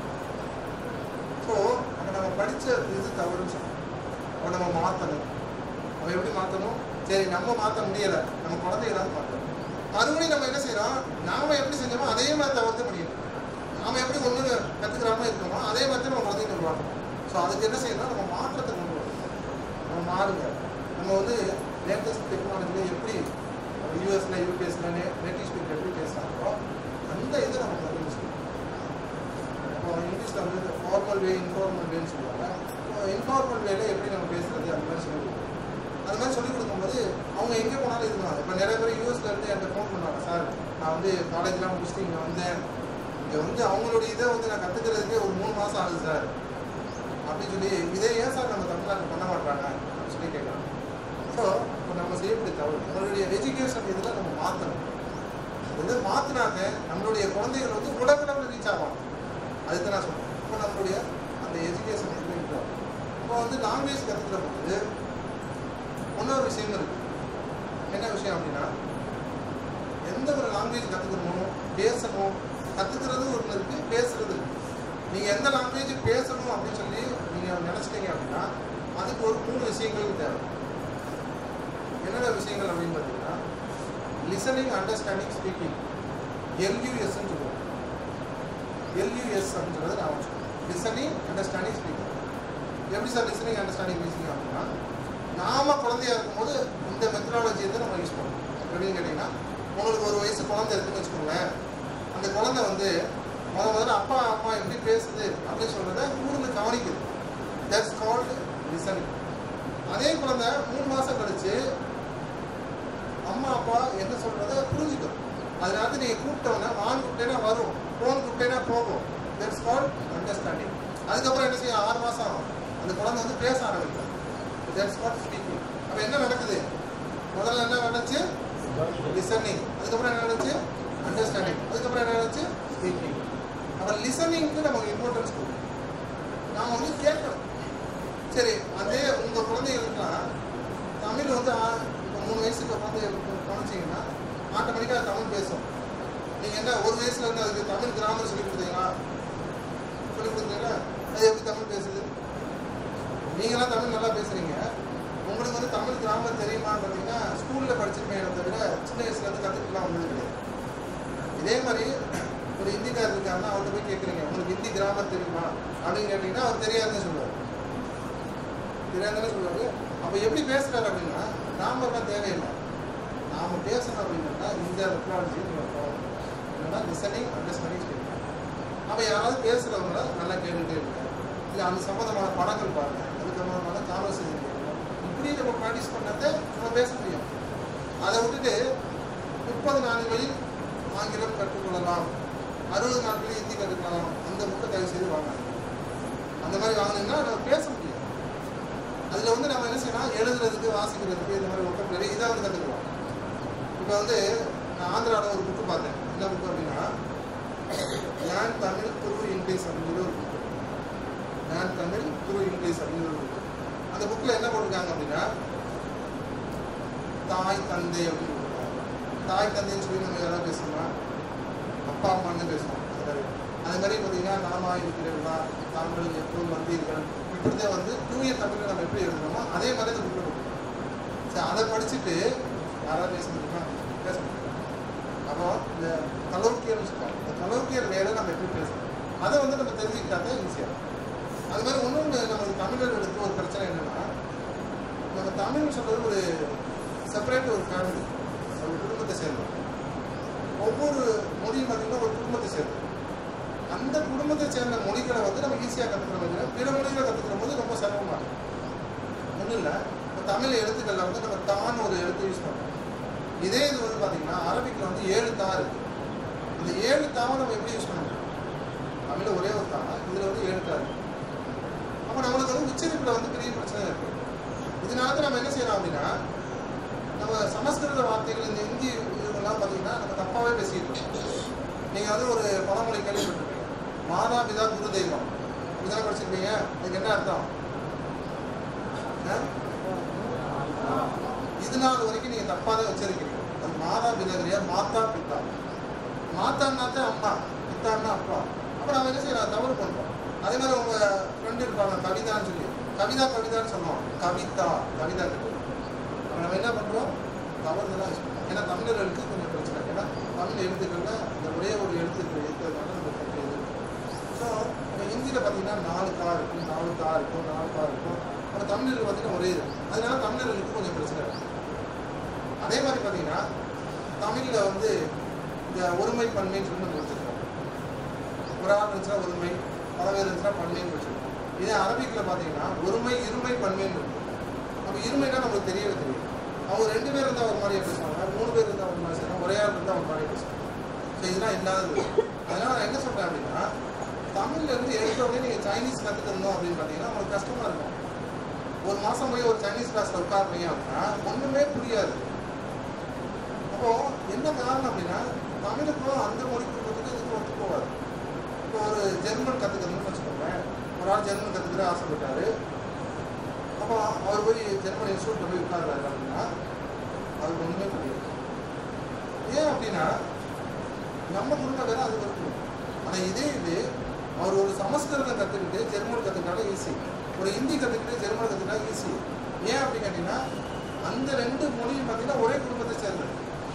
ஸோ அப்போ நம்ம படித்த இது தவறுன்னு சொல்லணும் அப்போ நம்ம மாற்றணும் அப்போ எப்படி மாற்றணும் சரி நம்ம மாற்ற முடியலை நம்ம குழந்தைகளாவது மாற்றணும் மறுபடியும் நம்ம என்ன செய்யறோம் நாம எப்படி செஞ்சோமோ அதே மாதிரி தவிர்த்து முடியும் நாம எப்படி ஒன்று கற்றுக்கிறாம இருக்கோமோ அதே மாதிரி நம்ம குழந்தைங்க உருவாக்கணும் ஸோ அதுக்கு என்ன செய்யணும் நம்ம மாற்றத்தை கொண்டு வரணும் நம்ம மாறுங்க நம்ம வந்து லேட்டஸ்ட் டெக்னாலஜியில் எப்படி யூஎஸ்ல யூபிஎஸ்ல நேட்டிவ் ஸ்பீக்கர் எப்படி பேசுகிறாங்களோ அந்த இதை நம்ம வந்து யூஸ் பண்ணணும் இப்போ இங்கிலீஷில் வந்து ஃபார்மல் வே இன்ஃபார்மல் வேன்னு சொல்லுவாங்க இன்ஃபார்மல் வேல எப்படி நம்ம பேசுறது அந்த மாதிரி சொல்லி கொடுக்கணும் அது மாதிரி சொல்லி கொடுக்கும்போது அவங்க எங்கே போனாலும் இது பண்ணுவாங்க இப்போ நிறைய பேர் யூஎஸ்ல இருந்து என்கிட்ட ஃபோன் பண்ணாங்க சார் நான் வந்து காலேஜ்லாம் முடிச்சுட்டு இங்கே வந்தேன் இங்கே வந்து அவங்களுடைய இதை வந்து நான் கற்றுக்கிறதுக்கே ஒரு மூணு மாதம் ஆகுது சார் அப்படின்னு சொல்லி இதே ஏன் சார் நம்ம தமிழ்நாட்டில் பண்ண மாட்டாங்க அப்படின்னு சொல்லி கேட்குறாங்க ஸோ இப்போ நம்ம செய்யக்கூடிய தவறு நம்மளுடைய எஜுகேஷன் இதில் நம்ம மாற்றணும் வந்து மாற்றினாக்க நம்மளுடைய குழந்தைகள் வந்து உலகளவில் ரீச் ஆகும் அதுக்கு நான் சொல்றேன் இப்போ நம்மளுடைய அந்த எஜுகேஷன் எப்படி இருக்கும் இப்போ வந்து லாங்குவேஜ் கற்றுக்கிற போது இன்னொரு விஷயம் இருக்கு என்ன விஷயம் அப்படின்னா எந்த ஒரு லாங்குவேஜ் கற்றுக்கணுமோ பேசணும் கற்றுக்கிறது ஒன்று இருக்கு பேசுறது இருக்கு நீங்கள் எந்த லாங்குவேஜ் பேசணும் அப்படின்னு சொல்லி நீங்கள் நினச்சிட்டீங்க அப்படின்னா அதுக்கு ஒரு மூணு விஷயங்கள் தேவை என்னென்ன விஷயங்கள் அப்படின்னு பார்த்தீங்கன்னா லிசனிங் அண்டர்ஸ்டாண்டிங் ஸ்பீக்கிங் எல்யூஎஸ்ன்னு சொல்லுவோம் எல்யூஎஸ் அப்படின்னு சொல்றது நான் வச்சுக்கோங்க லிசனிங் அண்டர்ஸ்டாண்டிங் ஸ்பீக்கிங் எப்படி சார் லிசனிங் அண்டர்ஸ்டாண்டிங் பேசிங்க அப்படின்னா நாம குழந்தையா இருக்கும்போது இந்த மெத்தடாலஜி வந்து நம்ம யூஸ் பண்ணுவோம் எப்படின்னு கேட்டிங்கன்னா உங்களுக்கு ஒரு வயசு குழந்தை இருக்குன்னு வச்சுக்கோங்களேன் அந்த குழந்தை வந்து முத முதல்ல அப்பா அம்மா எப்படி பேசுது அப்படின்னு சொல்றத கூர்ந்து கவனிக்குது தட்ஸ் கால்டு லிசனிங் அதே குழந்தை மூணு மாசம் கழிச்சு அம்மா அப்பா என்ன சொல்றத புரிஞ்சுக்கும் அதனால நீங்க கூப்பிட்டவன வான் கூப்பிட்டேன்னா வரும் போன் கூப்பிட்டேன்னா போகும் தட்ஸ் கால்ட் அண்டர்ஸ்டாண்டிங் அதுக்கப்புறம் என்ன செய்யும் ஆறு மாசம் ஆகும் அந்த குழந்தை வந்து பேச ஆரம்பிக்கும் தட்ஸ் கால்ட் ஸ்பீக்கிங் அப்ப என்ன நடக்குது முதல்ல என்ன நடந்துச்சு லிசனிங் அதுக்கப்புறம் என்ன நடந்துச்சு அண்டர்ஸ்டாண்டிங் அதுக்கப்புறம் என்ன நடந்துச்சு ஸ்பீக்கிங் அப்ப லிசனிங்க்கு நமக்கு இம்பார்ட்டன்ஸ் கொடுக்கும் வந்து கேட்கணும் சரி அதே உங்கள் குழந்தைகளுக்குலாம் தமிழ் வந்து ஆ- இப்போ மூணு வயசுக்கு குழந்தைகளுக்கு காமிச்சிங்கன்னா ஆட்டோமேட்டிக்காக தமிழ் பேசும் நீங்கள் என்ன ஒரு வயசுல இருந்து அதுக்கு தமிழ் கிராமர் சொல்லி கொடுத்தீங்களா சொல்லி கொடுத்தீங்களா அது எப்படி தமிழ் பேசுது நீங்களாம் தமிழ் நல்லா பேசுறீங்க உங்களுக்கு வந்து தமிழ் கிராமர் தெரியுமான்னு பார்த்தீங்கன்னா ஸ்கூலில் படிச்சிருப்பேன் தவிர சின்ன வயசுலேருந்து கற்றுக்கலாம் வந்தது கிடையாது இதே மாதிரி ஒரு ஹிந்திக்காரர் இருக்காருன்னா அவர்கிட்ட போய் கேட்குறீங்க உங்களுக்கு ஹிந்தி கிராமர் தெரியுமா அப்படின்னு கேட்டிங்கன்னா அவர் தெரியாதுன்னு சொல்லுவார் தெரியாதுன்னு சொல்லுவாரு அப்போ எப்படி பேசுறாரு அப்படின்னா கிராமர்லாம் தேவையில்லை நாம பேசணும் அப்படின்னா இந்த மெட்ராலஜி என்னன்னா லிசனிங் அண்டர்ஸ்டாண்டிங் ஸ்டேட்மெண்ட் அப்போ யாராவது பேசுகிறவங்கள நல்லா கேட்டுகிட்டே இருங்க இல்லை அந்த சம்மந்தமான படங்கள் பாருங்க அதுக்கு சம்மந்தமான கான்வர்சேஷன் கேட்கணும் இப்படி நம்ம ப்ராக்டிஸ் பண்ணதை நம்ம பேச முடியும் அதை விட்டுட்டு முப்பது நாட்களில் ஆங்கிலம் கற்றுக்கொள்ளலாம் அறுபது நாட்களில் ஹிந்தி கற்றுக்கலாம் அந்த புக்கை தயவு செய்து வாங்கலாம் அந்த மாதிரி வாங்கினீங்கன்னா நம்ம பேச முடியும் அதில் வந்து நம்ம என்ன செய்யலாம் எழுதுறதுக்கு வாசிக்கிறதுக்கு இந்த மாதிரி ஒர்க்கப் நிறைய இதாக வந்து கற்றுக்கலாம் இப்போ வந்து நான் ஆந்திராவில் ஒரு புக்கு பார்த்தேன் என்ன புக்கு அப்படின்னா லேன் தமிழ் துரு இங்கிலீஷ் அப்படிங்கிற ஒரு புக்கு லேன் தமிழ் துரு இங்கிலீஷ் அப்படிங்கிற ஒரு புக்கு அந்த புக்கில் என்ன போட்டிருக்காங்க அப்படின்னா தாய் தந்தை அப்படின்னு போட்டிருக்காங்க தாய் தந்தைன்னு சொல்லி நம்ம யாராவது பேசணுமா அப்பா அம்மான்னு பேசணும் அது மாதிரி அது மாதிரி பார்த்தீங்கன்னா நாமா இருக்கிறீர்களா தாங்கள் எப்போது வந்தீர்கள் இப்படிதான் வந்து தூய தமிழில் நம்ம எப்படி எழுதணுமோ அதே மாதிரி அந்த புக்கில் போட்டுருக்கோம் சரி அதை படிச்சுட்டு யாராவது பேச முடியுமா பேச முடியும் அப்போ இந்த கலோக்கியல்னு சொல்லுவாங்க இந்த கலோக்கியல் வேலை நம்ம எப்படி பேசணும் அதை வந்து நம்ம தெரிஞ்சுக்கிட்டா தான் ஈஸியாக அது மாதிரி இன்னொன்று நமக்கு தமிழர்களுக்கு ஒரு பிரச்சனை என்னன்னா நம்ம தமிழ் சொல்றது ஒரு செப்பரேட் ஒரு ஃபேமிலி ஒரு குடும்பத்தை சேர்ந்தோம் ஒவ்வொரு மொழியும் பார்த்தீங்கன்னா ஒரு குடும்பத்தை சேர்ந்தோம் அந்த குடும்பத்தை சேர்ந்த மொழிகளை வந்து நம்ம ஈஸியாக கற்றுக்கிறோம் பிற மொழிகளை கற்றுக்கிற போது ரொம்ப சிரமமாக இருக்கும் ஒன்றும் இல்லை இப்போ தமிழ் எழுத்துக்களில் வந்து நம்ம தான் ஒரு எழுத்து யூஸ் பண்ணுறோம் இதே இது வந்து பார்த்தீங்கன்னா அரபிக்கில் வந்து ஏழு தா இருக்கு இந்த ஏழு தாவை நம்ம எப்படி யூஸ் பண்ண முடியும் தமிழில் ஒரே ஒரு தா இதில் வந்து ஏழு தா இருக்கு அப்போ நம்மளுக்கு வந்து உச்சரிப்பில் வந்து பெரிய பிரச்சனை இருக்கு இதனால தான் நம்ம என்ன செய்யலாம் அப்படின்னா நம்ம சமஸ்கிருத வார்த்தைகள் இந்த இந்தி இதுக்கெல்லாம் பார்த்தீங்கன்னா நம்ம தப்பாகவே பேசிட்டு இருக்கோம் நீங்கள் வந்து ஒரு பழமொழி கேள்விப்பட்டிருப்பீங்க மாதா பிதா குரு தெய்வம் இப்படிதான் படிச்சிருப்பீங்க அதுக்கு என்ன அர்த்தம் ஆ? இது நாள் வரைக்கும் நீங்கள் தப்பாக தான் வச்சிருக்கீங்க அது மாதா பிதா கிடையாது மாதா பிதா மாத்தான்னா தான் அம்மா பித்தான்னா அப்பா அப்போ நம்ம என்ன செய்யலாம் தவறு பண்ணுறோம் அதே மாதிரி உங்கள் ஃப்ரெண்டு இருப்பாங்க கவிதான்னு சொல்லி கவிதா கவிதான்னு சொல்லுவோம் கவிதா கவிதா கிடையாது அப்ப நம்ம என்ன பண்ணுறோம் தவறுதலாக யூஸ் பண்ணுறோம் ஏன்னா தமிழர்களுக்கு கொஞ்சம் பிரச்சனை ஏன்னா தமிழ் எழுத்துக்கள்ல இந்த ஒரே ஒரு எழுத்து இருக்கிறதுனால நம்ம தப்பு எழுதுறோம் ஸோ இப்போ ஹிந்தியில் பார்த்தீங்கன்னா நாலு கா இருக்கும் நாலு கா இருக்கும் நாலு கா இருக்கும் அப்போ தமிழர்கள் பார்த்தீங்கன்னா ஒரே இது அதனால தமிழர்களுக்கு கொஞ்சம் பிரச்சனை இருக்கு அதே மாதிரி பார்த்தீங்கன்னா தமிழில் வந்து இந்த ஒருமை பன்மைன்னு சொல்லி நம்ம வச்சுருக்கோம் ஒரு ஆள் இருந்துச்சுன்னா ஒருமை பல பேர் இருந்துச்சுன்னா பன்மைன்னு வச்சுருக்கோம் இதே அரபிக்கில் பார்த்தீங்கன்னா ஒருமை இருமை பன்மைன்னு இருக்கும் அப்போ இருமைனா நமக்கு தெரியவே தெரியும் அவங்க ரெண்டு பேர் இருந்தால் ஒரு மாதிரியே பேசுவாங்க மூணு பேர் இருந்தால் ஒரு மாதிரி பேசுவாங்க ஒரே ஆள் இருந்தால் ஒரு மாதிரியே பேசுவாங்க ஸோ இதெல்லாம் இல்லாதது அதனால் நான் என்ன சொல்கிறேன் அப்படின்னா தமிழ்ல இருந்து எடுத்த உடனே நீங்கள் சைனீஸ் கற்றுக்கணும் அப்படின்னு பார்த்தீங்கன்னா உங்களுக்கு கஷ்டமாக இருக்கும் ஒரு மாதம் போய் ஒரு சைனீஸ் கிளாஸில் உட்காருறீங்க அப்படின்னா ஒன்றுமே புரியாது அப்போ என்ன காரணம் அப்படின்னா தமிழுக்கும் அந்த மொழி குடும்பத்துக்கும் இதுக்கும் ஒத்து போகாது இப்போ ஒரு ஜெர்மன் கற்றுக்கணும்னு வச்சுக்கோங்களேன் ஒரு ஆள் ஜெர்மன் கற்றுக்கிற ஆசைப்பட்டாரு அப்போ அவர் போய் ஜெர்மன் இன்ஸ்டியூட்டில் போய் உட்கார்றாரு அப்படின்னா அவருக்கு ஒன்றுமே புரியாது ஏன் அப்படின்னா நம்ம குடும்பம் வேற அது இருக்கும் ஆனால் இதே இது அவர் ஒரு சமஸ்கிருதம் கற்றுக்கிட்டு ஜெர்மன் கற்றுக்கிட்டாலும் ஈஸி ஒரு ஹிந்தி கற்றுக்கிட்டு ஜெர்மன் கற்றுக்கிட்டா ஈஸி ஏன் அப்படின்னு கேட்டிங்கன்னா அந்த ரெண்டு மொழியும் பார்த்தீங்கன்னா ஒரே குடும்பத்தை சேர்ந்தது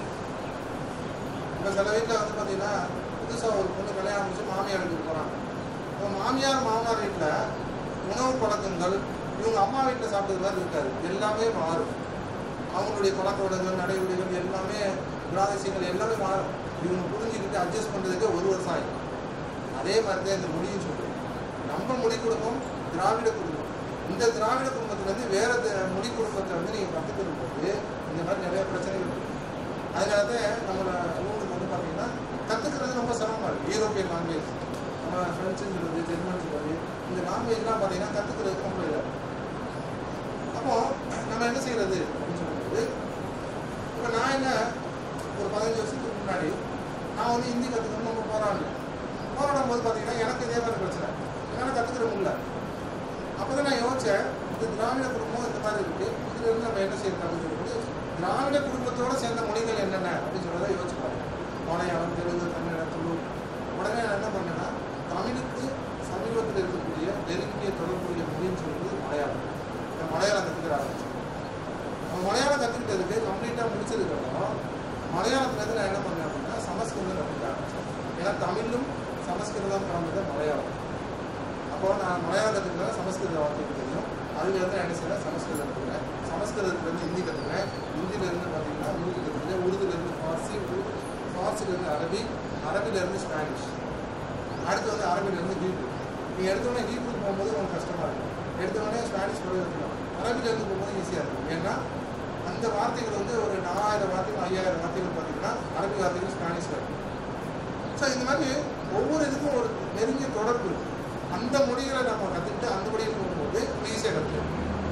இப்போ சில வீட்டில் வந்து பார்த்தீங்கன்னா புதுசாக ஒரு பொண்ணு கல்யாணம் முடிச்சு மாமியார் வீட்டுக்கு போகிறாங்க இப்போ மாமியார் மாமனார் வீட்டில் உணவு பழக்கங்கள் இவங்க அம்மா வீட்டில் சாப்பிட்டது மாதிரி இருக்காது எல்லாமே மாறும் அவங்களுடைய பழக்க வழக்கங்கள் நடைமுறைகள் எல்லாமே குணாதிசயங்கள் எல்லாமே மாறும் இவங்க புரிஞ்சுக்கிட்டு அட்ஜஸ்ட் பண்ணுறதுக்கு ஒரு வருஷம் ஆகிடும் அதே மாதிரி தான் இந்த மொழியும் சொல்கிறேன் நம்ம மொழி குடும்பம் திராவிட குடும்பம் இந்த திராவிட குடும்பத்துலேருந்து வேற தி- மொழி குடும்பத்தை வந்து நீங்கள் கற்றுக்கிற போது இந்த மாதிரி நிறைய பிரச்சனைகள் இருக்கு அதனால தான் நம்ம ஊருக்கு வந்து பார்த்தீங்கன்னா கற்றுக்கிறது ரொம்ப சிரமமாக இருக்குது யூரோப்பியன் லாங்குவேஜ் நம்ம ஃப்ரெண்ட்ஸுன்னு சொல்லுது ஜெர்மன் சொல்லுது இந்த லாங்குவேஜ்லாம் பார்த்தீங்கன்னா கற்றுக்கிறது ரொம்ப இல்லை அப்போ நம்ம என்ன செய்யறது அப்படின்னு சொல்லும்போது இப்போ நான் என்ன ஒரு பதினஞ்சு வருஷத்துக்கு முன்னாடி நான் வந்து ஹிந்தி கற்றுக்கணும் நம்ம போராடினேன் போராடும் போது பார்த்தீங்கன்னா எனக்கு இதே மாதிரி பிரச்சனை என்னால் கற்றுக்கிற முடியல அப்பதான் நான் யோசிச்சேன் இந்த திராவிட குடும்பம் இந்த மாதிரி இருக்கு இதுல இருந்து நம்ம என்ன செய்யணும் அப்படின்னு சொல்லும்போது திராவிட குடும்பத்தோட சேர்ந்த மொழிகள் என்னென்ன அப்படின்னு சொல்றதை யோசிச்சு பாருங்க மலையாளம் தெலுங்கு கன்னடம் துளு உடனே நான் என்ன பண்ணேன்னா தமிழுக்கு சமீபத்தில் இருக்கக்கூடிய நெருங்கிய தொடர்புடைய மொழின்னு சொல்றது மலையாளம் நான் மலையாளம் கற்றுக்கிற ஆரம்பிச்சேன் அவன் மலையாளம் கற்றுக்கிட்டதுக்கு கம்ப்ளீட்டாக முடிச்சதுக்கப்புறம் மலையாளத்துலேருந்து நான் என்ன பண்ணேன் அப்படின்னா சமஸ்கிருதம் கற்றுக்க ஆரம்பிச்சேன் ஏன்னா தமிழும் சமஸ்கிருதம் கலந்தது மலையாளம் அப்போ நான் மலையாளம் கற்றுக்கிறேன் சமஸ்கிருத வார்த்தைகள் தெரியும் அதுலேருந்து நான் என்ன செய்யறேன் சமஸ்கிருதம் கற்றுக்கிறேன் சமஸ்கிருதத்துலேருந்து ஹிந்தி கற்றுக்கிறேன் ஹிந்திலேருந்து பார்த்தீங்கன்னா உருது கற்றுக்கிறேன் உருதுலேருந்து ஃபார்சி உருது ஃபார்சிலேருந்து அரபி அரபிலேருந்து ஸ்பானிஷ் அடுத்து வந்து அரபிலேருந்து ஹீப்ரு நீங்கள் எடுத்தோடனே ஹீப்ரு போகும்போது உங்களுக்கு கஷ்டமாக இருக்கும் எடுத்தோடனே ஸ்பானிஷ் கூட எடுத்துக்கலாம் அரபிலேருந்து போகும்போது ஈஸியாக இருக்கும் ஏன்னா அந்த வார்த்தைகள் வந்து ஒரு நாலாயிரம் வார்த்தைகள் ஐயாயிரம் வார்த்தைகள் பார்த்தீங்கன்னா அரபி வார்த்தைகள் ஸ்பானிஷில் இருக்கும் ஸோ இந்த மாதிரி ஒவ்வொரு இதுக்கும் ஒரு நெருங்கிய தொடர்பு இருக்கு அந்த மொழிகளை நம்ம கற்றுக்கிட்டு அந்த மொழியில் போகும்போது ஈஸியாக கற்றுக்கலாம்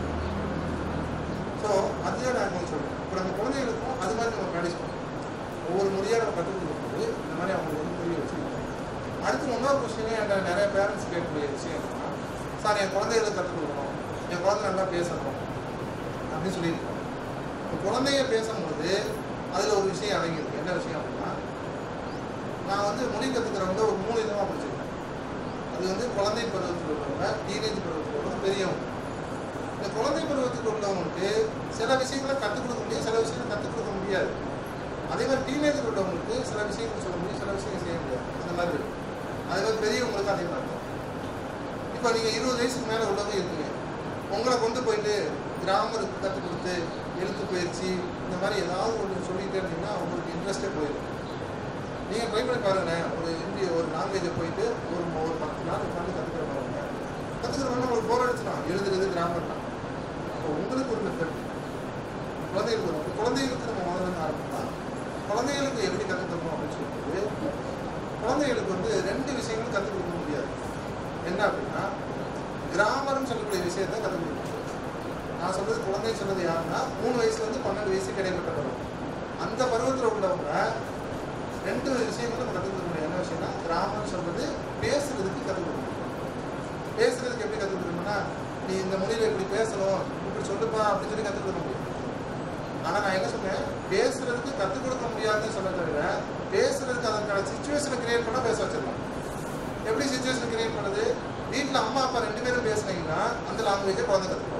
ஸோ அதுதான் நான் உங்களுக்கு சொல்றேன் இப்போ நம்ம குழந்தைகளுக்கும் அது மாதிரி நம்ம ப்ராக்டிஸ் பண்ணணும் ஒவ்வொரு மொழியாக நம்ம கற்றுக் கொடுக்கும்போது இந்த மாதிரி அவங்களுக்கு வந்து புரிய வச்சுக்கணும் அடுத்து இன்னொரு கொஸ்டினே என்கிட்ட நிறைய பேரண்ட்ஸ் கேட்கக்கூடிய விஷயம் என்னன்னா சார் என் குழந்தைகளுக்கு கற்றுக் கொடுக்கணும் என் குழந்தை நல்லா பேசணும் அப்படின்னு சொல்லியிருக்கோம் இப்போ குழந்தைய பேசும்போது அதில் ஒரு விஷயம் அடங்கியிருக்கு என்ன விஷயம் அப்படின்னா நான் வந்து மொழி கற்றுக்கிறவங்க ஒரு மூணு விதமாக பிடிச்சிருக்கேன் அது வந்து குழந்தை பருவத்தில் உள்ளவங்க டீனேஜ் பருவத்தில் உள்ளவங்க பெரியவங்க இந்த குழந்தை பருவத்தில் உள்ளவங்களுக்கு சில விஷயங்களை கற்றுக் கொடுக்க முடியும் சில விஷயங்களை கற்றுக் கொடுக்க முடியாது அதே மாதிரி டீனேஜ் உள்ளவங்களுக்கு சில விஷயங்கள் சொல்ல முடியும் சில விஷயங்கள் செய்ய முடியாது இந்த மாதிரி இருக்கு அதே மாதிரி பெரியவங்களுக்கு அதே மாதிரி தான் இப்போ நீங்கள் இருபது வயசுக்கு மேலே உள்ளவங்க இருக்கீங்க உங்களை கொண்டு போயிட்டு கிராமருக்கு கற்றுக் கொடுத்து எழுத்து பயிற்சி இந்த மாதிரி ஏதாவது ஒன்று சொல்லிகிட்டே இருந்தீங்கன்னா உங்களுக்கு இன்ட்ரெஸ்டே போயிடும் நீங்கள் ட்ரை பண்ணி பாருங்களேன் ஒரு இந்திய ஒரு லாங்குவேஜை போயிட்டு ஒரு ஒரு பத்து நாள் உட்காந்து கற்றுக்கிற பாருங்க கற்றுக்கிறவங்க உங்களுக்கு போர் அடிச்சுலாம் எழுதுறது கிராமர் தான் அப்போ உங்களுக்கு ஒரு மெத்தட் குழந்தைகளுக்கு வரும் அப்போ குழந்தைகளுக்கு நம்ம முதல்ல இருந்து ஆரம்பிக்கலாம் குழந்தைகளுக்கு எப்படி கற்றுக் தரணும் அப்படின்னு சொல்லிட்டு குழந்தைகளுக்கு வந்து ரெண்டு விஷயங்களும் கற்றுக் கொடுக்க முடியாது என்ன அப்படின்னா கிராமர்னு சொல்லக்கூடிய விஷயத்தை கற்றுக் கொடுக்க முடியாது நான் சொல்றது குழந்தை சொன்னது யாருன்னா மூணு வயசுல இருந்து பன்னெண்டு வயசுக்கு இடைப்பட்ட பருவம் அந்த பருவத்தில் உள்ளவங்க ரெண்டு விஷயங்களும் நம்ம கற்றுக் கொடுக்க முடியும் என்ன விஷயம்னா கிராமம்னு சொல்றது பேசுறதுக்கு கற்றுக் கொடுக்க முடியும் பேசுறதுக்கு எப்படி கற்றுக் கொடுக்கணும்னா நீ இந்த மொழியில இப்படி பேசணும் இப்படி சொல்லுப்பா அப்படின்னு சொல்லி கற்றுக் கொடுக்க முடியும் ஆனா நான் என்ன சொன்னேன் பேசுறதுக்கு கற்றுக் கொடுக்க முடியாதுன்னு சொல்ல தவிர பேசுறதுக்கு அதற்கான சுச்சுவேஷனை கிரியேட் பண்ணா பேச வச்சிடலாம் எப்படி சுச்சுவேஷன் கிரியேட் பண்ணுது வீட்டில் அம்மா அப்பா ரெண்டு பேரும் பேசுனீங்கன்னா அந்த லாங்குவேஜை குழந்தை கற்றுக்குவாங்க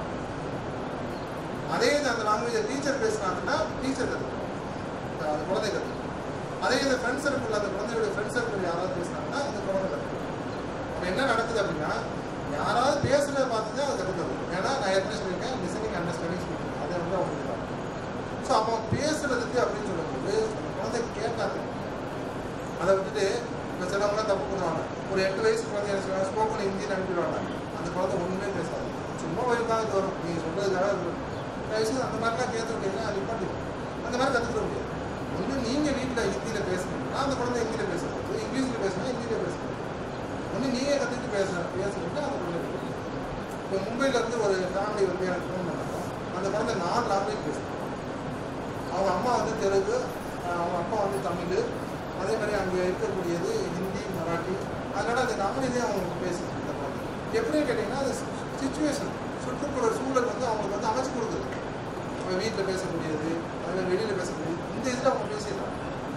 அதே இது அந்த லாங்குவேஜை டீச்சர் பேசுனாங்கன்னா டீச்சர் கற்றுக்குவாங்க அந்த குழந்தை கற்றுக்கும் அதே இந்த ஃப்ரெண்ட் சர்க்கிள் அந்த குழந்தையோட ஃப்ரெண்ட் சர்க்கிள் யாராவது பேசுனாங்கன்னா அந்த குழந்தை கற்றுக்கும் அப்போ என்ன நடக்குது அப்படின்னா யாராவது பேசுறத பார்த்து தான் அதை கற்றுக்கிறது ஏன்னா நான் ஏற்கனவே சொல்லியிருக்கேன் லிசனிங் அண்டர்ஸ்டாண்டிங் ஸ்பீக்கிங் அதை வந்து அவங்க தான் ஸோ அப்போ பேசுறதுக்கு அப்படின்னு சொல்லும்போது அந்த குழந்தை கேட்டாங்க அதை விட்டுட்டு இப்போ சிலவங்களாம் தப்பு பண்ணுவாங்க ஒரு எட்டு வயசு குழந்தை என்ன செய்வாங்க ஸ்போக்கன் ஹிந்தின்னு அனுப்பிடுவாங்க அந்த குழந்தை ஒன்றுமே பேசாது சும்மா வயதுக்காக இது வரும் நீங்கள் சொல்றதுக்காக இது வரும் வயசு அந்த மாதிரிலாம் கேட்டுக்கிட்டீங்கன்னா அது நிப்பாட்டிடும் அந்த மாதிரி கற்றுக்கிற முடியாது ஒன்று நீங்கள் வீட்டில் ஹிந்தியில் பேசுனீங்கன்னா அந்த குழந்தை ஹிந்தியில் பேசுறது இங்கிலீஷில் பேசுனா ஹிந்தியில் பேசுறது ஒன்று நீங்கள் கற்றுக்கிட்டு பேச பேசுறீங்கன்னா அந்த குழந்தை பேசும். இப்போ மும்பையில இருந்து ஒரு ஃபேமிலி வந்து எனக்கு ஃபோன் பண்ணாங்க அந்த குழந்தை நாலு லாங்குவேஜ் பேசும் அவங்க அம்மா வந்து தெலுங்கு அஹ் அவங்க அப்பா வந்து தமிழ் அதே மாதிரி அங்கே இருக்கக்கூடியது ஹிந்தி மராட்டி அதனால அந்த தமிழே அவங்க பேசுது இந்த குழந்தை எப்படின்னு கேட்டிங்கன்னா அது சுச்சுவேஷன் சுற்றுப்புற சூழல் வந்து அவங்களுக்கு வந்து அமைச்சு கொடுக்குது அவங்க வீட்டில் பேசக்கூடியது அதில் வெளியில் பேசக்கூடியது இந்த இதில் அவங்க பேசிடுறாங்க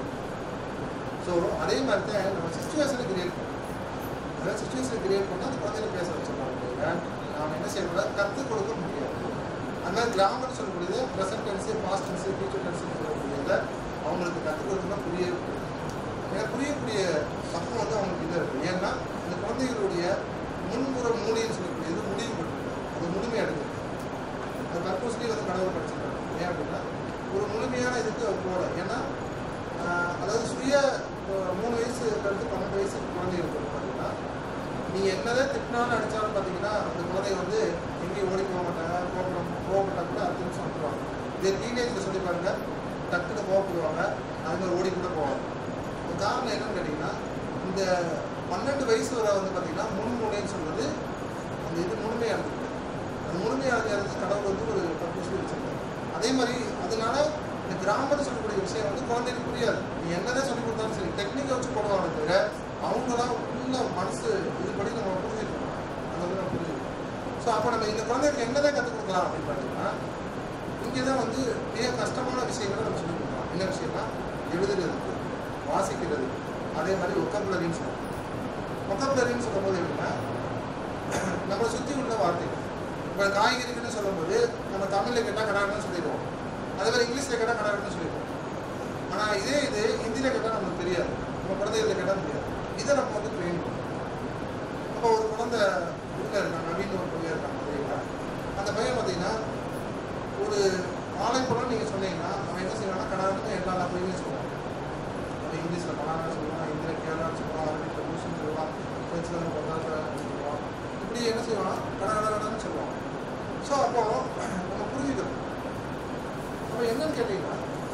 ஸோ அதே மாதிரி தான் நம்ம சுச்சுவேஷனை கிரியேட் பண்ணணும் அதாவது சுச்சுவேஷனை கிரியேட் பண்ணால் அந்த குழந்தைகளை பேச வச்சிடலாம் நாம் என்ன செய்யக்கூடாது கற்றுக் கொடுக்க முடியாது அந்த மாதிரி கிராமர் சொல்லக்கூடியது present tense past tense future டென்ஸுன்னு சொல்லக்கூடியதை அவங்களுக்கு கற்றுக் கொடுக்கணும்னா புரிய ஏன்னா புரியக்கூடிய பக்கம் வந்து அவங்களுக்கு இல்லை இருக்குது ஏன்னா இந்த குழந்தைகளுடைய முன்புற மூலின்னு சொல்லக்கூடியது முடிவு பெற்று அது முழுமை அடைஞ்சது அது பர்பஸ்லி வந்து கடவுள் படிச்சிருக்காங்க ஏன் அப்படின்னா ஒரு முழுமையான இதுக்கு அவர் போகல ஏன்னா ஆஹ், அதாவது சுய ஆஹ், மூணு வயசு கழித்து பன்னெண்டு வயசு குழந்தைகளுக்கு வந்து பார்த்தீங்கன்னா நீ என்னதான் திட்டினாலும் அடித்தாலும் பார்த்தீங்கன்னா அந்த குழந்தை வந்து எங்கேயும் ஓடி போக மாட்டாங்க கோபப்பட கோவப்பட்டா கூட அடுத்த நிமிஷம் வந்துடுவாங்க இதே டீனேஜில் சொல்லி பாருங்க டக்குன்னு கோவப்படுவாங்க அது மாதிரி ஓடி கூட போவாங்க ஒரு காரணம் என்னன்னு கேட்டிங்கன்னா இந்த பன்னெண்டு வயசு வரை வந்து பார்த்தீங்கன்னா முன்முனைன்னு சொல்றது அந்த இது முழுமையாக இருந்தது அது முழுமையாக இருந்து கடவுள் வந்து ஒரு பர்பஸ் வச்சிருக்காரு அதே மாதிரி அதனால இந்த கிராமத்தில் சொல்லக்கூடிய விஷயம் வந்து குழந்தைக்கு புரியாது நீ என்னதான் சொல்லி கொடுத்தாலும் சரி டெக்னிக்கை வச்சு போடுவாங்க தவிர அவங்களாம் உள்ள மனசு இதுபடி நம்ம புரிஞ்சுக்கணும் அந்த மாதிரி நம்ம புரிஞ்சுக்கணும் ஸோ அப்போ அப்போ நம்ம இந்த குழந்தைகளுக்கு என்னதான் கற்றுக் கொடுக்கலாம் அப்படின்னு பார்த்தீங்கன்னா இங்கே தான் வந்து மிக கஷ்டமான விஷயங்களை நம்ம சொல்லிக் கொடுக்கலாம் என்ன விஷயம்னா எழுதுறதுக்கு வாசிக்கிறது அதே மாதிரி ஒக்கபுலரின்னு சொல்லுவோம் ஒக்கபுலரின்னு சொல்லும்போது எப்படின்னா நம்மளை சுற்றி உள்ள வார்த்தைகள் இப்போ காய்கறிகள்னு சொல்லும்போது நம்ம தமிழில் கேட்டால் கடாகன்னு சொல்லிடுவோம் அதே மாதிரி இங்கிலீஷில் கேட்டால் கடாகன்னு சொல்லிடுவோம் ஆனால் இதே இது ஹிந்தியில் கேட்டால் நமக்கு தெரியாது நம்ம குழந்தைகளில் கேட்டால் தெரியாது இதை நம்ம வந்து ட்ரெயின் பண்ணுவோம் அப்போ ஒரு குழந்தை உள்ள இருக்காங்க நவீன் ஒரு பையன் இருக்காங்க பார்த்தீங்களா அந்த பையன் பார்த்தீங்கன்னா ஒரு வாழைப்பழம் நீங்கள் சொன்னீங்கன்னா அவன் என்ன செய்வான்னா கடாகன்னு எல்லா லாங்குவேஜும் சொல்லுவான் அவன் இங்கிலீஷில் பனானா சொல்லுவான் ஹிந்தியில் கேரளான்னு சொல்லுவான் அரபிக்கில் பூசுன்னு சொல்லுவான் ஃப்ரெஞ்சில் பொருளாதாரம் சொல்லுவான் இப்படி என்ன செய்வான் கட கட கடன்னு சொல்லுவான் ஸோ அப்போ நம்ம புரிஞ்சுக்கணும் அப்போ என்னன்னு கேட்டீங்கன்னா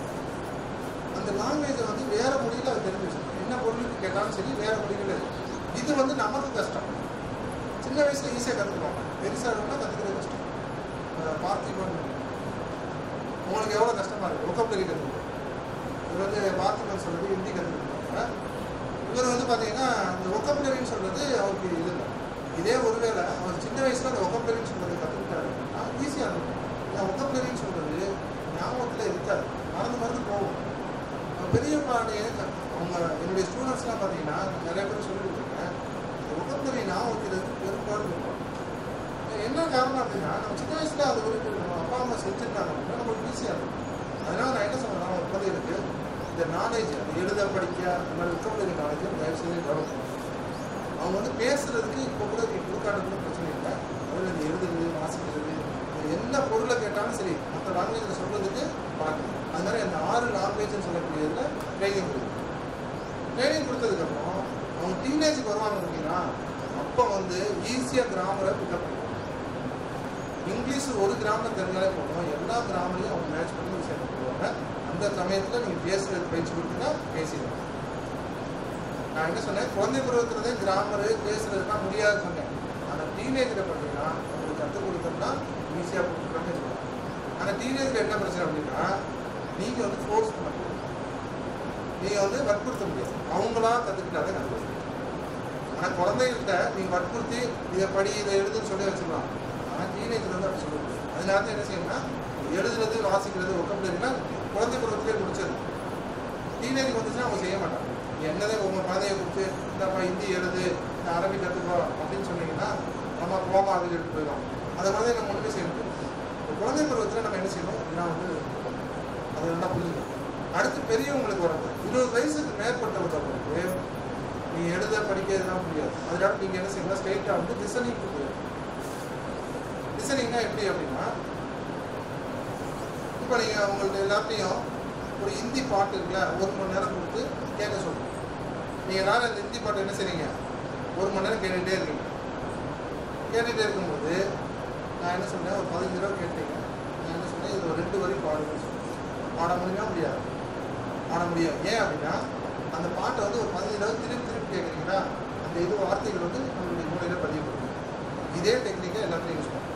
அந்த லாங்குவேஜை வந்து வேற மொழியில் அது தெரிஞ்சு வச்சுக்கணும் என்ன பொருளுக்கு கேட்டாலும் சரி வேற மொழிகள் இது வந்து நமக்கு கஷ்டம் சின்ன வயசுல ஈஸியாக கற்றுக்குவாங்க பெருசாக இருந்தால் கற்றுக்கிறது கஷ்டம் அஹ் பார்த்திபன் உங்களுக்கு எவ்வளோ கஷ்டமா இருக்கு ஒக்கப்பிலரி கற்றுக்கணும் இவர் வந்து பார்த்திபன் சொல்றது ஹிந்தி கற்றுக்கிட்டாங்க இவர் வந்து பார்த்தீங்கன்னா இந்த ஒக்கப்பிலரின்னு சொல்றது அவருக்கு இது இல்லை இதே ஒருவேளை அவர் சின்ன வயசுல அந்த ஒக்கப்பிலரின்னு சொல்றது கற்றுக்கிட்டாரு அப்படின்னா ஈஸியாக இருக்கும் இந்த ஒக்கப்பிலரின்னு சொல்றது ஞாபகத்தில் இருக்காது மறந்து மறந்து போகும் அவன் பெரிய பாடியே அவங்க என்னுடைய ஸ்டூடெண்ட்ஸ்லாம் பார்த்தீங்கன்னா நிறைய பேர் சொல்லி கொடுத்துருக்கேன் இந்த ஒக்கப்பிலரி ஞாபகம் வைக்கிறதுக்கு பெரும்பாடு இருக்கும் என்ன காரணம் அப்படின்னா நம்ம சின்ன வயசுல அது ஒரு நம்ம அப்பா அம்மா செஞ்சிருக்காங்க அப்படின்னா நமக்கு ஈஸியாக இருக்கும் அதனால நான் என்ன சொல்றேன் ஒரு குழந்தைகளுக்கு இந்த நாலேஜ் அது எழுத படிக்க அந்த மாதிரி ஒக்கப்பிலரி நாலேஜ் தயவு செய்து டெவலப் பண்ணணும் அவங்க வந்து பேசுறதுக்கு இப்போ கூட நீ கொடுக்காதது பிரச்சனை இல்லை அதில் இந்த எழுதுறது வாசிக்கிறது இது என்ன பொருளை கேட்டாலும் சரி மற்ற லாங்குவேஜில் சொல்றதுக்கு பழக்கம் அது மாதிரி அந்த ஆறு லாங்குவேஜ்னு சொல்லக்கூடியதில் ட்ரைனிங் கொடுக்கும் ட்ரைனிங் கொடுத்ததுக்கப்புறம் அவங்க டீனேஜுக்கு வருவாங்க பார்த்தீங்கன்னா அப்போ வந்து ஈஸியாக கிராமரை பிக்கப் பண்ணுவாங்க இங்கிலீஷ் ஒரு கிராமர் தெரிஞ்சாலே போதும் எல்லா கிராமரையும் அவங்க மேட்ச் பண்ணி விஷயம் பண்ணுவாங்க அந்த சமயத்தில் நீங்கள் பேசுறது பயிற்சி கொடுத்தீங்கன்னா பேசிடுவாங்க நான் என்ன சொன்னேன் குழந்தை பருவத்துலேருந்தே கிராமரு பேசுறதுலாம் முடியாதுன்னு சொன்னேன் ஆனால் டீனேஜில் பார்த்தீங்கன்னா உங்களுக்கு கற்றுக் கொடுத்தோம்னா ஈஸியாக கொடுக்குறாங்க சொல்லுவாங்க ஆனால் டீனேஜில் என்ன பிரச்சனை அப்படின்னா நீங்கள் வந்து ஃபோர்ஸ் பண்ண முடியாது நீங்கள் வந்து வற்புறுத்த முடியாது அவங்களா கற்றுக்கிட்டாதான் கற்றுக்க ஆனால் குழந்தைகள்கிட்ட நீங்கள் வற்புறுத்தி இதை படி இதை எழுதுன்னு சொல்லி வச்சுக்கலாம் ஆனால் டீனேஜில் வந்து அப்படி சொல்ல முடியாது அதனால தான் என்ன செய்யணும்னா எழுதுறது வாசிக்கிறது ஒக்கப்படினா குழந்தை பருவத்திலே முடிச்சது டீனேஜ் வந்துச்சுன்னா அவங்க செய்ய மாட்டாங்க நீ என்னதான் உங்கள் குழந்தைய கொடுத்து இந்தப்பா ஹிந்தி எழுது இந்த அரபி கற்றுக்கோ அப்படின்னு சொன்னீங்கன்னா நம்ம கோமா அதில் எடுத்து போயிடும் அதை குழந்தை நம்ம ஒன்றுமே செய்ய முடியாது இப்போ குழந்தை பருவத்தில் நம்ம என்ன செய்யணும் அப்படின்னா வந்து அதை நல்லா புரிஞ்சுக்கணும் அடுத்து பெரியவங்களுக்கு வரது இருபது வயசுக்கு மேற்பட்டவர்களுக்கு நீ எழுத படிக்க இதெல்லாம் முடியாது அதனால நீங்கள் என்ன செய்யணும் ஸ்ட்ரெயிட்டாக வந்து லிசனிங் போயிடும் லிசனிங்னா எப்படி அப்படின்னா இப்போ நீங்கள் உங்களுக்கு எல்லாத்தையும் ஒரு ஹிந்தி பாட்டு இருக்குல்ல ஒரு மணி நேரம் கொடுத்து கேட்க சொல்லுங்க நீங்கள் எல்லாரும் இந்த ஹிந்தி பாட்டு என்ன செய்றீங்க ஒரு மணி நேரம் கேட்டுகிட்டே இருக்கீங்க கேட்டுகிட்டே இருக்கும்போது நான் என்ன சொன்னேன் ஒரு பதினஞ்சு ரூபா கேட்டீங்க நான் என்ன சொன்னேன் இது ஒரு ரெண்டு வரி பாடுங்கன்னு சொன்னேன் பாட முடியுமா முடியாது பாட முடியாது ஏன் அப்படின்னா அந்த பாட்டை வந்து ஒரு பதினஞ்சு தடவை திருப்பி திருப்பி கேட்குறீங்களா அந்த இது வார்த்தைகள் வந்து நம்மளுடைய மூலையில் பதிவு பண்ணும் இதே டெக்னிக்கை எல்லாத்தையும் யூஸ் பண்ணும்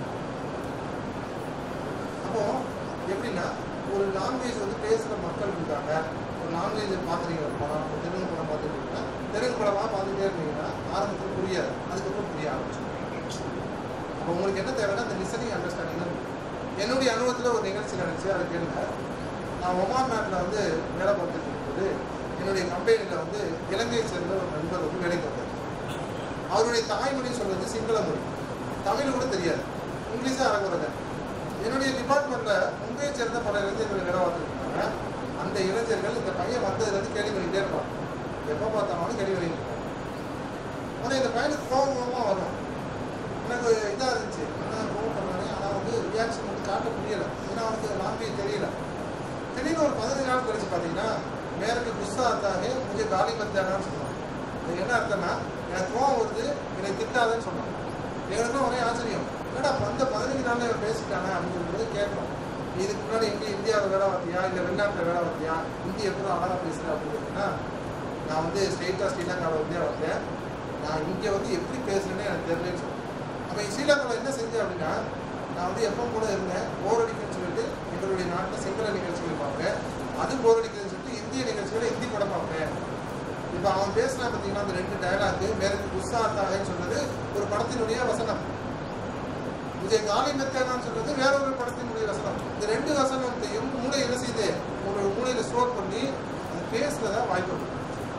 அப்போ எப்படின்னா ஒரு லாங்குவேஜ் வந்து பேசுகிற மக்கள் இருக்காங்க ஒரு லாங்குவேஜ் பார்க்குறீங்க ஒரு படம் ஒரு தெலுங்கு படம் பார்த்துட்டீங்கன்னா தெலுங்கு படமாக பார்த்துட்டே இருந்தீங்கன்னா ஆரம்பத்தில் புரியாது அதுக்கப்புறம் புரிய ஆரம்பிச்சிடும் அப்போ உங்களுக்கு என்ன தேவைன்னா அந்த லிசனிங் அண்டர்ஸ்டாண்டிங் தான் வேணும். என்னுடைய அனுபவத்தில் ஒரு நிகழ்ச்சி நடந்துச்சு அதை கேளுங்க நான் ஒமான் நாட்டில் வந்து வேலை பார்த்துட்டு இருக்கும்போது என்னுடைய கம்பெனியில் வந்து இலங்கையை சேர்ந்த ஒரு நண்பர் வந்து வேலைக்கு வந்தார் அவருடைய தாய்மொழி சொல்றது சிங்கள மொழி தமிழ் கூட தெரியாது இங்கிலீஷாக அறகுறத என்னுடைய டிபார்ட்மெண்ட்டில் மும்பையை சேர்ந்த பல இளைஞர்கள் வேலை பார்த்துருக்காங்க அந்த இளைஞர்கள் இந்த பையன் வந்ததுலேருந்து கேள்வி பண்ணிகிட்டே இருப்பான் எப்போ பார்த்தாலும் கேள்வி பண்ணிட்டு இருப்பான் ஆனால் இந்த பையனுக்கு கோபம் கோபமாக வரும் எனக்கு இதாக இருந்துச்சு ஆனால் கோபம் பண்ணானே ஆனால் வந்து ரியாக்ஷன் வந்து காட்ட முடியலை ஏன்னா அவனுக்கு லாங்குவேஜ் தெரியல திடீர்னு ஒரு பதினஞ்சு நாள் கழிச்சு பார்த்தீங்கன்னா மேற்கு குஸ்ஸா அத்தாகே முझे காலி பத்தானான்னு சொன்னான் அது என்ன அர்த்தம்னா எனக்கு கோவம் வருது என்னை திட்டாதன்னு சொன்னான் எங்களுக்கும் ஒரே ஆச்சரியம் என்னடா அந்த பதினஞ்சு நாள்ல இவன் பேசிட்டானே அப்படின்னு சொல்லி கேட்கணும் நீ இதுக்கு முன்னாடி எங்கே இந்தியாவில் வேலை பார்த்தியா இல்லை வெளிநாட்டில் வேலை பார்த்தியா ஹிந்தி எப்படி அழகாக பேசுகிற அப்படின்னு நான் வந்து ஸ்ட்ரெயிட்டாக ஸ்ரீலங்காவில் வந்து வந்தேன் நான் இங்கே வந்து எப்படி பேசுறேன்னு எனக்கு தெரியலன்னு சொன்னேன் அப்போ ஸ்ரீலங்காவில் என்ன செஞ்சேன் அப்படின்னா நான் வந்து எப்போ கூட இருந்தேன் போர் அடிக்குன்னு சொல்லிட்டு எங்களுடைய நாட்டில் சிங்கள நிகழ்ச்சிகள் பார்ப்பேன் அது போர் அடிக்குதுன்னு சொல்லிட்டு இந்திய நிகழ்ச்சிகளை ஹிந்தி படம் பார்ப்பேன் இப்போ அவன் பேசினா பார்த்தீங்கன்னா அந்த ரெண்டு டயலாக் மேற்கு குஸ்ஸா தாகன்னு சொன்னது ஒரு படத்தினுடைய வசனம் விஜய் காலி மெத்தேனான்னு சொல்றது வேற ஒரு படத்தினுடைய வசனம் இந்த ரெண்டு வசனத்தையும் மூளை என்ன செய்யுது உங்களோட மூளையில ஸ்டோர் பண்ணி அது பேசுறதா வாய்ப்பு இருக்கு.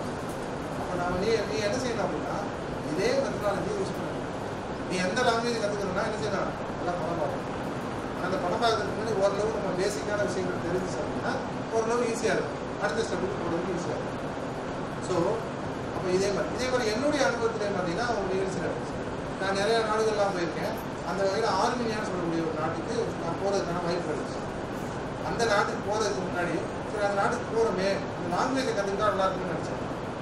அப்ப நான் நீ நீ என்ன செய்யணும் அப்படின்னா இதே மெத்தடாலஜி யூஸ் பண்ணணும் நீ எந்த லாங்குவேஜ் கத்துக்கணும்னா என்ன செய்யணும் நல்லா படம் பார்க்கணும் ஆனா அந்த படம் பார்க்கறதுக்கு முன்னாடி ஓரளவு நம்ம பேசிக்கான விஷயங்கள் தெரிஞ்சு அப்படின்னா ஓரளவு ஈஸியாக இருக்கும் அடுத்த ஸ்டெப்புக்கு போகிறதுக்கு ஈஸியாக இருக்கும் ஸோ அப்போ இதே மாதிரி இதே மாதிரி என்னுடைய அனுபவத்திலே பார்த்தீங்கன்னா ஒரு நிகழ்ச்சி நடந்துச்சு நான் நிறைய நாடுகள்லாம் போயிருக்கேன் அந்த வகையில் ஆர்மீனியான்னு சொல்லக்கூடிய ஒரு நாட்டுக்கு நான் போகிறதுக்கான வாய்ப்பு கிடைச்சு அந்த நாட்டுக்கு போகிறதுக்கு முன்னாடி சரி அந்த நாட்டுக்கு போகிறோமே இந்த லாங்குவேஜை கற்றுக்கிட்டா நல்லா இருக்கும்னு நினச்சேன்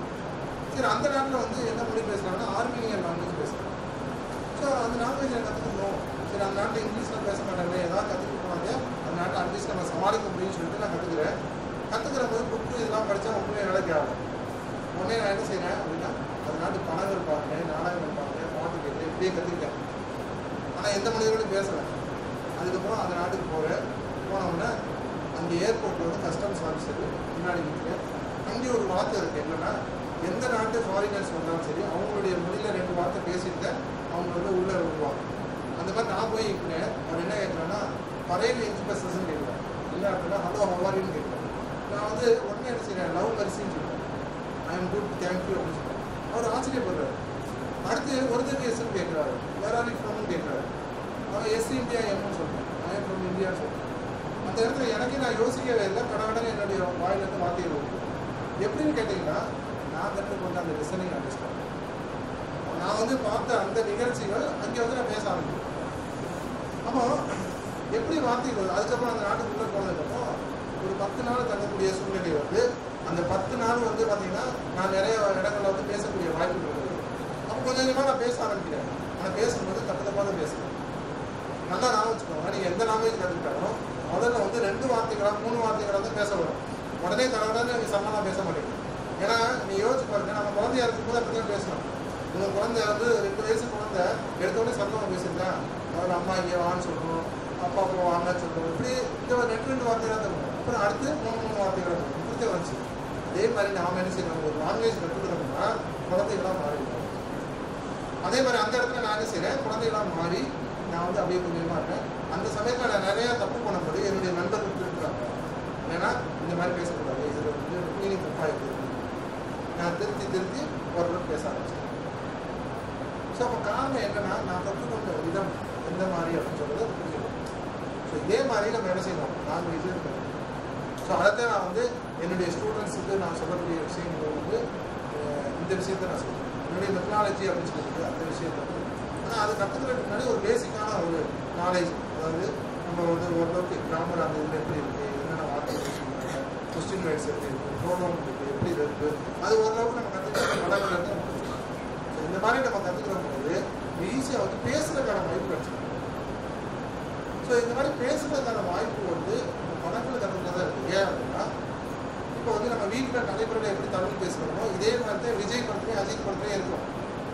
சரி அந்த நாட்டில் வந்து என்ன மொழி பேசுகிறாங்கன்னா ஆர்மீனியன் லாங்குவேஜ் பேசுகிறாங்க ஸோ அந்த லாங்குவேஜை கற்றுக்கணும் சரி அந்த நாட்டில் இங்கிலீஷில் பேச மாட்டாங்க ஏதாவது கற்றுக்க போனாங்க அந்த நாட்டில் அட்லீஸ்ட் நம்ம சமாளிக்க முடியும்னு சொல்லிட்டு நான் கற்றுக்கிறேன் கற்றுக்கிற போது புக்கு இதெல்லாம் படித்தா உண்மையை வேலைக்கு ஆகும் உடனே நான் என்ன செய்கிறேன் அப்படின்னா அந்த நாட்டு படங்கள் பாருங்க நாடகங்கள் பாருங்க பாட்டு கேட்டு இப்படியே கற்றுக்கிட்டேன் ஆனால் எந்த மொழியோடும் பேசலை அதுக்கப்புறம் அந்த நாட்டுக்கு போகிறேன் போனோம்னா அந்த ஏர்போர்ட்டில் வந்து கஸ்டம்ஸ் ஆஃபீஸர் முன்னாடி நிற்கிறேன் அங்கே ஒரு வார்த்தை இருக்குது என்னன்னா எந்த நாட்டு ஃபாரினர்ஸ் வந்தாலும் சரி அவங்களுடைய மொழியில் ரெண்டு வார்த்தை பேசிட்டு அவங்க வந்து உள்ளே விடுவாங்க அந்த மாதிரி நான் போய் இருக்கிறேன் அவர் என்ன கேட்குறேன்னா பறையில் எக்ஸ்பிரஸஸ்ன்னு கேட்குறேன் இல்லை அப்படின்னா ஹலோ ஹவாரின்னு கேட்குறேன் நான் வந்து உடனே என்ன செய்கிறேன் லவ் மரிசின்னு சொல்கிறேன் ஐ எம் குட் தேங்க்யூ அப்படின்னு சொல்கிறேன் அவர் ஆச்சரியப்படுறாரு அடுத்து ஒருத்தருக்கு எஸ்ன்னு கேட்குறாரு வேற ஆர் ஃப்ரம்னு கேட்குறாரு அவன் எஸ் இந்தியா எம்னு சொல்கிறேன் ஐ எம் ஃப்ரம் இந்தியான்னு சொல்கிறேன் அந்த இடத்துல எனக்கு நான் யோசிக்கவே இல்லை கடவுடனே என்னுடைய வாயிலிருந்து வார்த்தைகள் வருது எப்படின்னு கேட்டிங்கன்னா நான் கற்றுக்கொண்ட அந்த லிசனிங் அண்டர்ஸ்டாண்ட் நான் வந்து பார்த்த அந்த நிகழ்ச்சிகள் அங்கே வந்து நான் பேச ஆரம்பிச்சேன் அப்போ எப்படி வார்த்தைகள் வருது அதுக்கப்புறம் அந்த நாட்டுக்குள்ளே போனதுக்கப்புறம் ஒரு பத்து நாள் தங்கக்கூடிய சூழ்நிலை வந்து அந்த பத்து நாள் வந்து பார்த்தீங்கன்னா நான் நிறைய இடங்கள்ல வந்து பேசக்கூடிய வாய்ப்புகள் இருக்குது அப்போ கொஞ்சம் கொஞ்சமாக நான் பேச ஆரம்பிக்கிறேன் ஆனால் பேசும்போது தப்பு தப்பாக தான் பேசுகிறேன் நல்லா ஞாபகம் வச்சுக்கோங்க நீங்கள் எந்த லாங்குவேஜ் கற்றுக்கிட்டாலும் முதல்ல வந்து ரெண்டு வார்த்தைகளா மூணு வார்த்தைகளா தான் பேச வரும் உடனே தடவை நீ சம்மனா பேச மாட்டேங்க ஏன்னா நீ யோசிச்சு பாருங்க நம்ம குழந்தையா இருக்கும்போது அப்படி தான் பேசணும் உங்க குழந்தை வந்து ரெண்டு வயசு குழந்தை எடுத்தோடனே சத்தமாக பேசியிருக்கேன் அதாவது அம்மா இங்கே வான்னு சொல்லணும் அப்பா அப்பா வாங்கன்னு சொல்லணும் இப்படி இந்த ஒரு ரெண்டு ரெண்டு வார்த்தைகளாக தரும் அப்புறம் அடுத்து மூணு மூணு வார்த்தைகளாக தரும் இப்படி வந்துச்சு அதே மாதிரி நாம என்ன செய்யணும் ஒரு லாங்குவேஜ் கற்றுக்கிறோம்னா குழந்தைகளாக மாறிடும் அதே மாதிரி அந்த இடத்துல நான் என்ன செய்கிறேன் குழந்தைகளாக மாறி நான் வந்து அப்படியே கொஞ்சமாக இருக்கேன் அந்த சமயத்தில் நான் நிறையா தப்பு பண்ணும்போது என்னுடைய நண்பர்கள் திருட்டுறாங்க ஏன்னா இந்த மாதிரி பேசக்கூடாது இதில் வந்து மீனிங் தப்பாக இருக்குது நான் திருத்தி திருத்தி ஓரளவுக்கு பேச ஆரம்பிச்சேன் ஸோ அப்போ காரணம் என்னன்னா நான் கற்றுக்கொண்ட விதம் எந்த மாதிரி அப்படின்னு சொல்றது புரிஞ்சுக்கணும் ஸோ இதே மாதிரி நம்ம என்ன செய்யணும் லாங்குவேஜ் இருக்கணும் ஸோ அதைத்தான் நான் வந்து என்னுடைய ஸ்டூடெண்ட்ஸுக்கு நான் சொல்லக்கூடிய விஷயங்கள் வந்து அஹ், இந்த விஷயத்தை நான் சொல்றேன் என்னுடைய மெத்தனாலஜி அப்படின்னு சொல்லிட்டு அந்த விஷயத்தை வந்து ஆனால் அது கற்றுக்கிறதுக்கு முன்னாடி ஒரு பேசிக்கான ஒரு நாலேஜ் அதாவது நம்ம வந்து ஓரளவுக்கு கிராமர் அந்த இதில் எப்படி இருக்குது என்னென்ன வார்த்தை சொல்லுவாங்க கொஸ்டின் வேர்ட்ஸ் எப்படி இருக்குது ப்ரோனோம் இருக்குது எப்படி இது இருக்குது அது ஓரளவுக்கு நம்ம கற்றுக்கிற படங்கள் இருந்து நம்ம கத்துக்கலாம். So, இந்த மாதிரி நம்ம கற்றுக்கிற போது ஈஸியாக வந்து பேசுறதுக்கான வாய்ப்பு கிடைச்சிடும் ஸோ இந்த மாதிரி பேசுறதுக்கான வாய்ப்பு வந்து நம்ம படங்கள் கற்றுக்கிறதா இருக்குது ஏன் அப்படின்னா இப்போ வந்து நம்ம வீட்டில் நடைமுறையில் எப்படி தமிழ் பேசுகிறோமோ இதே மாதிரி தான் விஜய் படத்துலையும் அஜித் படத்துலையும் இருக்கும்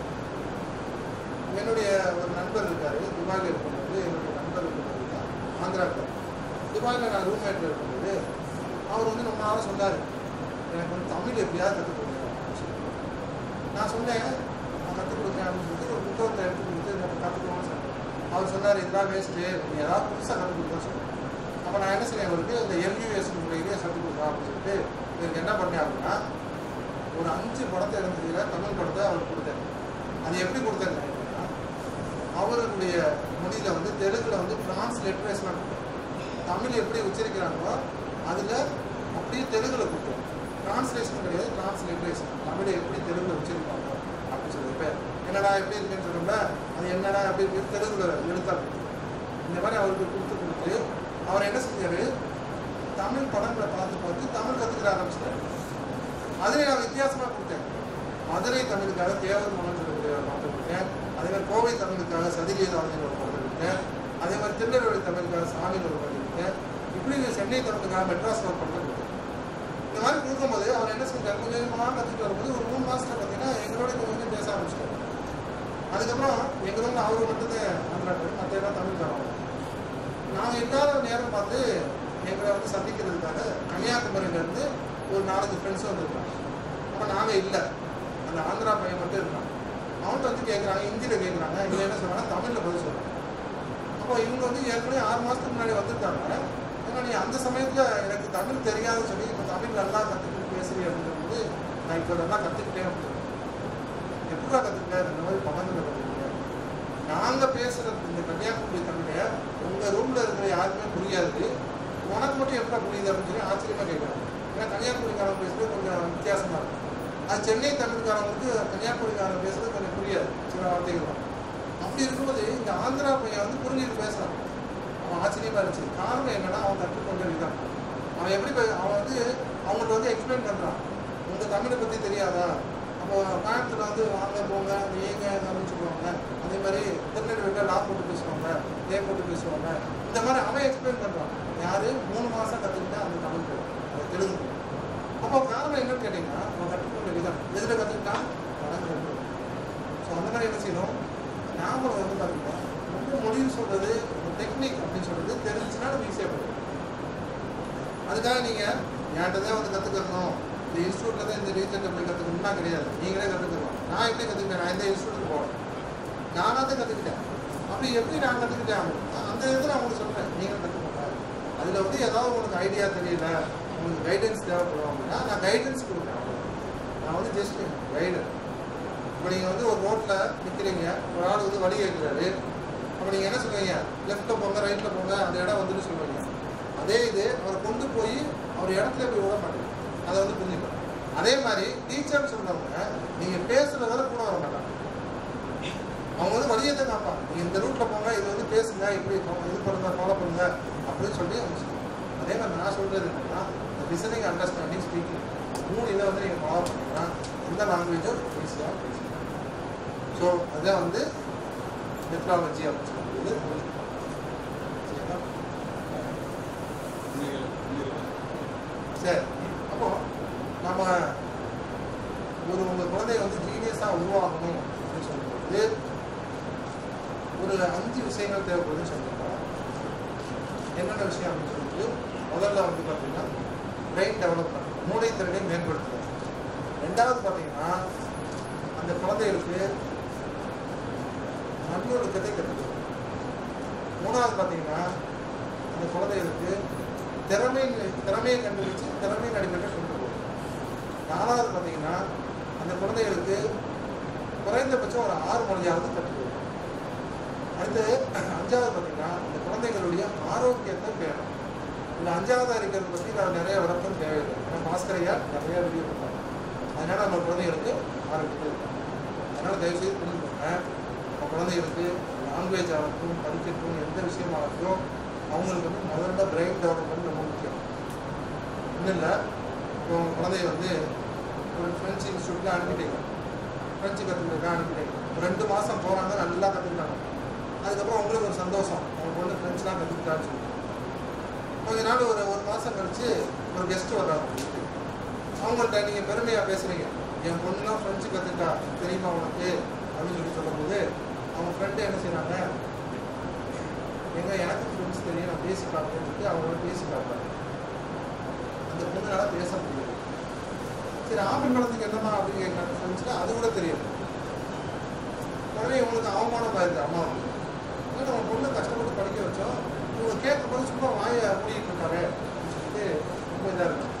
என்னுடைய ஒரு நண்பர் இருக்காரு துபாயில் இருக்கும்போது என்னுடைய நண்பர் இருக்கும்போது ஆந்திராவில் துபாயில் நான் ரூம்மேட்டில் இருக்கும்போது அவர் வந்து ரொம்ப நாளாக சொன்னார் எனக்கு வந்து தமிழ் எப்படியாவது கற்றுக் கொடுங்க அப்படின்னு சொல்லி. நான் சொன்னேன் நான் கற்றுக் கொடுக்குறேன் அப்படின்னு சொல்லிட்டு ஒரு புத்தகத்தை எடுத்து கொடுத்து நம்ம கற்றுக்கணும்னு சொன்னேன் அவர் சொன்னார் இதெல்லாம் வேஸ்ட்டு நீ ஏதாவது புதுசாக கற்றுக் கொடுக்க சொன்னேன் அப்போ நான் என்ன செய்யறேன் அவருக்கு இந்த எல்யூஎஸ் முறையிலே கற்றுக் கொடுக்கலாம் அப்படின்னு சொல்லிட்டு இதுக்கு என்ன பண்ணேன் அப்படின்னா ஒரு அஞ்சு படத்தை இருந்ததுல தமிழ் படத்தை அவருக்கு கொடுத்தேன் அது எப்படி கொடுத்தேன் அப்படின்னா அவர்களுடைய மொழியில வந்து தெலுங்குல வந்து டிரான்ஸ்லிட்ரேஷனாக கொடுத்தேன் தமிழ் எப்படி உச்சரிக்கிறாங்களோ அதில் அப்படியே தெலுங்குல கொடுத்தோம் டிரான்ஸ்லேஷன் கிடையாது டிரான்ஸ்லிட்ரேஷன் தமிழை எப்படி தெலுங்குல உச்சரிப்பாங்க அப்படின்னு சொல்லி இப்போ என்னடா எப்படி இருக்குன்னு சொல்லுங்க அது என்னடா அப்படி இருக்கு தெலுங்குல எழுத்தா கொடுத்தோம் இந்த மாதிரி அவருக்கு கொடுத்து கொடுத்து அவர் என்ன செஞ்சாரு தமிழ் படங்களை பார்த்து பார்த்து தமிழ் கற்றுக்கிற ஆரம்பிச்சிட்டாரு அதில் நான் வித்தியாசமாக கொடுத்தேன் மதுரை தமிழுக்காக தேவர் மனம் சொல்லக்கூடிய ஒரு பாட்டு கொடுத்தேன் அதே மாதிரி கோவை தமிழுக்காக சதிகேதாவின் ஒரு பாட்டு கொடுத்தேன் அதே மாதிரி திருநெல்வேலி தமிழுக்காக சாமின்னு ஒரு பாட்டு கொடுத்தேன் இப்படி இந்த சென்னை தமிழுக்காக மெட்ராஸ் ஒரு பாட்டு கொடுத்தேன் இந்த மாதிரி கொடுக்கும்போது அவர் என்ன செஞ்சார் கொஞ்சம் கொஞ்சமாக கற்றுட்டு வரும்போது ஒரு மூணு மாதத்தில் பார்த்தீங்கன்னா எங்களோட கொஞ்சம் கொஞ்சம் பேச ஆரம்பிச்சிட்டாரு அதுக்கப்புறம் எங்கள் வந்து அவர் மட்டும்தான் ஆந்திராக்கார் மற்ற எல்லாம் தமிழ்காரங்க நாங்கள் இல்லாத நேரம் பார்த்து எங்களை வந்து சந்திக்கிறதுக்காக கன்னியாகுமரியிலேருந்து ஒரு நாலஞ்சு ஃப்ரெண்ட்ஸும் வந்திருக்காங்க அப்போ நாங்கள் இல்லை அந்த ஆந்திரா பையன் மட்டும் இருக்கான் அவன்கிட்ட வந்து கேட்குறாங்க ஹிந்தியில் கேட்குறாங்க இவங்க என்ன சொல்கிறாங்க தமிழில் பதில் சொல்கிறாங்க அப்போ அப்போ இவங்க வந்து ஏற்கனவே ஆறு மாதத்துக்கு முன்னாடி வந்திருக்காங்க ஏன்னா நீ அந்த சமயத்தில் எனக்கு தமிழ் தெரியாதுன்னு சொல்லி இப்போ தமிழ் நல்லா கற்றுக்கிட்டு பேசுறீ அப்படிங்கும்போது நான் இப்போ நல்லா கற்றுக்கிட்டேன் அப்படின்னு எப்படா கற்றுக்கிட்டேன் இந்த மாதிரி படங்களை கற்றுக்கிட்டேன் நாங்கள் பேசுகிற இந்த கன்னியாகுமரி தமிழை உங்கள் ரூமில் இருக்கிற யாருக்குமே புரியாது உனக்கு மட்டும் எப்படா புரியுது அப்படின்னு சொல்லி ஆச்சரியமாக கேட்குறாங்க ஏன்னா கன்னியாகுமரிக்காரன் பேசுறது கொஞ்சம் வித்தியாசமாக இருக்கும் அது சென்னை தமிழ்காரங்களுக்கு கன்னியாகுமரிக்காரன் பேசுறது கொஞ்சம் புரியாது சில வார்த்தைகள் தான் அப்படி இருக்கும்போது இந்த ஆந்திரா பையன் வந்து புரிஞ்சுட்டு பேசுறான் அவன் ஆச்சரியமா இருந்துச்சு காரணம் என்னன்னா அவன் கற்றுக்கொண்ட விதம் அவன் எப்படி பே- அவன் வந்து அவங்கள்ட்ட வந்து எக்ஸ்பிளைன் பண்றான் உங்க தமிழை பத்தி தெரியாதா அப்போ கோயம்புத்தூர்ல வந்து வாங்க போங்க ஏங்க அப்படின்னு சொல்லுவாங்க அதே மாதிரி திருநெல்வேலியில் லா போட்டு பேசுவாங்க ஏ போட்டு பேசுவாங்க இந்த மாதிரி அவன் எக்ஸ்பிளைன் பண்றான் யாரு மூணு மாசம் கத்துக்கிட்டா அந்த தமிழ் பேர் அது தெலுங்கு பேர். அப்போ காரணம் என்னன்னு கேட்டீங்கன்னா அவன் கற்றுக்கொண்ட விதம் எதுல கத்துக்கிட்டான் வணக்கம் ஸோ அந்த மாதிரி என்ன செய்யணும் ஞாபகம் வந்து பார்த்தீங்கன்னா ரொம்ப முடிவு சொல்றது டெக்னிக் அப்படின்னு சொல்றது தெரிஞ்சுன்னா நம்ம ஈஸியாக போயிடும் அதுக்காக நீங்கள் என்கிட்ட தான் வந்து கற்றுக்கணும் இந்த இன்ஸ்டியூட்டில் தான் இந்த ரீஜனில் போய் கற்றுக்கணும்னா கிடையாது நீங்களே கற்றுக்கலாம் நான் எப்படி கற்றுக்கிட்டேன் நான் இந்த இன்ஸ்டியூட்டுக்கு போகிறேன் நானாக தான் கற்றுக்கிட்டேன் அப்படி எப்படி நான் கற்றுக்கிட்டேன் அப்படின்னா, அந்த இதில் நான் உங்களுக்கு சொல்கிறேன் நீங்களும் கற்றுக்கோங்க அதில் வந்து ஏதாவது உங்களுக்கு ஐடியா தெரியல உங்களுக்கு கைடன்ஸ் தேவைப்படும் அப்படின்னா நான் கைடன்ஸ் கொடுக்குறேன் அவ்வளவுதான். நான் வந்து ஜஸ்ட் கைடர் இப்போ நீங்கள் வந்து ஒரு ரோட்டில் நிற்கிறீங்க ஒரு ஆள் வந்து வழி கேட்குறாரு அப்போ நீங்கள் என்ன சொல்லுவீங்க லெஃப்ட்டில் போங்க ரைட்டில் போங்க அந்த இடம் வந்துட்டு சொல்லுவீங்க அதே இது அவரை கொண்டு போய் அவர் இடத்துல போய் விட மாட்டீங்க அதை வந்து புரிஞ்சுக்கணும் அதே மாதிரி டீச்சர்னு சொல்றவங்க நீங்கள் பேசுகிற வரை கூட வர மாட்டாங்க அவங்க வந்து வழியை தான் காப்பாங்க நீங்கள் இந்த ரூட்டில் போங்க இது வந்து பேசுங்க இப்படி போ- இது பண்ணுங்க ஃபாலோ பண்ணுங்க அப்படின்னு சொல்லி அவங்க சொல்லுவாங்க அதே மாதிரி நான் சொல்கிறது என்னன்னா லிசனிங் அண்டர்ஸ்டாண்டிங் ஸ்பீக்கிங் மூணு இதை வந்து நீங்கள் ஃபாலோ பண்ணீங்கன்னா எந்த லாங்குவேஜும் ஈஸியாக பேசலாம் ஸோ அதை வந்து மெட்ராலஜி அப்படின்னு சொல்லுறது சரிங்களா? சரி அப்போ நம்ம ஒரு உங்க குழந்தை வந்து ஜீனியஸாக உருவாகணும் அப்படின்னு சொல்லும்போது ஒரு அஞ்சு விஷயங்கள் தேவைப்படுதுன்னு சொல்லியிருக்கோம் என்னென்ன விஷயம் அப்படின்னு சொல்லிட்டு முதல்ல வந்து பார்த்தீங்கன்னா பிரெயின் டெவலப்மெண்ட் மூளை திறனை மேம்படுத்துறது ரெண்டாவது பார்த்தீங்கன்னா அந்த குழந்தைகளுக்கு நல்லொழுக்கத்தை கற்றுக்கிறது மூணாவது பார்த்தீங்கன்னா அந்த குழந்தைகளுக்கு திறமை திறமையை கண்டுபிடிச்சு திறமையின் அடிப்படையில் கொண்டு போகும் நாலாவது பார்த்தீங்கன்னா அந்த குழந்தைகளுக்கு குறைந்தபட்சம் ஒரு ஆறு மொழியாவது கற்றுக் கொடுக்கும் அடுத்து அஞ்சாவது பார்த்தீங்கன்னா அந்த குழந்தைகளுடைய ஆரோக்கியத்தை பேணும் இந்த அஞ்சாவதாக இருக்கிறது பற்றி நான் நிறைய விளக்கம் தேவையில்லை ஏன்னா பாஸ்கரையா நிறைய வீடியோ கொடுத்தாங்க அதனால நம்ம குழந்தைகளுக்கு ஆரோக்கியத்தை இருக்கணும் அதனால தயவுசெய்து புரிஞ்சுக்கோங்க நம்ம குழந்தைகளுக்கு லாங்குவேஜ் ஆகட்டும் படிக்கட்டும் எந்த விஷயமாகட்டும் அவங்களுக்கு வந்து முதல்ல பிரெயின் டெவலப்மெண்ட் ரொம்ப முக்கியம் ஒன்றும் இல்லை இப்போ உங்கள் குழந்தைய வந்து ஒரு ஃப்ரெஞ்சு இன்ஸ்டியூட்டில் அனுப்பிட்டீங்க ஃப்ரெஞ்சு கற்றுக்கிறதுக்காக அனுப்பிட்டீங்க ஒரு ரெண்டு மாதம் போகிறாங்க நல்லா கற்றுக்கிட்டாங்க அதுக்கப்புறம் உங்களுக்கு ஒரு சந்தோஷம் அவங்க பொண்ணு ஃப்ரெண்ட்ஸ்லாம் கற்றுக்கிட்டான்னு சொல்லி கொஞ்ச நாள் ஒரு ஒரு மாதம் கழிச்சு ஒரு கெஸ்ட் வர்றாங்க உங்களுக்கு. அவங்கள்ட்ட நீங்கள் பெருமையாக பேசுகிறீங்க என் பொண்ணுலாம் ஃப்ரெஞ்சு கற்றுக்கிட்டா தெரியுமா உனக்கு அப்படின்னு சொல்லி சொல்லும்போது அவங்க ஃப்ரெண்டு என்ன செய்றாங்க எங்க எனக்கு ஃப்ரெண்ட்ஸ் தெரியும் நான் பேசி பார்ப்பேன்னு சொல்லிட்டு அவங்களோட பேசி பார்ப்பாங்க அந்த பொண்ணுனால பேச முடியாது சரி ஆம்பளை குழந்தைக்கு என்னமா அப்படின்னு கேட்கறாங்க ஃப்ரெண்ட்ஸ்க்கு அது கூட தெரியும் உடனே இவங்களுக்கு அவமானம் ஆயிடுது அம்மாவுக்கு ஏன்னா நம்ம பொண்ணு கஷ்டப்பட்டு படிக்க வச்சோம் இவங்க கேட்கும் போது சும்மா வாயை மூடிட்டு இருக்காரு அப்படின்னு சொல்லிட்டு ரொம்ப இதாக இருக்கும்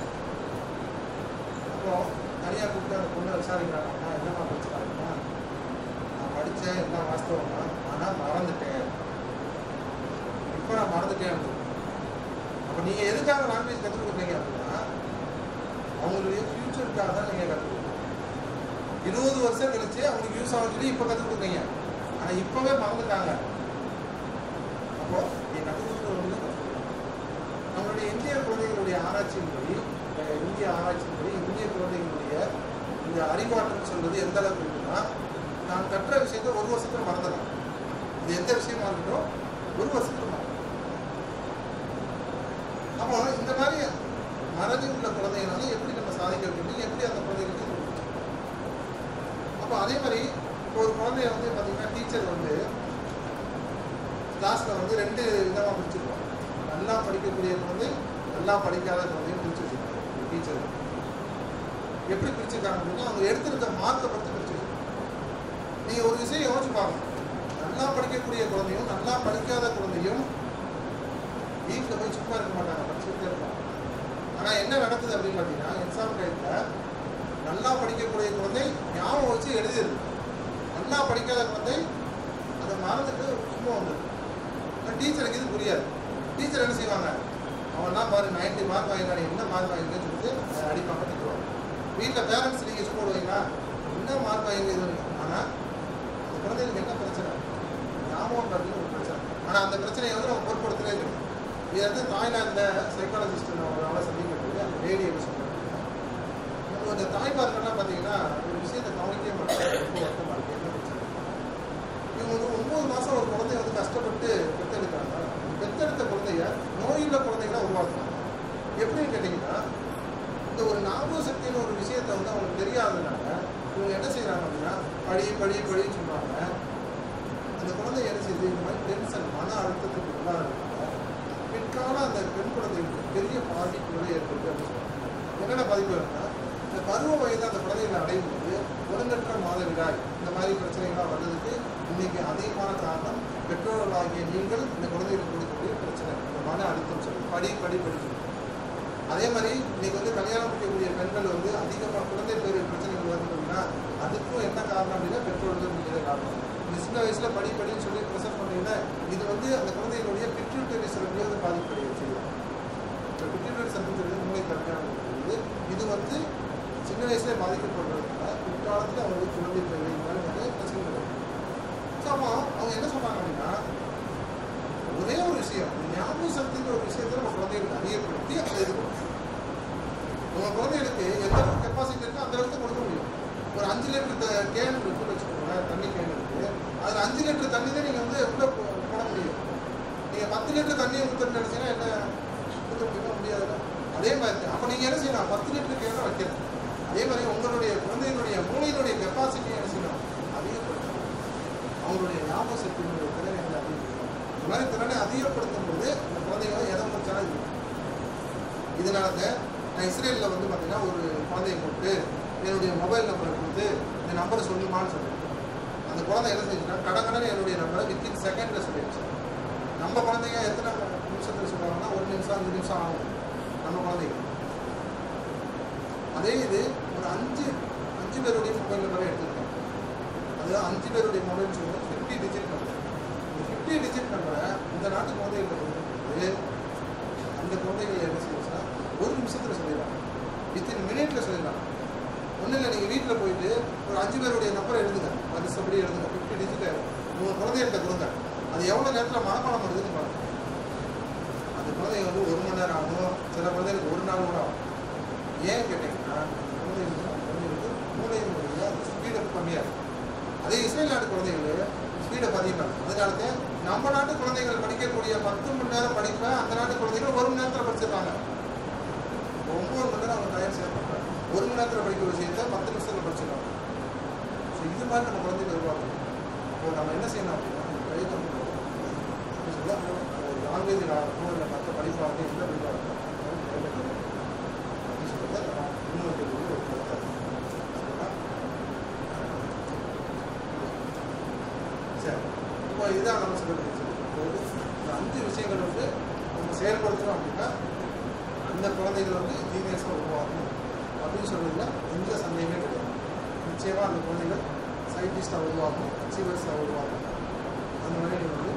அப்புறம் தனியாக கூப்பிட்டு அந்த பொண்ணை விசாரிக்கிறாங்க அம்மா என்னம்மா படிச்சுட்டாங்கன்னா நான் படித்தேன் எல்லாம் வாஸ்தவம் தான் ஆனால் மறந்துட்டேன் இப்போ நான் மறந்துட்டேன் அப்படின்னு அப்போ நீங்கள் எதுக்காக லாங்குவேஜ் கற்றுக் கொடுக்குறீங்க அப்படின்னா அவங்களுடைய ஃப்யூச்சருக்காக தான் நீங்கள் கற்றுக் கொடுக்கணும் இருபது வருஷம் கழிச்சு அவங்களுக்கு யூஸ் ஆகும் சொல்லி இப்போ கற்றுக் கொடுக்குறீங்க ஆனால் இப்போவே மறந்துட்டாங்க அப்போ நீங்கள் கற்றுக் கொடுக்குறது கற்றுக் நம்மளுடைய இந்திய குழந்தைகளுடைய ஆராய்ச்சியின்படி அஹ், இந்திய ஆராய்ச்சியின்படி இந்திய குழந்தைகளுடைய இந்த அறிவாற்றல் சொல்றது எந்த அளவுக்கு இருக்குன்னா நான் கற்ற விஷயத்தை ஒரு வருஷத்துல மறந்துடலாம் இது எந்த விஷயமா இருக்கட்டும் ஒரு வருஷத்துல மறந்துடலாம் அப்போ இந்த மாதிரி மறதி உள்ள குழந்தைகளால எப்படி நம்ம சாதிக்க வைக்கணும் எப்படி அந்த குழந்தைகளுக்கு சொல்லிக் கொடுக்கணும்? அப்போ அதே மாதிரி இப்போ ஒரு குழந்தைய வந்து பார்த்தீங்கன்னா டீச்சர் வந்து கிளாஸில் வந்து ரெண்டு விதமாக பிரிச்சிருக்கோம் நல்லா படிக்கக்கூடிய குழந்தை நல்லா படிக்காத குழந்தையும் பிரிச்சு வச்சிருக்காங்க டீச்சர் எப்படி பிரிச்சிருக்காங்க அப்படின்னா அவங்க எடுத்திருக்க மார்க்கை பொறுத்து பிரிச்சிருக்காங்க நீங்கள் ஒரு விஷயம் யோசிச்சு பார்க்கணும் நல்லா நல்லா படிக்கக்கூடிய குழந்தையும் நல்லா படிக்காத குழந்தையும் வீட்டில் போய் சும்மா இருக்க மாட்டாங்க படிச்சுட்டே இருப்பாங்க ஆனால் என்ன நடக்குது அப்படின்னு பார்த்தீங்கன்னா எக்ஸாம் டைமில் நல்லா படிக்கக்கூடிய குழந்தை ஞாபகம் வச்சு எழுதிடுது நல்லா படிக்காத குழந்தை அதை மறந்துட்டு சும்மா வந்துடுது டீச்சருக்கு இது புரியாது டீச்சர் என்ன செய்வாங்க அவன்லாம் பாரு 90 மார்க் வாங்கினாரு என்ன மார்க் வாங்கினு சொல்லிட்டு அதை அடிப்பாங்க திட்டுவாங்க வீட்டில் பேரண்ட்ஸ் நீங்கள் ஸ்கூல் வைங்களா என்ன மார்க் வாங்கி இது ஆனால் அந்த குழந்தைகளுக்கு என்ன பிரச்சனை ஞாபகம் அப்படின்னு ஒரு பிரச்சனை ஆனால் அந்த பிரச்சனையை வந்து நம்ம பொருட்படுத்தவே கிடையாது இது வந்து தாய்லாந்தில் சைக்காலஜிஸ்ட் ஒரு ஆளை சந்திக்கிறது அந்த லேடி என்ன சொல்றாங்க நம்ம இந்த தாய்மார்கள்லாம் பார்த்தீங்கன்னா ஒரு விஷயத்தை கவனிக்கவே மாட்டாங்க ரொம்ப வருத்தமாக இருக்கு என்ன பிரச்சனை இவங்க வந்து ஒன்பது மாதம் ஒரு குழந்தைய வந்து கஷ்டப்பட்டு பெற்றெடுக்கிறாங்க பெற்றெடுத்த குழந்தைய நோயுள்ள குழந்தைகளா உருவாக்குறாங்க எப்படின்னு கேட்டிங்கன்னா இந்த ஒரு ஞாபக சக்தின்னு ஒரு விஷயத்தை வந்து அவங்களுக்கு தெரியாததுனால இவங்க என்ன செய்கிறாங்க அப்படின்னா படி படி படின்னு சொல்கிறாங்க அந்த குழந்தை என்ன செய்யுது இந்த மாதிரி டென்ஷன் மன அழுத்தத்துக்கு உள்ளாகிறதுனால பிற்கால அந்த பெண் குழந்தைகளுக்கு பெரிய பாதிப்புகளை ஏற்படுது அப்படின்னு சொல்றாங்க என்னென்ன பாதிப்பு வரும்னா இந்த பருவ வயது அந்த குழந்தைகளை அடையும் போது ஒழுங்கற்ற மாதவிடாய் இந்த மாதிரி பிரச்சனைகள்லாம் வர்றதுக்கு இன்னைக்கு அதிகமான காரணம் பெற்றோர்களாகிய நீங்கள் இந்த குழந்தைகளுக்கு கொடுக்கக்கூடிய பிரச்சனை இந்த மன அழுத்தம் சொல்லி படி படி படி சொல்லி. அதே மாதிரி இன்னைக்கு வந்து கல்யாணம் முடிக்கக்கூடிய பெண்கள் வந்து அதிகமாக குழந்தை பேர் பிரச்சனைகள் வருது அப்படின்னா அதுக்கும் என்ன காரணம் அப்படின்னா பெற்றோர்கள் மீது காரணம் இந்த சின்ன வயசுல படி படின்னு சொல்லி ப்ரெசர் பண்ணீங்கன்னா இது வந்து அந்த குழந்தைகளுடைய பிட்யூட்டரி செல்களை வந்து பாதிப்படைய செய்யும் இந்த பிட்யூட்டரி செல்கள் மூளை கல்யாணம் இது இது வந்து சின்ன வயசுல பாதிக்கப்படுறதுனால பிற்காலத்தில் அவங்களுக்கு குழந்தை பேர் இந்த மாதிரி நிறைய பிரச்சனைகள் வரும் ஸோ அப்போ அவங்க என்ன சொன்னாங்க அப்படின்னா ஒரே ஒரு விஷயம் இந்த ஞாபக சக்திங்கிற ஒரு விஷயத்தை நம்ம குழந்தைகளுக்கு அதிகப்படுத்தி அதை இது கொடுக்கணும் உங்க குழந்தைகளுக்கு எந்த அளவுக்கு கெப்பாசிட்டி இருக்கோ அந்த அளவுக்கு கொடுக்க முடியும் ஒரு அஞ்சு லிட்டர் கேன் இருக்குன்னு வச்சுக்கோங்களேன் தண்ணி கேன் இருக்கு அதில் அஞ்சு லிட்டர் தண்ணி தான் நீங்கள் வந்து எவ்வளோ போ- போட முடியும் நீங்கள் பத்து லிட்டர் தண்ணியை ஊற்றுன்னு நினச்சிங்கன்னா என்ன ஊற்ற முடியுமா முடியாதுல்ல அதே மாதிரி அப்போ நீங்கள் என்ன செய்யணும் பத்து லிட்டர் கேனை வைக்கணும் அதே மாதிரி உங்களுடைய குழந்தைகளுடைய மூளையினுடைய கெப்பாசிட்டியை என்ன செய்யணும் அதிகப்படுத்தணும் அவங்களுடைய ஞாபக சக்தியினுடைய திறனை வந்து அதிகப்படுத்தணும் இந்த மாதிரி திறனை அதிகப்படுத்தும் போது அந்த குழந்தைங்க எதை முடிச்சாலும் இது இதனால தான் நான் இஸ்ரேலில் வந்து பார்த்தீங்கன்னா ஒரு குழந்தைய கூப்பிட்டு என்னுடைய மொபைல் நம்பரை கொடுத்து இந்த நம்பரை சொல்லுமான்னு சொன்னேன் அந்த குழந்தை என்ன செஞ்சுன்னா கடகடன்னு என்னுடைய நம்பரை வித்தின் செகண்டில் சொல்லிடுச்சு நம்ம குழந்தைங்க எத்தனை நிமிஷத்தில் சொல்லுவாங்கன்னா ஒரு நிமிஷம் அஞ்சு நிமிஷம் ஆகும் நம்ம குழந்தைங்க அதே இது ஒரு அஞ்சு அஞ்சு பேருடைய மொபைல் நம்பரை எடுத்துக்கிட்டோம் அது அஞ்சு பேருடைய மொபைல் சொல்லுவோம் ஃபிஃப்டி டிஜிட் நம்பர் இந்த ஃபிஃப்டி டிஜிட் நம்பரை இந்த நாட்டு குழந்தைகிட்ட கொடுக்கும்போது அந்த குழந்தைகள் என்ன செய்யுச்சுன்னா ஒரு நிமிஷத்தில் சொல்லிடலாம் வித்தின் மினிட்ல சொல்லிடலாம் ஒன்றும் இல்லை நீங்கள் வீட்டில் போயிட்டு ஒரு அஞ்சு பேருடைய நம்பரை எழுதுங்க வரிசைப்படி எழுதுங்க ஃபிஃப்டி டிஜிட் உங்கள் குழந்தைகிட்ட கொடுங்க அது எவ்வளோ நேரத்தில் மனப்பாடம் பண்ணுதுன்னு பாருங்க அந்த குழந்தைங்க வந்து ஒரு மணி நேரம் ஆகும் சில குழந்தைகளுக்கு ஒரு நாள் கூட ஆகும் ஏன் கேட்டிங்கன்னா குழந்தைங்களுக்கு குழந்தைங்களுக்கு மூளையினுடைய ஸ்பீடப் கம்மியாக இருக்கும் அதே இஸ்ரேல் நாட்டு குழந்தைகள் ஸ்பீடப் அதிகமாக இருக்கும் அதனால தான் நம்ம நாட்டு குழந்தைகள் படிக்கக்கூடிய பத்து மணி நேரம் படிப்பை அந்த நாட்டு குழந்தைகள் ஒரு மணி நேரத்தில் படிச்சிருக்காங்க ஒம்பது மணி நேரம் அவங்க தயார் செய்யப்படுறாங்க ஒரு மணி நேரத்தில் படிக்கிற விஷயத்தை பத்து நிமிஷத்தில் படிச்சிருக்காங்க ஸோ இது மாதிரி நம்ம குழந்தைகள் உருவாக்கணும் இப்போ நம்ம என்ன செய்யணும் அப்படின்னா இந்த கையில் வந்து எப்படி சொல்ல ஒரு லாங்குவேஜ் ஆகட்டும் இல்லை மற்ற படிப்பாகட்டும் எந்த படிப்பாகட்டும் அப்படின்னு சொல்றத நம்ம முன்வைக்கக்கூடிய ஒரு கருத்தை சரிங்களா? சரி இப்போ இதுதான் நம்ம சொல்லிட்டு போது இந்த அஞ்சு விஷயங்கள் வந்து நம்ம செயல்படுத்துறோம் அப்படின்னா அந்த குழந்தைகள் வந்து ஜீனியஸாக உருவாகும் அப்படின்னு சொல்றதுல எந்த சந்தேகமே கிடையாது நிச்சயமாக அந்த குழந்தைகள் சயின்டிஸ்டாக உருவாகும் அச்சீவர்ஸாக உருவாகும் அந்த மாதிரி நீங்கள் வந்து